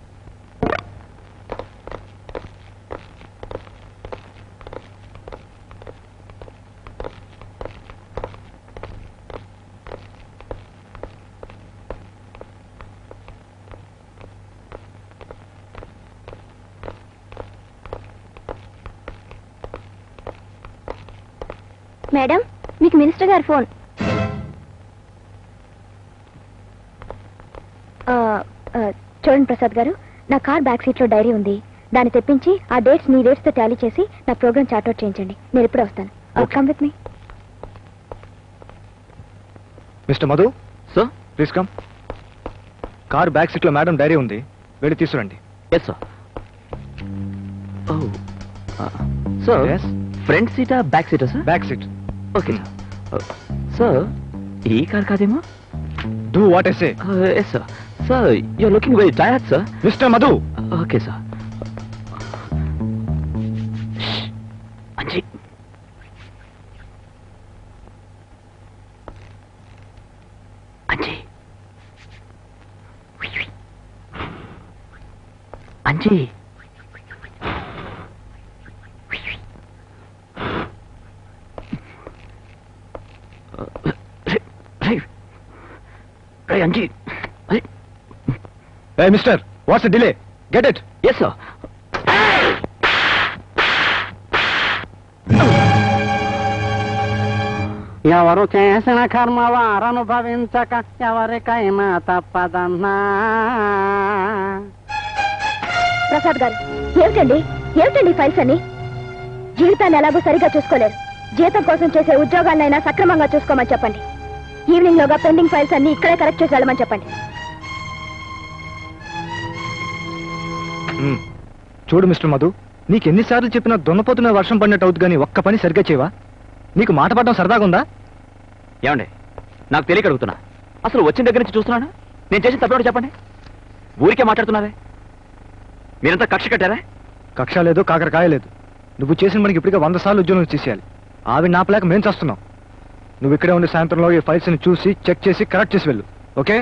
మేడం మీకు మినిస్టర్ గారి ఫోన్ ఆ, ఆ, చూడండి ప్రసాద్ గారు నా కార్ బ్యాక్ సీట్ లో డైరీ ఉంది దాన్ని తెప్పించి ఆ డేట్స్ మీ డేట్స్ తో టాలీ చేసి నా ప్రోగ్రామ్ చార్ట్అవుట్ చేయించండి నేను ఇప్పుడే వస్తాను come with me mister Madhu so please come car back seat లో మేడం డైరీ ఉంది వెళ్ళి తీసుకురండి yes sir so Yes. Front సీటా బ్యాక్ సీటా సార్ బ్యాక్ సీట్ ఓకే సార్ ఈ కార్ కాదేమో డూ వాట్ ఎస్ ఏ yes sir sir you're looking very tired sir mister Madhu okay sir Anji Anji Anji రే అంజీ ఏ mister what's delay get it yes sir ఎవరు చేసిన కర్మ వారనుభవించక ఎవరికైనా తప్పదన్నా ప్రసాద్ గారు ఏమిటండి ఏమిటండి ఈ ఫైల్స్ అన్ని జీవితాన్ని ఎలాగో సరిగా చూసుకోలేరు జీతం కోసం చేసే ఉద్యోగాలనైనా సక్రమంగా చూసుకోమని చెప్పండి ఈవినింగ్ లోగా పెండింగ్ ఫైల్స్ అన్ని ఇక్కడే కరెక్ట్ చేసి వెళ్ళమని చెప్పండి మ్మ్. చూడు మిస్టర్ మధు నీకు ఎన్నిసార్లు చెప్పినా దున్నపోతున్న వర్షం పడినట్టు అవుతుంది కానీ ఒక్క పని సరిగ్గా చేయవా నీకు మాట పడడం సరదాగా ఉందా ఏమండి నాకు తెలియక అడుగుతున్నా అసలు వచ్చిన దగ్గర నుంచి చూస్తున్నాను నేను చేసిన తప్పేమిటో చెప్పండి ఊరికే మాట్లాడుతున్నారే మీరంతా కక్ష కట్టారా కక్ష లేదు కాకరకాయ లేదు నువ్వు చేసిన మనకి ఇప్పటికే వంద సార్లు ఉద్యోగం చేసేయాలి ఆవిడ నాపలేక మేము చేస్తున్నాం నువ్వు ఇక్కడే ఉండి సాయంత్రంలో ఈ ఫైల్స్ ని చూసి చెక్ చేసి కరెక్ట్ చేసి వెళ్ళు ఓకే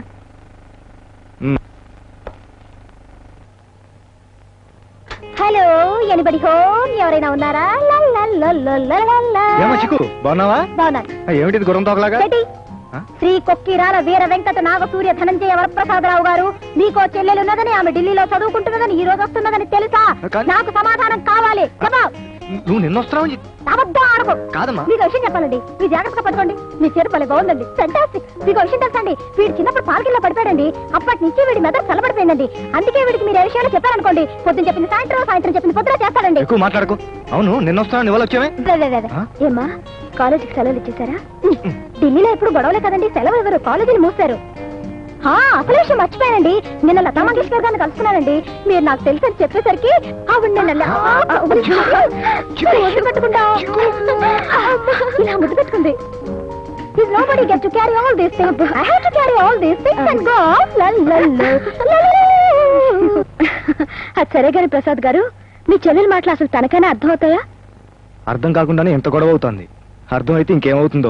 హలో ఎనిబడి హోమ్ ఎవరైనా ఉన్నారా లల్లల్లల్లల్లల్లల్ల. ఏమో చిక్కు బాగున్నావా బాగున్నాను ఆ, ఏమిటి గుర్రం తోకలాగా రెడ్డి ఆ? శ్రీ కొక్కిరాల వీర వెంకట నాగసూర్య ధనంజయ వరప్రసాదరావు గారు మీకో చెల్లెలు ఉన్నదని ఆమె ఢిల్లీలో చదువుకుంటున్నదని ఈ రోజు వస్తున్నదని తెలుసా కానీ- నాకు సమాధానం కావాలి జవాబు. నువ్వు నిన్న వస్తున్నావు అబద్ధం ఆడకు కాదమ్మా మీకు విషయం చెప్పాలండి మీ జాగ్రత్తగా పట్టుకోండి మీ చేరు భలే బాగుందండి ఫెంటాస్టిక్ మీకు విషయం తెలుసండి వీడు చిన్నప్పుడు పార్కిల్లో పడిపోయాడండి అప్పటి నుంచి వీడి మెదడు చల్లబడిపోయిందండి అందుకే వీడికి మీరు ఏ విషయాలు చెప్పారనుకోండి పొద్దున చెప్పింది సాయంత్రం సాయంత్రం చెప్పింది పొద్దున చేస్తాడండి ఎక్కువ మాట్లాడకు అవును నిన్న వస్తున్నావు ఇవాళ వచ్చావే రే, రే, రే, రే. ఆ? ఏమ్మా కాలేజీకి సెలవులు ఇచ్చేసారా ఢిల్లీలో ఎప్పుడు గొడవలే కదండి సెలవు ఎవరు కాలేజీని మూసారు ఆ, అసలు విషయం మర్చిపోయానండి నిన్న లతా మంగేష్కర్ గారిని కలుసుకున్నానండి మీరు నాకు తెలుసు అని చెప్పేసరికి ఆవిడ నిన్న లా- ఆ, ఒళ్ళు కట్టుకుంటా ఇలా ముద్దు పెట్టుకుంది Is nobody get to carry all these things? I have to carry all these things and go. La, la, la. La, la, la. అది సరే గాని ప్రసాద్ గారు మీ చెల్లెల మాటలు అసలు తనకైనా అర్థం అవుతాయా అర్థం కాకుండానే ఎంత గొడవ అవుతుంది అర్థం అయితే ఇంకేమవుతుందో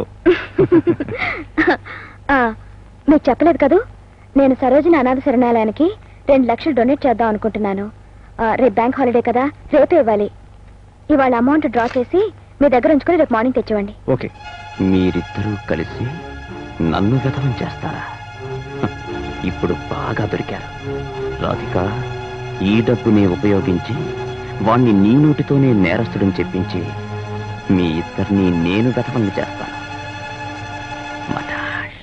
ఆ, మీకు చెప్పలేదు కదూ నేను సరోజిని అనాథ శరణాలయానికి రెండు లక్షలు డొనేట్ చేద్దాం అనుకుంటున్నాను ఆ, రేపు బ్యాంక్ హాలిడే కదా రేపే ఇవ్వాలి ఇవాళ అమౌంట్ డ్రా చేసి మీ దగ్గర ఉంచుకొని రేపు మార్నింగ్ తెచ్చివ్వండి ఓకే మీరిద్దరూ కలిసి నన్ను గతవం చేస్తారా హ, ఇప్పుడు బాగా దొరికారు రాధిక ఈ డబ్బుని ఉపయోగించి వాణ్ణి నీ నోటితోనే నేరస్తుడని చెప్పించి మీ ఇద్దరిని నేను గతవం చేస్తాను మటాష్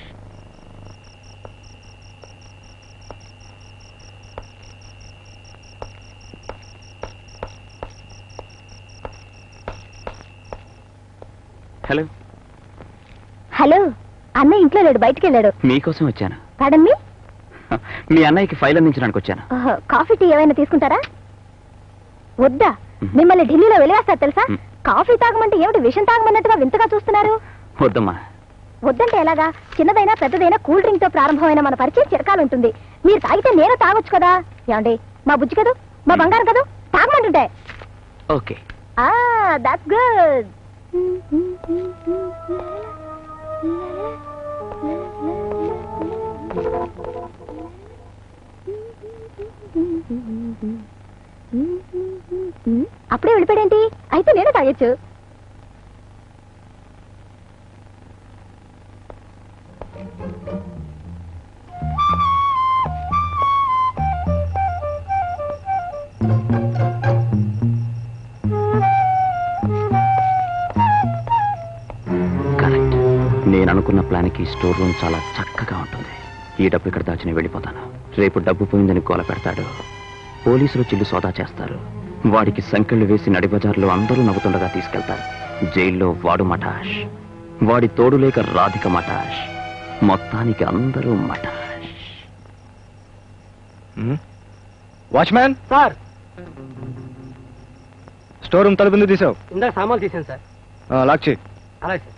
హలో హలో అన్న ఇంట్లో లేడు బయటికి వెళ్ళాడు మీకోసం వచ్చాను పడండి హ, మీ అన్నయ్యకి ఫైల్ అందించడానికి వచ్చాను కాఫీ టీ ఏమైనా తీసుకుంటారా వద్దా మిమ్మల్ని ఢిల్లీలో వెలివేస్తారు తెలుసా మ్. కాఫీ తాగమంటే ఏమిటి విషం తాగమన్నట్టుగా వింతగా చూస్తున్నారు వద్దమ్మా వద్దంటే ఎలాగా చిన్నదైనా పెద్దదైనా కూల్ డ్రింక్ తో ప్రారంభమైన మన పరిచయం చిరకాలు ఉంటుంది మీరు తాగితే నేను తాగొచ్చు కదా ఏమండి మా బుజ్జి కదూ మా బంగారం కదూ తాగమంటుంటే ఓకే ఆ దట్స్ గుడ్ అప్పుడే వెళ్ళిపోయాడేంటి అయితే నేను తాగొచ్చు కరెక్ట్ నేను అనుకున్న ప్లాన్కి స్టోర్ రూమ్ చాలా చక్కగా ఉంటుంది ఈ డబ్బు ఇక్కడ దాచిన వెళ్ళిపోతాను రేపు డబ్బు పోయిందని గోల పెడతాడు పోలీసులు చిల్లు సోదా చేస్తారు వాడికి సంకెళ్ళు వేసి నడిబజార్లో అందరూ నవ్వుతుండగా తీసుకెళ్తారు జైల్లో వాడు మటాష్ వాడి తోడు లేక రాధిక మటాష్ మొత్తానికి అందరూ మటాష్ వాచ్మ్యాన్ సార్ స్టోర్ రూమ్ తలుపు ఎందుకు తీసావు ఇందాక సామాన్లు తీసాను సార్ ఆ, లాక్ చేయి అలాగే సార్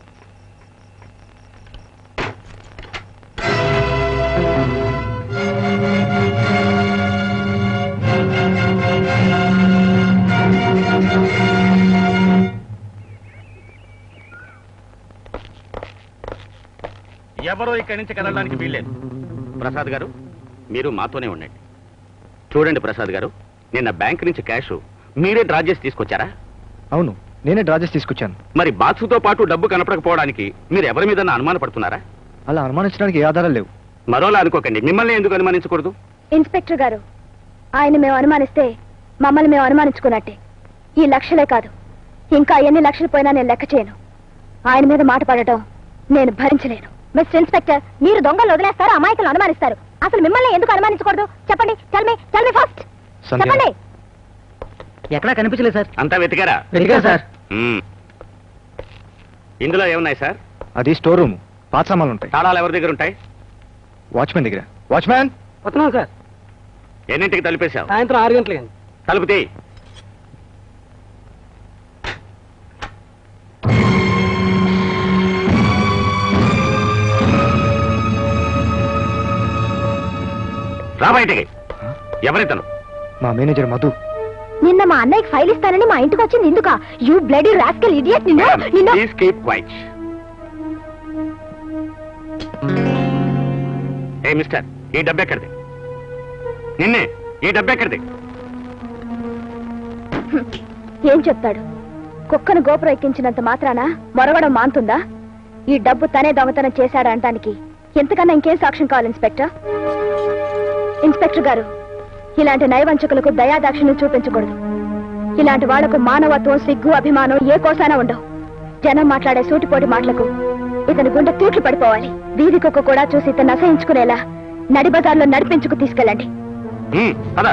ఎవరో ఇక్కడి నుంచి కదలడానికి వీల్లేదు ప్రసాద్ గారు మీరు మాతోనే ఉండండి చూడండి ప్రసాద్ గారు నిన్న బ్యాంక్ నుంచి క్యాష్ మీరే డ్రా చేసి తీసుకొచ్చారా అవును నేనే డ్రా చేసి తీసుకొచ్చాను మరి బాక్సుతో పాటు డబ్బు కనపడకపోవడానికి మీరు ఎవరి మీద అనుమాన పడుతున్నారా అలా అనుమానించడానికి ఏ ఆధారాలు లేవు మరోలా అనుకోకండి మిమ్మల్ని ఎందుకు అనుమానించకూడదు ఇన్స్పెక్టర్ గారు ఆయన మేము అనుమానిస్తే మమ్మల్ని మేము అనుమానించుకున్నట్టే ఈ లక్షలే కాదు ఇంకా ఎన్ని లక్షలు పోయినా నేను లెక్క చేయను ఆయన మీద మాట పడటం నేను భరించలేను మిస్టర్ ఇన్స్పెక్టర్ మీరు దొంగలు వదిలేస్తారు అమాయకులు అనుమానిస్తారు అసలు మిమ్మల్ని ఎందుకు అనుమానించకూడదు చెప్పండి చల్మి చల్మి ఫస్ట్ సంధ్య. చెప్పండి ఎక్కడా కనిపించలేదు సార్ అంతా వెతికారా వెతికా సార్ మ్మ్. ఇందులో ఏమున్నాయి సార్ అది స్టోర్ రూమ్ పాత సామాన్లు ఉంటాయి తాళాలు ఎవరి దగ్గర ఉంటాయి వాచ్మెన్ దగ్గర వాచ్మ్యాన్ వస్తున్నాం సార్ ఎన్నింటికి తలిపేశావు సాయంత్రం ఆరు గంటలకి తలుపు తీ బయటికి ఎవరితను మా మేనేజర్ మధు నిన్న మా అన్నయ్యకి ఫైల్ ఇస్తానని మా ఇంటికి వచ్చింది ఎందుక యూ బ్లడీ రాస్కల్ ఇడియట్ నిన్ను నిన్ను ప్లీజ్ కీప్ క్వైట్ ఏ మిస్టర్ ఈ డబ్బు ఎక్కడిది నిన్నే ఈ డబ్బు ఎక్కడిది ఏం చెప్తాడు కుక్కను గోపురం ఎక్కించినంత మాత్రాన మొరగడం మాంతుందా ఈ డబ్బు తనే దొంగతనం చేశాడా అంటానికి ఎంతకన్నా ఇంకేం సాక్ష్యం కావాలి ఇన్స్పెక్టర్ ఇన్స్పెక్టర్ గారు ఇలాంటి నయవంచకులకు దయాదాక్షిణ్యం చూపించకూడదు ఇలాంటి వాళ్లకు మానవత్వం సిగ్గు అభిమానం ఏ కోసానా ఉండవు జనం మాట్లాడే సూటిపోటి మాటలకు ఇతని గుండె తూట్లు పడిపోవాలి వీధి కుక్క కూడా చూసి ఇతను అసహించుకునేలా నడి బజార్లో నడిపించుకు తీసుకెళ్ళండి హ్మ్, పద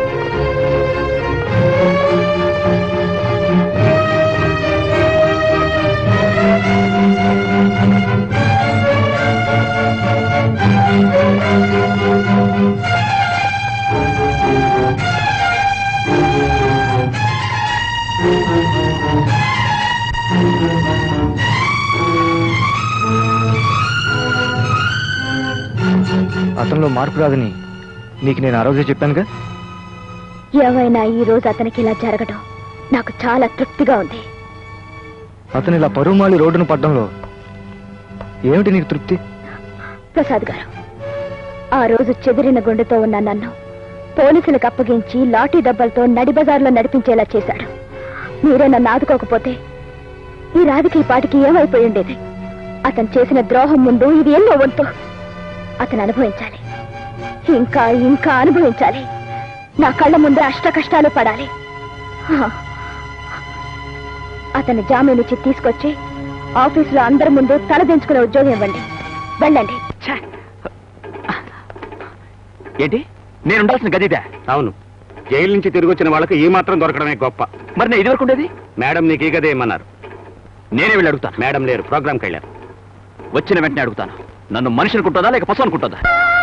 అతనిలో మార్పు రాదని నీకు నేను ఆ రోజే చెప్పానుగా ఏమైనా ఈ రోజు అతనికి ఇలా జరగడం నాకు చాలా తృప్తిగా ఉంది అతను ఇలా పరుమాలి రోడ్డును పడ్డంలో ఏమిటి నీకు తృప్తి ప్రసాద్ గారు ఆ రోజు చెదిరిన గుండెతో ఉన్న నన్ను పోలీసులకు అప్పగించి లాఠీ దెబ్బలతో నడి బజార్లో నడిపించేలా చేశాడు మీరే నన్ను ఆదుకోకపోతే ఈ రాధికి ఈ పాటికి ఏమైపోయి ఉండేది అతను చేసిన ద్రోహం ముందు ఇది ఎన్నో వంతు అతను అనుభవించాలి ఇంకా ఇంకా అనుభవించాలి నా కళ్ళ ముందే అష్ట కష్టాలు పడాలి హా. అతని జామీన్ ఇచ్చి తీసుకొచ్చి ఆఫీసులో అందరి ముందు తలదించుకునే ఉద్యోగం ఇవ్వండి వెళ్ళండి ఏంటి నేను ఉండాల్సిన గదిదా అవును జైలు నుంచి తిరిగి వచ్చిన వాళ్ళకి ఈ మాత్రం దొరకడమే గొప్ప మరి నేను ఇదివరకు ఉండేది మేడం నీకు ఈ గదే ఏమన్నారు నేనే వెళ్ళి అడుగుతాను మేడం లేరు ప్రోగ్రామ్కి వెళ్ళారు వచ్చిన వెంటనే అడుగుతాను నన్ను మనిషి అనుకుంటుందా లేక పశువు అనుకుంటుందా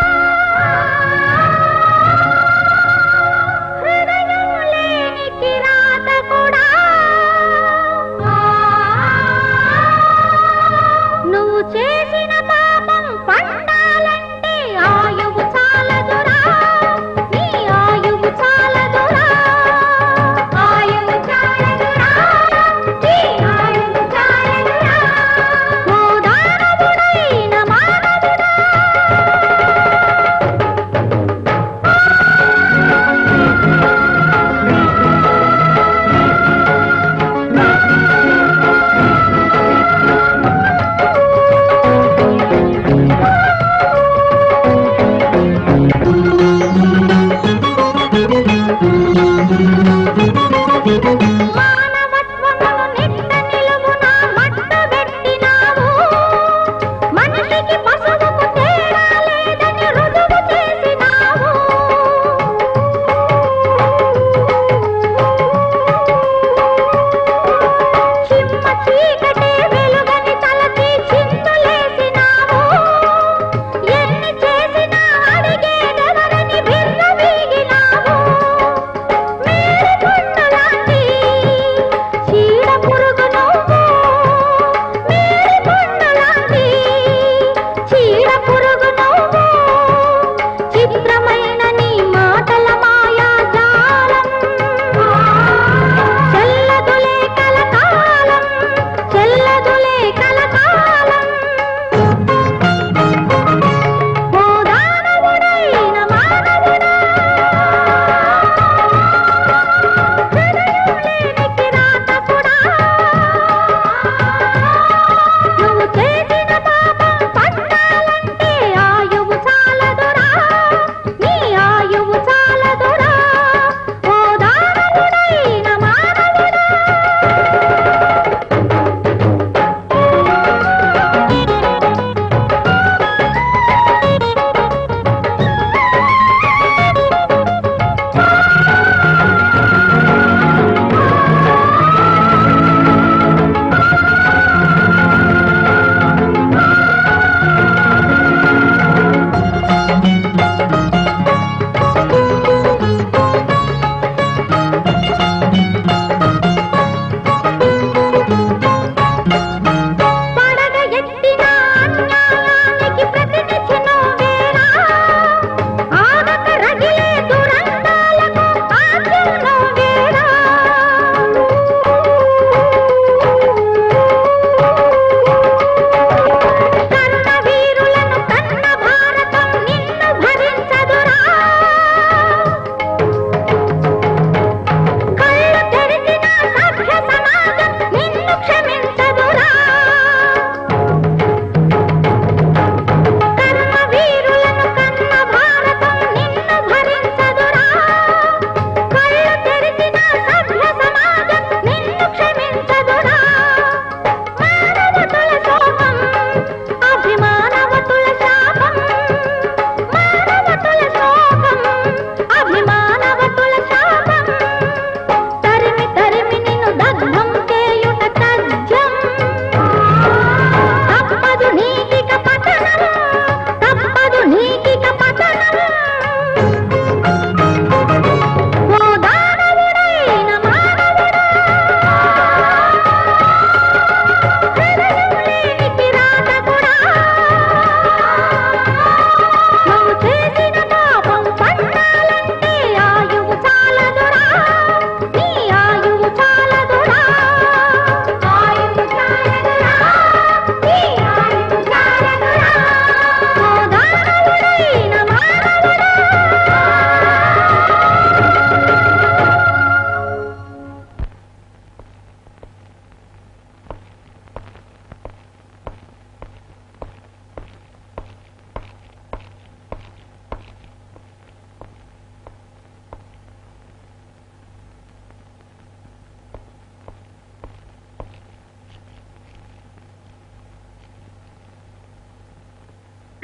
నువ్వు చేసిన పాపం పండాలంటే ఆయువు చాలదురా నీ ఆయువు చాలదురా ఆయువు చాలదురా నీ ఆయువు చాలదురా ఓ దానవుడైన మానవుడా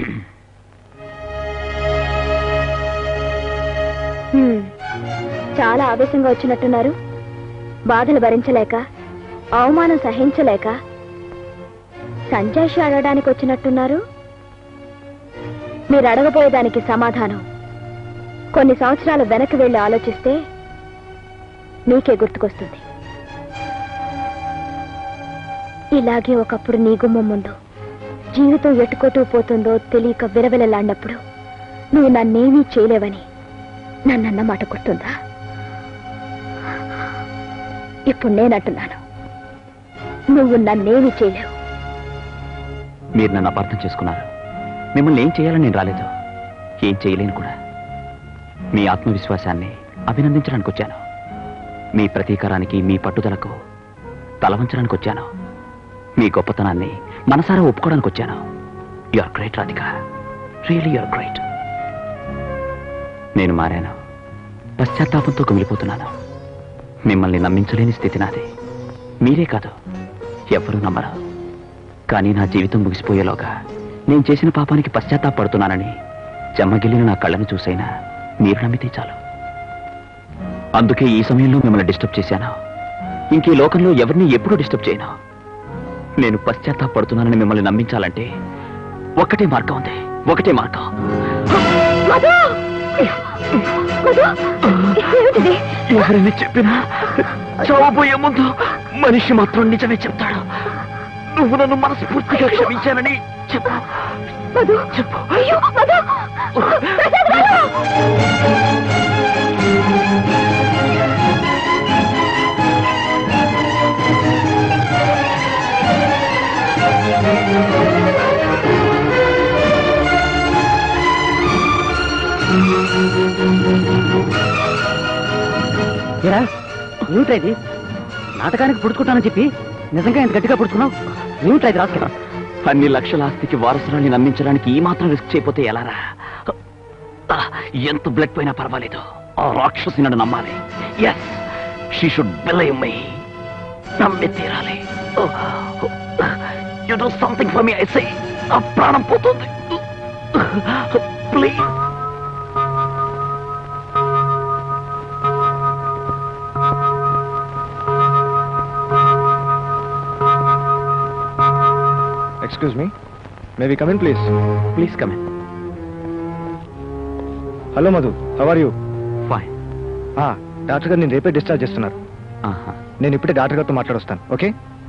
హ్మ్. చాలా ఆవేశంగా వచ్చినట్టున్నారు బాధలు భరించలేక అవమానం సహించలేక సంజాషి అడగడానికి వచ్చినట్టున్నారు మీరు అడగబోయేదానికి సమాధానం కొన్ని సంవత్సరాలు వెనక్కి వెళ్ళి ఆలోచిస్తే మీకే గుర్తుకొస్తుంది ఇలాగే ఒకప్పుడు నీ గుమ్మం ముందు జీవితం ఎట్టుకోతూ పోతుందో తెలియక విరవెలలాడినప్పుడు నువ్వు నన్నేమీ చేయలేవని నన్నన్న మాట గుర్తుందా ఇప్పుడు నేనంటున్నాను నువ్వు నన్నేమీ చేయలేవు మీరు నన్ను అపార్థం చేసుకున్నారు మిమ్మల్ని ఏం చేయాలని నేను రాలేదు ఏం చేయలేను కూడా మీ ఆత్మవిశ్వాసాన్ని అభినందించడానికి వచ్చాను మీ ప్రతీకారానికి మీ పట్టుదలకు తలవంచడానికి వచ్చాను మీ గొప్పతనాన్ని మనసారా ఒప్పుకోవడానికి వచ్చాను you are great Radhika really you are great నేను మారాను పశ్చాత్తాపంతో కుమిలిపోతున్నాను మిమ్మల్ని నమ్మించలేని స్థితి నాది మీరే కాదు ఎవ్వరూ నమ్మరు కానీ నా జీవితం ముగిసిపోయేలోగా నేను చేసిన పాపానికి పశ్చాత్తాపడుతున్నానని చెమ్మగిల్లిన నా కళ్ళని చూసైనా మీరు నమ్మితే చాలు అందుకే ఈ సమయంలో మిమ్మల్ని డిస్టర్బ్ చేశాను ఇంక ఈ లోకంలో ఎవరిని ఎప్పుడూ డిస్టర్బ్ చేయను నేను పశ్చాత్తాపడుతున్నానని మిమ్మల్ని నమ్మించాలంటే ఒకటే మార్గం ఉంది ఒకటే మార్గం మధు! మధు! ఏమిటిది? ఎవరైనా చెప్పినా చావబోయే ముందు మనిషి మాత్రం నిజమే చెప్తాడు నువ్వు నన్ను మనస్ఫూర్తిగా క్షమించానని చెప్పు మధు! చెప్పు అయ్యో, మధు! ప్రసాద్ గారు! ఏరా ఏమిట్రా ఇది నాటకానికి పుడుచుకుంటానని చెప్పి నిజంగా ఇంత గట్టిగా పుడుచుకున్నావు ఏమిట్రా ఇది రాసుకున్నా అన్ని లక్షల ఆస్తికి వారసురాల్ని నమ్మించడానికి ఈ మాత్రం రిస్క్ చేయకపోతే ఎలారా ఆ, ఎంత బ్లడ్ పోయినా పర్వాలేదు ఆ రాక్షసి నన్ను నమ్మాలి yes she should believe my నమ్మి తీరాలి you do something for me I say ఆ ప్రాణం పోతుంది please excuse me may we come in please please come hello Madhu how are you fine doctor గారు నేను రేపే డిశ్చార్జ్ చేస్తున్నారు నేను ఇప్పుడే డాక్టర్ గారితో మాట్లాడొస్తాను ఓకే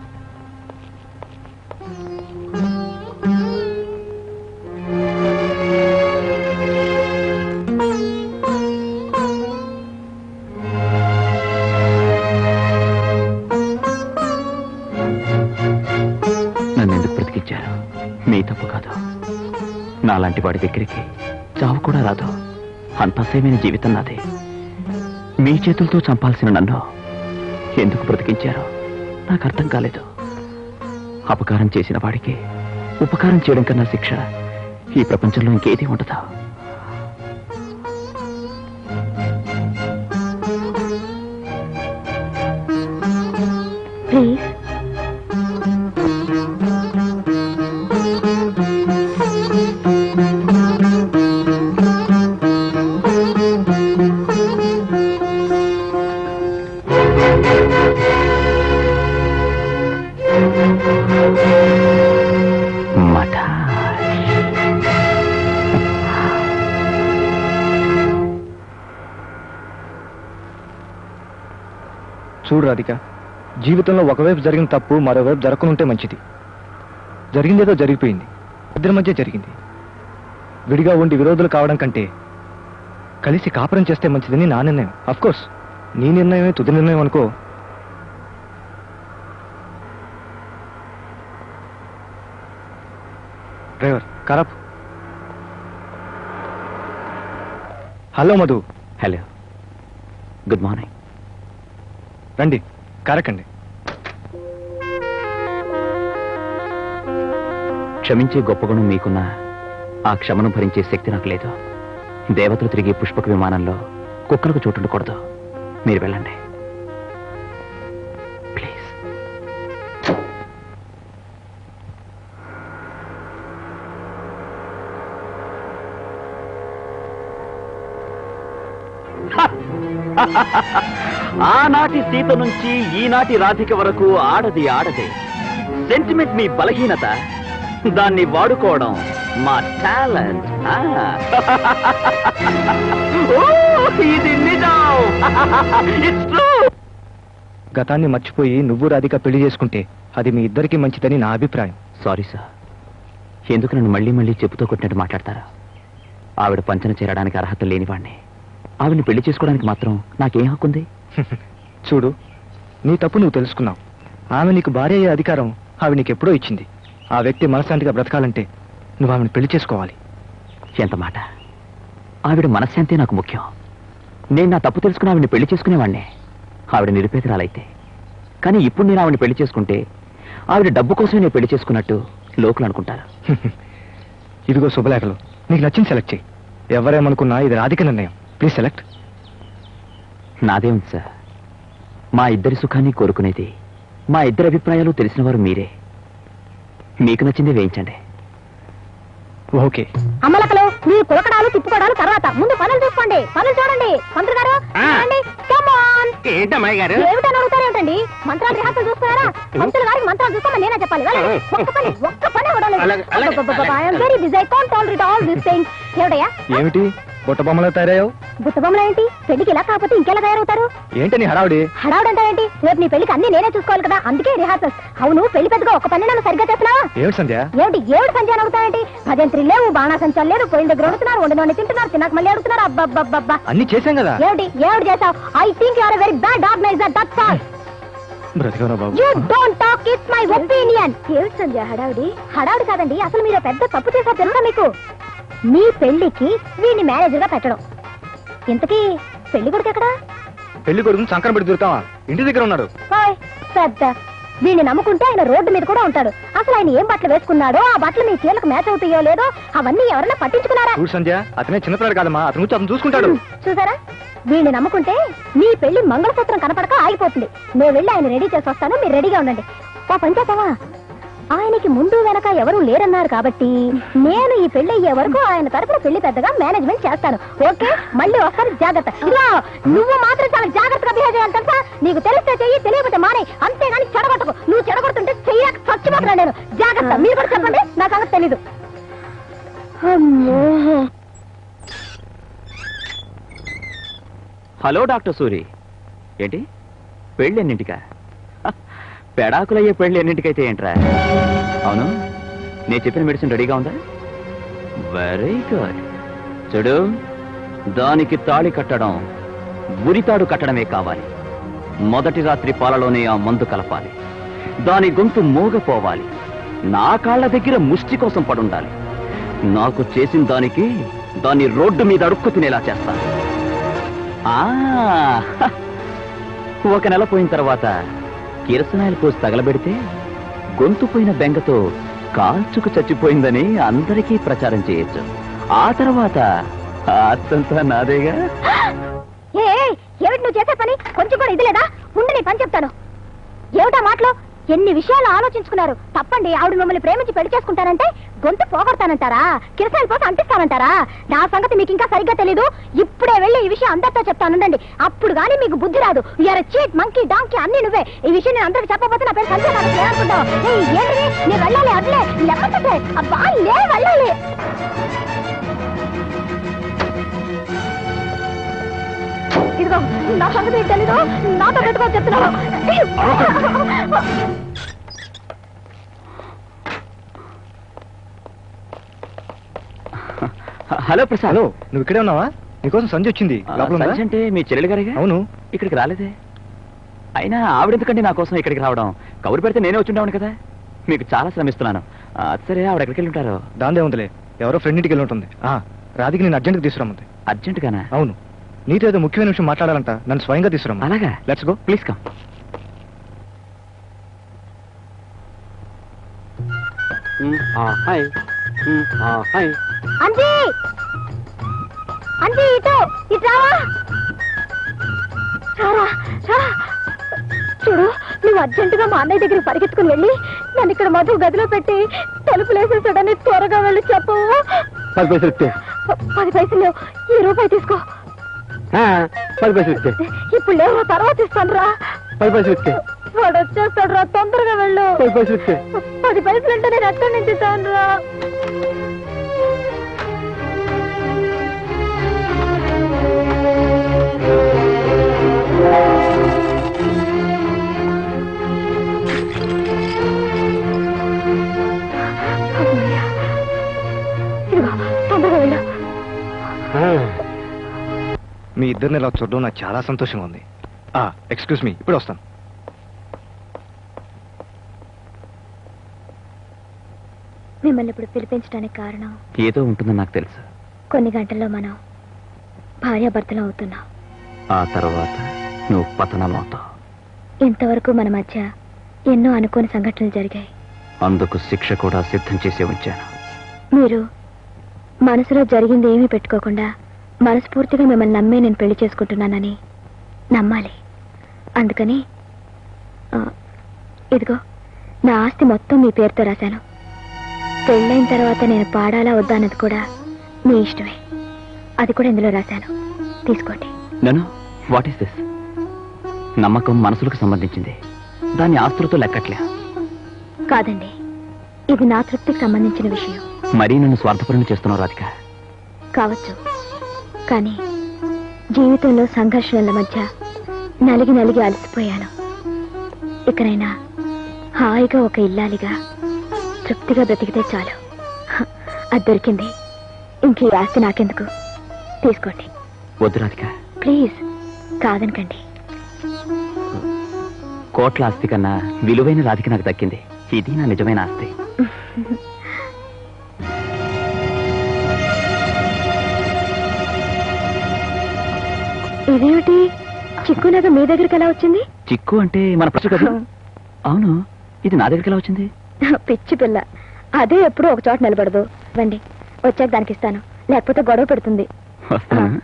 నన్ను ఎందుకు బ్రతికించారు మీ తప్పు కాదు నాలాంటి వాడి దగ్గరికి చావు కూడా రాదు అంత అసహ్యమైన జీవితం నాది మీ చేతులతో చంపాల్సిన నన్ను ఎందుకు బ్రతికించారో నాకు అర్థం కాలేదు అపకారం చేసిన వాడికి ఉపకారం చేయడం కన్నా శిక్ష ఈ ప్రపంచంలో ఇంకేది ఉండదా ప్లీజ్ చూడు రాధిక జీవితంలో ఒకవైపు జరిగిన తప్పు మరోవైపు జరగకుంటే మంచిది జరిగిందేదో జరిగిపోయింది ఇద్దరి మధ్య జరిగింది విడిగా ఉండి విరోధులు కావడం కంటే కలిసి కాపురం చేస్తే మంచిదని నా నిర్ణయం అఫ్ కోర్స్ నీ నిర్ణయమే తుది నిర్ణయం అనుకో డ్రైవర్ కరప్ hello Madhu hello good morning రండి కారకండి క్షమించే గొప్ప గుణం మీకున్న ఆ క్షమను భరించే శక్తి నాకు లేదు దేవతలు తిరిగే పుష్పక విమానంలో కుక్కలకు చోటుండకూడదు మీరు వెళ్ళండి ప్లీజ్ ఆనాటి సీత నుంచి ఈనాటి రాధిక వరకు ఆడది ఆడదే సెంటిమెంట్ మీ బలహీనత దాన్ని వాడుకోవడం మా టాలెంట్ ఇది నిజం ఇట్స్ ట్రూ గతాన్ని మర్చిపోయి నువ్వు రాధిక పెళ్లి చేసుకుంటే అది మీ ఇద్దరికి మంచిదని నా అభిప్రాయం సారీ సార్ ఎందుకు నన్ను మళ్ళీ మళ్ళీ చెప్పుతో కొట్టినట్టు మాట్లాడతారా ఆవిడ పంచన చేరడానికి అర్హత లేనివాణ్ణి ఆవిడని పెళ్లి చేసుకోవడానికి మాత్రం నాకేం హక్కుంది చూడు నీ తప్పు నువ్వు తెలుసుకున్నావు ఆమె నీకు భార్య అయ్యే అధికారం ఆవిడ నీకు ఎప్పుడో ఇచ్చింది ఆ వ్యక్తి మనశ్శాంతిగా బ్రతకాలంటే నువ్వు ఆమెను పెళ్లి చేసుకోవాలి ఎంత మాట ఆవిడ మనశ్శాంతి నాకు ముఖ్యం నేను నా తప్పు తెలుసుకుని ఆవిడని పెళ్లి చేసుకునేవాణ్ణే ఆవిడ నిరుపేదరాలైతే కానీ ఇప్పుడు నేను ఆవిడని పెళ్లి చేసుకుంటే ఆవిడ డబ్బు కోసమే నేను పెళ్లి చేసుకున్నట్టు లోకులు అనుకుంటారు ఇదిగో శుభలేఖలు నీకు నచ్చింది సెలెక్ట్ చేయి ఎవరేమనుకున్నా ఇది రాధిక నిర్ణయం ప్లీజ్ సెలెక్ట్ నాదేముంది సార్ మా ఇద్దరి సుఖాన్ని కోరుకునేది మా ఇద్దరి అభిప్రాయాలు తెలిసిన వారు మీరే మీకు నచ్చిందే వేయించండి ఓకే అమ్మలకలు మీరు కులకడాలు తిప్పుకోవడాలు తర్వాత ముందు పనులు చూసుకోండి పనులు చూడండి మంత్రి గారు ఆ. చూడండి Come on. ఏంటమ్మాయి గారు ఏమిటని అడుగుతారు ఏంటండి మంత్రాలు రిహార్సల్ చూస్తున్నారా మంత్రులు గారికి మంత్రాలు చూసుకోమని నేనే చెప్పాలి వెళ్ళండి. ఒక్క పని ఒక్క పని కూడా లేదు. అలాగే, అలాగే, అబ్బబ్బబ్బబ్బ, I am very busy. I can't tolerate all these things. ఏమిటయ్యా ఏమిటి బుట్ట బొమ్మలో తయారయ్యావు బుట్టబొమ్మలు ఏంటి పెళ్లికి ఇలా కాకపోతే ఇంకెలా తయారవుతారు ఏంటి నీ హడావుడి హడావుడంతా ఏంటి రేపు నీ పెళ్లికి అన్ని నేనే చూసుకోవాలి కదా అందుకే రిహార్సల్స్ అవును పెళ్లి పెద్దగా ఒక పని నన్ను సరిగ్గా చేస్తున్నావా ఏమిటి సంధ్య ఏమిటి ఏమిటి సంధ్య అవుతావేంటి భజంత్రి లేవు బాణాసంచాలు లేదు పొయ్యిల దగ్గర వండుతున్నారు వండిన తింటున్నారు తిన్నాక మళ్ళీ అడుగుతున్నారు అబ్బబ్బబ్బబ్బా అన్ని చేశాం కదా ఏమిటి ఏమిటి చేసావు I think you are very bad organiser that's all బ్రతికవరా బాబు you don't talk it's my opinion ఏమిటి సంధ్య హడావుడి హడావుడి కాదండి అసలు మీరు పెద్ద తప్పు చేశారు తెలుసా మీకు మీ పెళ్లికి వీడిని మేనేజర్ గా పెట్టడం ఇంతకీ పెళ్లి కొడుకు ఎక్కడా పెళ్లి కొడుకుని సంకరం పెట్టి దొరుకుతావా ఇంటి దగ్గర ఉన్నాడు హాయ్ పెద్ద వీడిని నమ్ముకుంటే ఆయన రోడ్డు మీద కూడా ఉంటాడు అసలు ఆయన ఏం బట్టలు వేసుకున్నాడో ఆ బట్టలు మీ చీరకు మ్యాచ్ అవుతాయో లేదో అవన్నీ ఎవరైనా పట్టించుకున్నారా చూడు సంధ్య అతనే చిన్నపిల్లడు కాదమ్మా అతను నుంచి అతను చూసుకుంటాడు చూసారా వీడిని నమ్ముకుంటే మీ పెళ్లి మంగళసూత్రం కనపడక ఆగిపోతుంది నేను వెళ్ళి ఆయన రెడీ చేసి వస్తాను మీరు రెడీగా ఉండండి ఓ పని చేద్దామా ఆయనకి ముందు వెనక ఎవరు లేరన్నారు కాబట్టి నేను ఈ పెళ్లి అయ్యే వరకు ఆయన తరపున పెళ్లి పెద్దగా మేనేజ్మెంట్ చేస్తాను ఓకే మళ్ళీ వస్తాను జాగ్రత్త ఇదిగో నువ్వు మాత్రం చాలా జాగ్రత్తగా బిహేవ్ చేయాలి తెలుసా నీకు తెలిస్తే చెయ్యి తెలియకపోతే మానే అంతేగాని చెడగొట్టకు నువ్వు చెడగొడుతుంటే చెయ్యక చచ్చిపోతున్నా నేను జాగ్రత్త మీరు కూడా చెప్పండి నా సంగతి తెలీదు అమ్మో హలో డాక్టర్ సూరి ఏంటి పెళ్ళి ఎన్నింటికా హ, పెడాకులయ్యే పెళ్ళి ఎన్నింటికైతే ఏంట్రా అవును నేను చెప్పిన మెడిసిన్ రెడీగా ఉందా వెరీ గుడ్ చూడు దానికి తాళి కట్టడం ఉరితాడు కట్టడమే కావాలి మొదటి రాత్రి పాలలోనే ఆ మందు కలపాలి దాని గొంతు మూగపోవాలి నా కాళ్ళ దగ్గర ముష్టి కోసం పడుండాలి నాకు చేసిన దానికి దాన్ని రోడ్డు మీద అడుక్కు తినేలా చేస్తాను ఆ హ. ఒక నెల పోయిన తర్వాత కిరసనాయలు పోసి తగలబెడితే గొంతు పోయిన బెంగతో కాల్చుకు చచ్చిపోయిందని అందరికీ ప్రచారం చేయొచ్చు ఆ తర్వాత ఆస్తంతా నాదేగా ఏ ఏ, ఏమిటి నువ్వు చేసే పని కొంచెం కూడా ఇది లేదా ఉండి నీ పని చెప్తాను ఏమిటా మాటలో ఎన్ని విషయాలు ఆలోచించుకున్నారు తప్పండి ఆవిడ మిమ్మల్ని ప్రేమించి పెళ్లి చేసుకుంటానంటే గొంతు పోగొడతానంటారా కిరసాయిల పోసి అంటిస్తానంటారా నా సంగతి మీకు ఇంకా సరిగ్గా తెలీదు ఇప్పుడే వెళ్ళి ఈ విషయం అందరితో చెప్తానుండండి అప్పుడు గానీ మీకు బుద్ధి రాదు యూఆర్ చీట్ మంకీ డాంకీ అన్ని నువ్వే ఈ విషయం నేను అందరికి చెప్పకపోతే నా పేరు సంజయ్ నాకు ఏమనుకుంటావు ఏయ్, ఏంటిది నేను వెళ్ళాలి అట్లే లేకపోతే అబ్బా లే వెళ్ళాలి ఇదిగో నా సంగతి నీకు తెలీదు నాతో పెట్టుకో చెప్తున్నాను హలో ప్రసాద్ హలో నువ్వు ఇక్కడే ఉన్నావా నీకోసం సంధ్య వచ్చింది లోపల ఉందా? సంజయ్ అంటే మీ చెల్లెలు గారిగా అవును ఇక్కడికి రాలేదే అయినా ఆవిడెందుకండి నా కోసం ఇక్కడికి రావడం కబురు పెడితే నేనే వచ్చి ఉండేవాడిని కదా మీకు చాలా శ్రమిస్తున్నాను ఆ, సరే ఆవిడ ఎక్కడికి వెళ్ళి ఉంటారు దాందే ఉందిలే ఎవరో ఫ్రెండ్ ఇంటికి వెళ్ళి ఉంటుంది ఆ, రాధికి నేను అర్జెంట్గా తీసుకురమ్మంది అర్జెంటుగానా అవును నీతో ఏదో ముఖ్యమైన విషయం మాట్లాడాలంట నన్ను స్వయంగా తీసుకురమ్మా అలాగా let's go please come hi hi Anji Anji ఇటు ఇటు రావా రారా రా. చూడు నువ్వు అర్జెంటుగా మా అన్నయ్య దగ్గరికి పరిగెత్తుకుని వెళ్ళి నన్ను ఇక్కడ మధు గదిలో పెట్టి తలుపులు వేసేసాడని త్వరగా వెళ్ళి చెప్పవు పది పైసలు ఇస్తే పది పైసలు ఈ రూపాయి తీసుకో ఆ, పది పైసలు ఇస్తే ఇప్పుడు లేవు తర్వాత ఇస్తాను రా పది పైసలు ఇస్తే వాడు వచ్చేస్తాడు రా తొందరగా వెళ్ళు పది పైసలు ఇస్తే పది పైసలు అంటే నేను ఎక్కడి నుంచి ఇస్తాను రా అమ్మయ్య. ఇదిగో తొందరగా వెళ్ళు ఆ, మీ ఇద్దరిని ఇలా చూడడం నాకు చాలా సంతోషంగా ఉంది ఎక్స్క్యూజ్ మీ ఇప్పుడు వస్తాను మిమ్మల్ని ఇప్పుడు పిలిపించడానికి కారణం ఏదో ఉంటుందని నాకు తెలుసు కొన్ని గంటల్లో మనం భార్యాభర్తలు అవుతున్నాం ఆ తర్వాత నువ్వు పతనమవుతావు ఇంతవరకు మన మధ్య ఎన్నో అనుకోని సంఘటనలు జరిగాయి అందుకు శిక్ష కూడా సిద్ధం చేసి ఉంచాను మీరు మనసులో జరిగింది ఏమీ పెట్టుకోకుండా మనస్ఫూర్తిగా మిమ్మల్ని నమ్మే నేను పెళ్లి చేసుకుంటున్నానని నమ్మాలి అందుకని ఆ, ఇదిగో నా ఆస్తి మొత్తం మీ పేరుతో రాశాను పెళ్ళైన తర్వాత నేను పాడాలా వద్దా అన్నది కూడా మీ ఇష్టమే అది కూడా ఇందులో రాశాను తీసుకోండి నేను వాట్ ఈస్ దిస్ నమ్మకం మనసులకు సంబంధించింది దాన్ని ఆస్తులతో లెక్కట్లే కాదండి ఇది నా తృప్తికి సంబంధించిన విషయం మరీ నన్ను స్వార్థపరుని చేస్తున్నావు రాధిక కావచ్చు కానీ జీవితంలో సంఘర్షణల మధ్య నలిగి నలిగి అలసిపోయాను ఇకనైనా హాయిగా ఒక ఇల్లాలిగా తృప్తిగా బ్రతికితే చాలు హ, అది దొరికింది ఇంక ఈ ఆస్తి నాకెందుకు తీసుకోండి వద్దు రాధిక ప్లీజ్ కాదనకండి కోట్ల ఆస్తి కన్నా విలువైన రాధిక నాకు దక్కింది ఇది నా నిజమైన ఆస్తి ఇదేమిటి చిక్కునగ మీ దగ్గరికి ఎలా వచ్చింది చిక్కు అంటే మన ప్రశ్న కదా అవును ఇది నా దగ్గరికి ఎలా వచ్చింది పిచ్చి పిల్ల అదే ఎప్పుడూ ఒక చోట నిలబడదు రండి వచ్చాక దానికి ఇస్తాను లేకపోతే గొడవ పెడుతుంది వస్తాను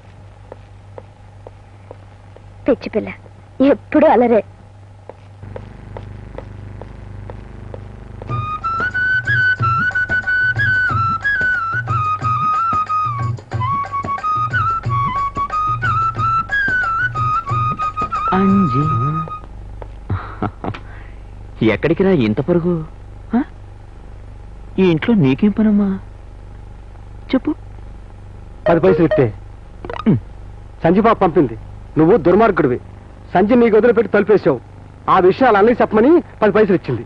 పిచ్చి పిల్ల ఎప్పుడు అలరే అంజి ఎక్కడికి రా ఇంత పరుగు ఆ? ఈ ఇంట్లో నీకేం పనమ్మా చెప్పు పది పైసలు ఇస్తే ఉమ్. సంజీబాబు పంపింది నువ్వు దుర్మార్గుడివి సంజయ్ నీకు వదిలిపెట్టి తలుపేశావు ఆ విషయాలు అన్నీ చెప్పమని పది పైసలు ఇచ్చింది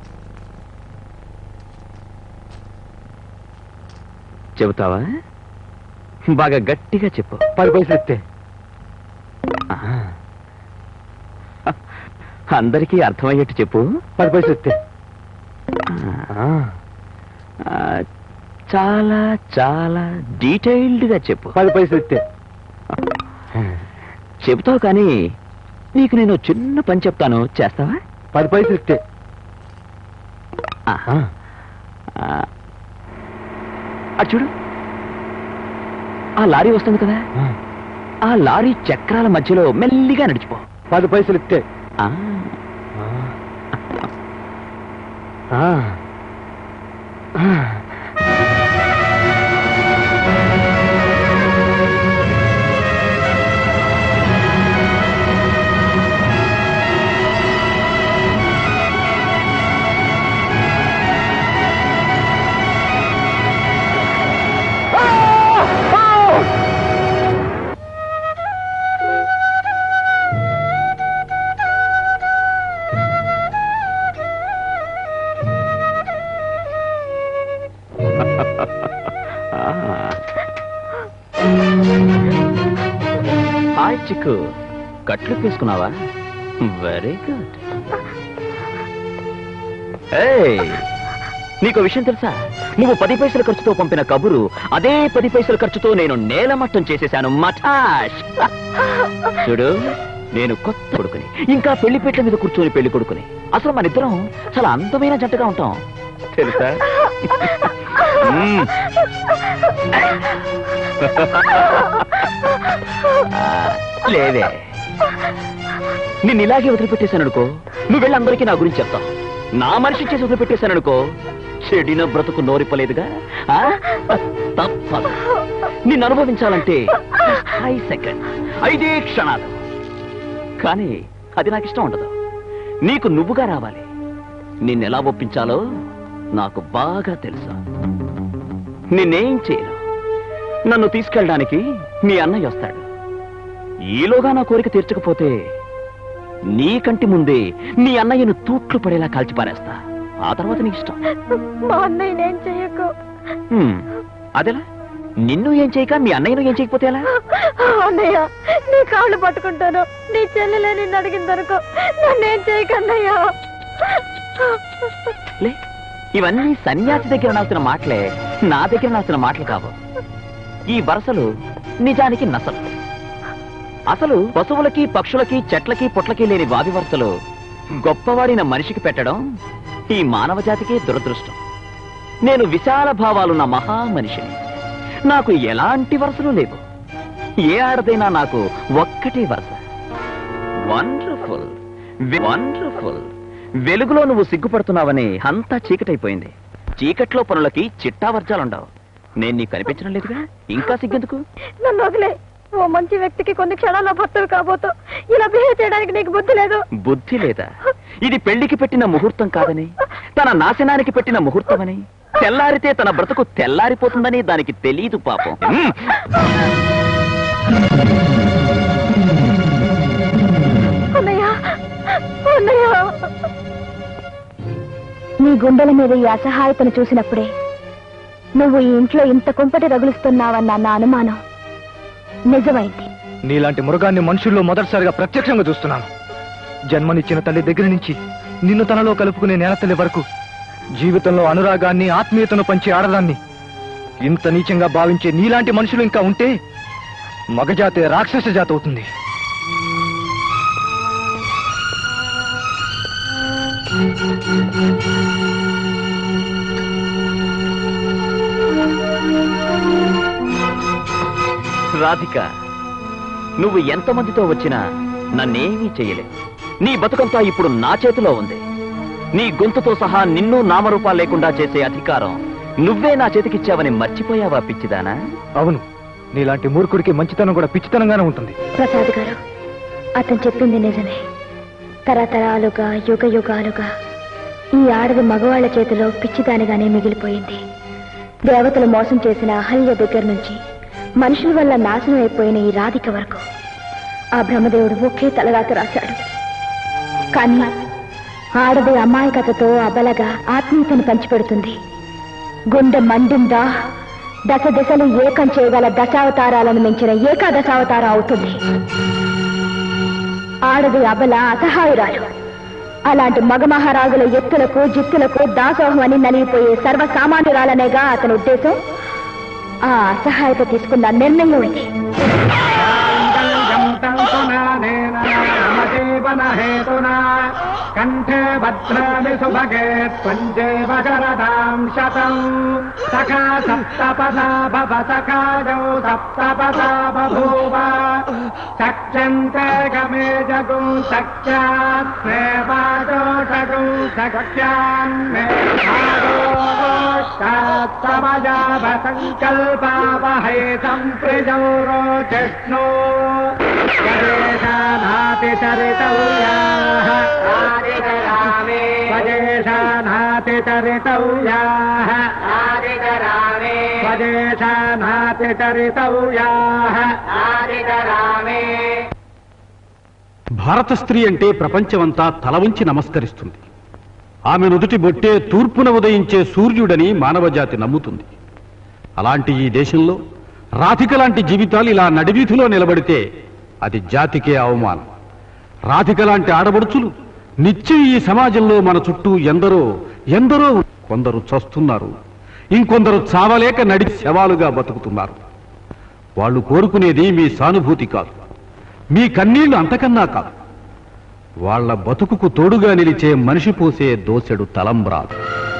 చెబుతావా బాగా గట్టిగా చెప్పు పది పైసలు ఇస్తే ఆ. అందరికీ అర్థమయ్యేట్టు చెప్పు పది పైసలు ఇస్తే ఆ. ఆ, చాలా చాలా డీటెయిల్డ్ గా చెప్పు పది పైసలు ఇస్తే చెబుతావు కానీ నీకు నేను చిన్న పని చెప్తాను చేస్తావా పది పైసలు ఇస్తే ఆహా. ఆ, అటు చూడు ఆ లారీ వస్తుంది కదా ఆ లారీ చక్రాల మధ్యలో మెల్లిగా నడిచిపో పది పైసలు ఇస్తే ఆ, ఆ. ఆ. ఆ. హాయ్ చిక్కు కట్లు వేసుకున్నావా వెరీ గుడ్ నీకు విషయం తెలుసా నువ్వు పది పైసల ఖర్చుతో పంపిన కబురు అదే పది పైసల ఖర్చుతో నేను నేలమట్టం చేసేశాను మఠాష్ చూడు నేను కొత్త కొడుకుని ఇంకా పెళ్లి పీటల మీద కూర్చొని పెళ్లి కొడుకుని అసలు మన ఇద్దరం చాలా అందమైన జంటగా ఉంటాం తెలుసా మ్మ్. ఆ, లేదే నిన్ను ఇలాగే వదిలిపెట్టేశాను అనుకో నువ్వు వెళ్ళి అందరికీ నా గురించి చెప్తావు నా మనిషి చేసి వదిలిపెట్టేశాను అనుకో చెడిన బ్రతుకు నోరిపలేదుగా ఆ? తప్పదు నిన్ను అనుభవించాలంటే ఐ సెకండ్ ఐదే క్షణాలు కానీ అది నాకు ఇష్టం ఉండదు నీకు నువ్వుగా రావాలి నిన్నెలా ఒప్పించాలో నాకు బాగా తెలుసు నిన్నేం చేయను నన్ను తీసుకెళ్ళడానికి మీ అన్నయ్య వస్తాడు ఈలోగా నా కోరిక తీర్చకపోతే నీ కంటి ముందే మీ అన్నయ్యను తూట్లు పడేలా కాల్చిపారేస్తా ఆ తర్వాత నీ ఇష్టం మా అన్నయ్య నేను చెయ్యకు హ్మ్, అదెలా నిన్ను ఏం చేయక మీ అన్నయ్యను ఏం చేయకపోతే ఎలా అన్నయ్య నీ కాళ్ళు పట్టుకుంటాను నీ చెల్లెలే నిన్ను అడిగిందనుకో నన్నేం చేయకన్నయ్య లే ఇవన్నీ సన్యాసి దగ్గర నాల్సిన మాటలే నా దగ్గర నాల్సిన మాటలు కావు ఈ వరసలు నిజానికి నసలు అసలు పశువులకి పక్షులకి చెట్లకి పుట్లకి లేని వాది వరుసలు గొప్పవాడిన మనిషికి పెట్టడం ఈ మానవ జాతికే దురదృష్టం నేను విశాల భావాలున్న మహా మనిషిని నాకు ఎలాంటి వరుసలు లేవు ఏ ఆడదైనా నాకు ఒక్కటే వరుస వండర్ఫుల్ వండర్ఫుల్ వెలుగులో నువ్వు సిగ్గుపడుతున్నావని అంతా చీకటైపోయింది చీకట్లో పనులకి చిట్టా వర్జాలుండవు నేను నీకు కనిపించడం లేదుగా ఇంకా సిగ్గెందుకు నన్ను వదిలే ఓ మంచి వ్యక్తికి కొన్ని క్షణాల్లో భర్తలు కాబోతూ ఇలా బిహేవ్ చేయడానికి నీకు బుద్ధి లేదు బుద్ధి లేదా ఇది పెళ్లికి పెట్టిన ముహూర్తం కాదని తన నాశనానికి పెట్టిన ముహూర్తమని తెల్లారితే తన బ్రతుకు తెల్లారిపోతుందని దానికి తెలీదు పాపం మ్మ్. అన్నయ్య అన్నయ్య నీ గుండెల మీద ఈ అసహాయతను చూసినప్పుడే నువ్వు ఈ ఇంట్లో ఇంత కుంపటి రగులుస్తున్నావన్న నా అనుమానం నిజమైంది నీలాంటి మృగాన్ని మనుషుల్లో మొదటిసారిగా ప్రత్యక్షంగా చూస్తున్నాను జన్మనిచ్చిన తల్లి దగ్గర నుంచి నిన్ను తనలో కలుపుకునే నేల తల్లి వరకు జీవితంలో అనురాగాన్ని ఆత్మీయతను పంచే ఆడదాన్ని ఇంత నీచంగా భావించే నీలాంటి మనుషులు ఇంకా ఉంటే మగజాతే రాక్షస జాతి అవుతుంది రాధిక నువ్వు ఎంతమందితో వచ్చినా నన్నేమీ చెయ్యలే నీ బతుకంతా ఇప్పుడు నా చేతిలో ఉంది నీ గొంతుతో సహా నిన్ను నామరూపాలు లేకుండా చేసే అధికారం నువ్వే నా చేతికిచ్చావని మర్చిపోయావా పిచ్చిదానా అవును నీలాంటి మూర్ఖుడికి మంచితనం కూడా పిచ్చితనంగానే ఉంటుంది ప్రసాద్ గారు అతను చెప్పింది నిజమే తరతరాలుగా యుగ యుగాలుగా ఈ ఆడది మగవాళ్ల చేతిలో పిచ్చిదానిగానే మిగిలిపోయింది దేవతలు మోసం చేసిన అహల్య దగ్గర నుంచి మనుషుల వల్ల నాశనం అయిపోయిన ఈ రాధిక వరకు ఆ బ్రహ్మదేవుడు ఒకే తలరాత రాశాడు కానీ ఆడది అమాయకతతో అబలగా ఆత్మీయతను పంచిపెడుతుంది గుండె మండిందా దశ దశలు ఏకం చేయగల దశావతారాలను మించిన ఏకాదశావతారం అవుతుంది ఆడది అబల అసహాయురాలు అలాంటి మగ మహారాజుల ఎత్తులకు జిత్తులకు దాసోహం అని నలిగిపోయే సర్వసామాన్యురాలనేగా అతని ఉద్దేశం ఆ అసహాయత తీసుకున్న నిర్ణయం ఇది కంఠే భద్రామి సుభగే త్వంజేవ శరదాం శతం సఖా సప్తపదా భవ సఖాజౌ సప్తపదా బభూవ సఖ్యంతే గమే జగు సఖ్యాత్మేవాదోషగు సఖ్యాన్మే సమజాభ సంకల్పావహై సంప్రజౌ రోచిష్ణో గజేశానాతి చరితౌయాః గజేశానాతి చరితౌయాః గజేశానాతి చరితౌయాః భారత స్త్రీ అంటే ప్రపంచమంతా తల వంచి నమస్కరిస్తుంది ఆమె నుదుటి బొట్టే తూర్పున ఉదయించే సూర్యుడని మానవజాతి నమ్ముతుంది అలాంటి ఈ దేశంలో రాధిక లాంటి జీవితాలు ఇలా నడివీధిలో నిలబడితే అది జాతికే అవమానం రాధిక లాంటి ఆడబడుచులు నిత్యం ఈ సమాజంలో మన చుట్టూ ఎందరో ఎందరో కొందరు చస్తున్నారు ఇంకొందరు చావలేక నడి శవాలుగా బతుకుతున్నారు వాళ్ళు కోరుకునేది మీ సానుభూతి కాదు మీ కన్నీళ్లు అంతకన్నా కాదు వాళ్ళ బతుకుకు తోడుగా నిలిచే మనిషి పోసే దోసెడు తలంబ్రాలు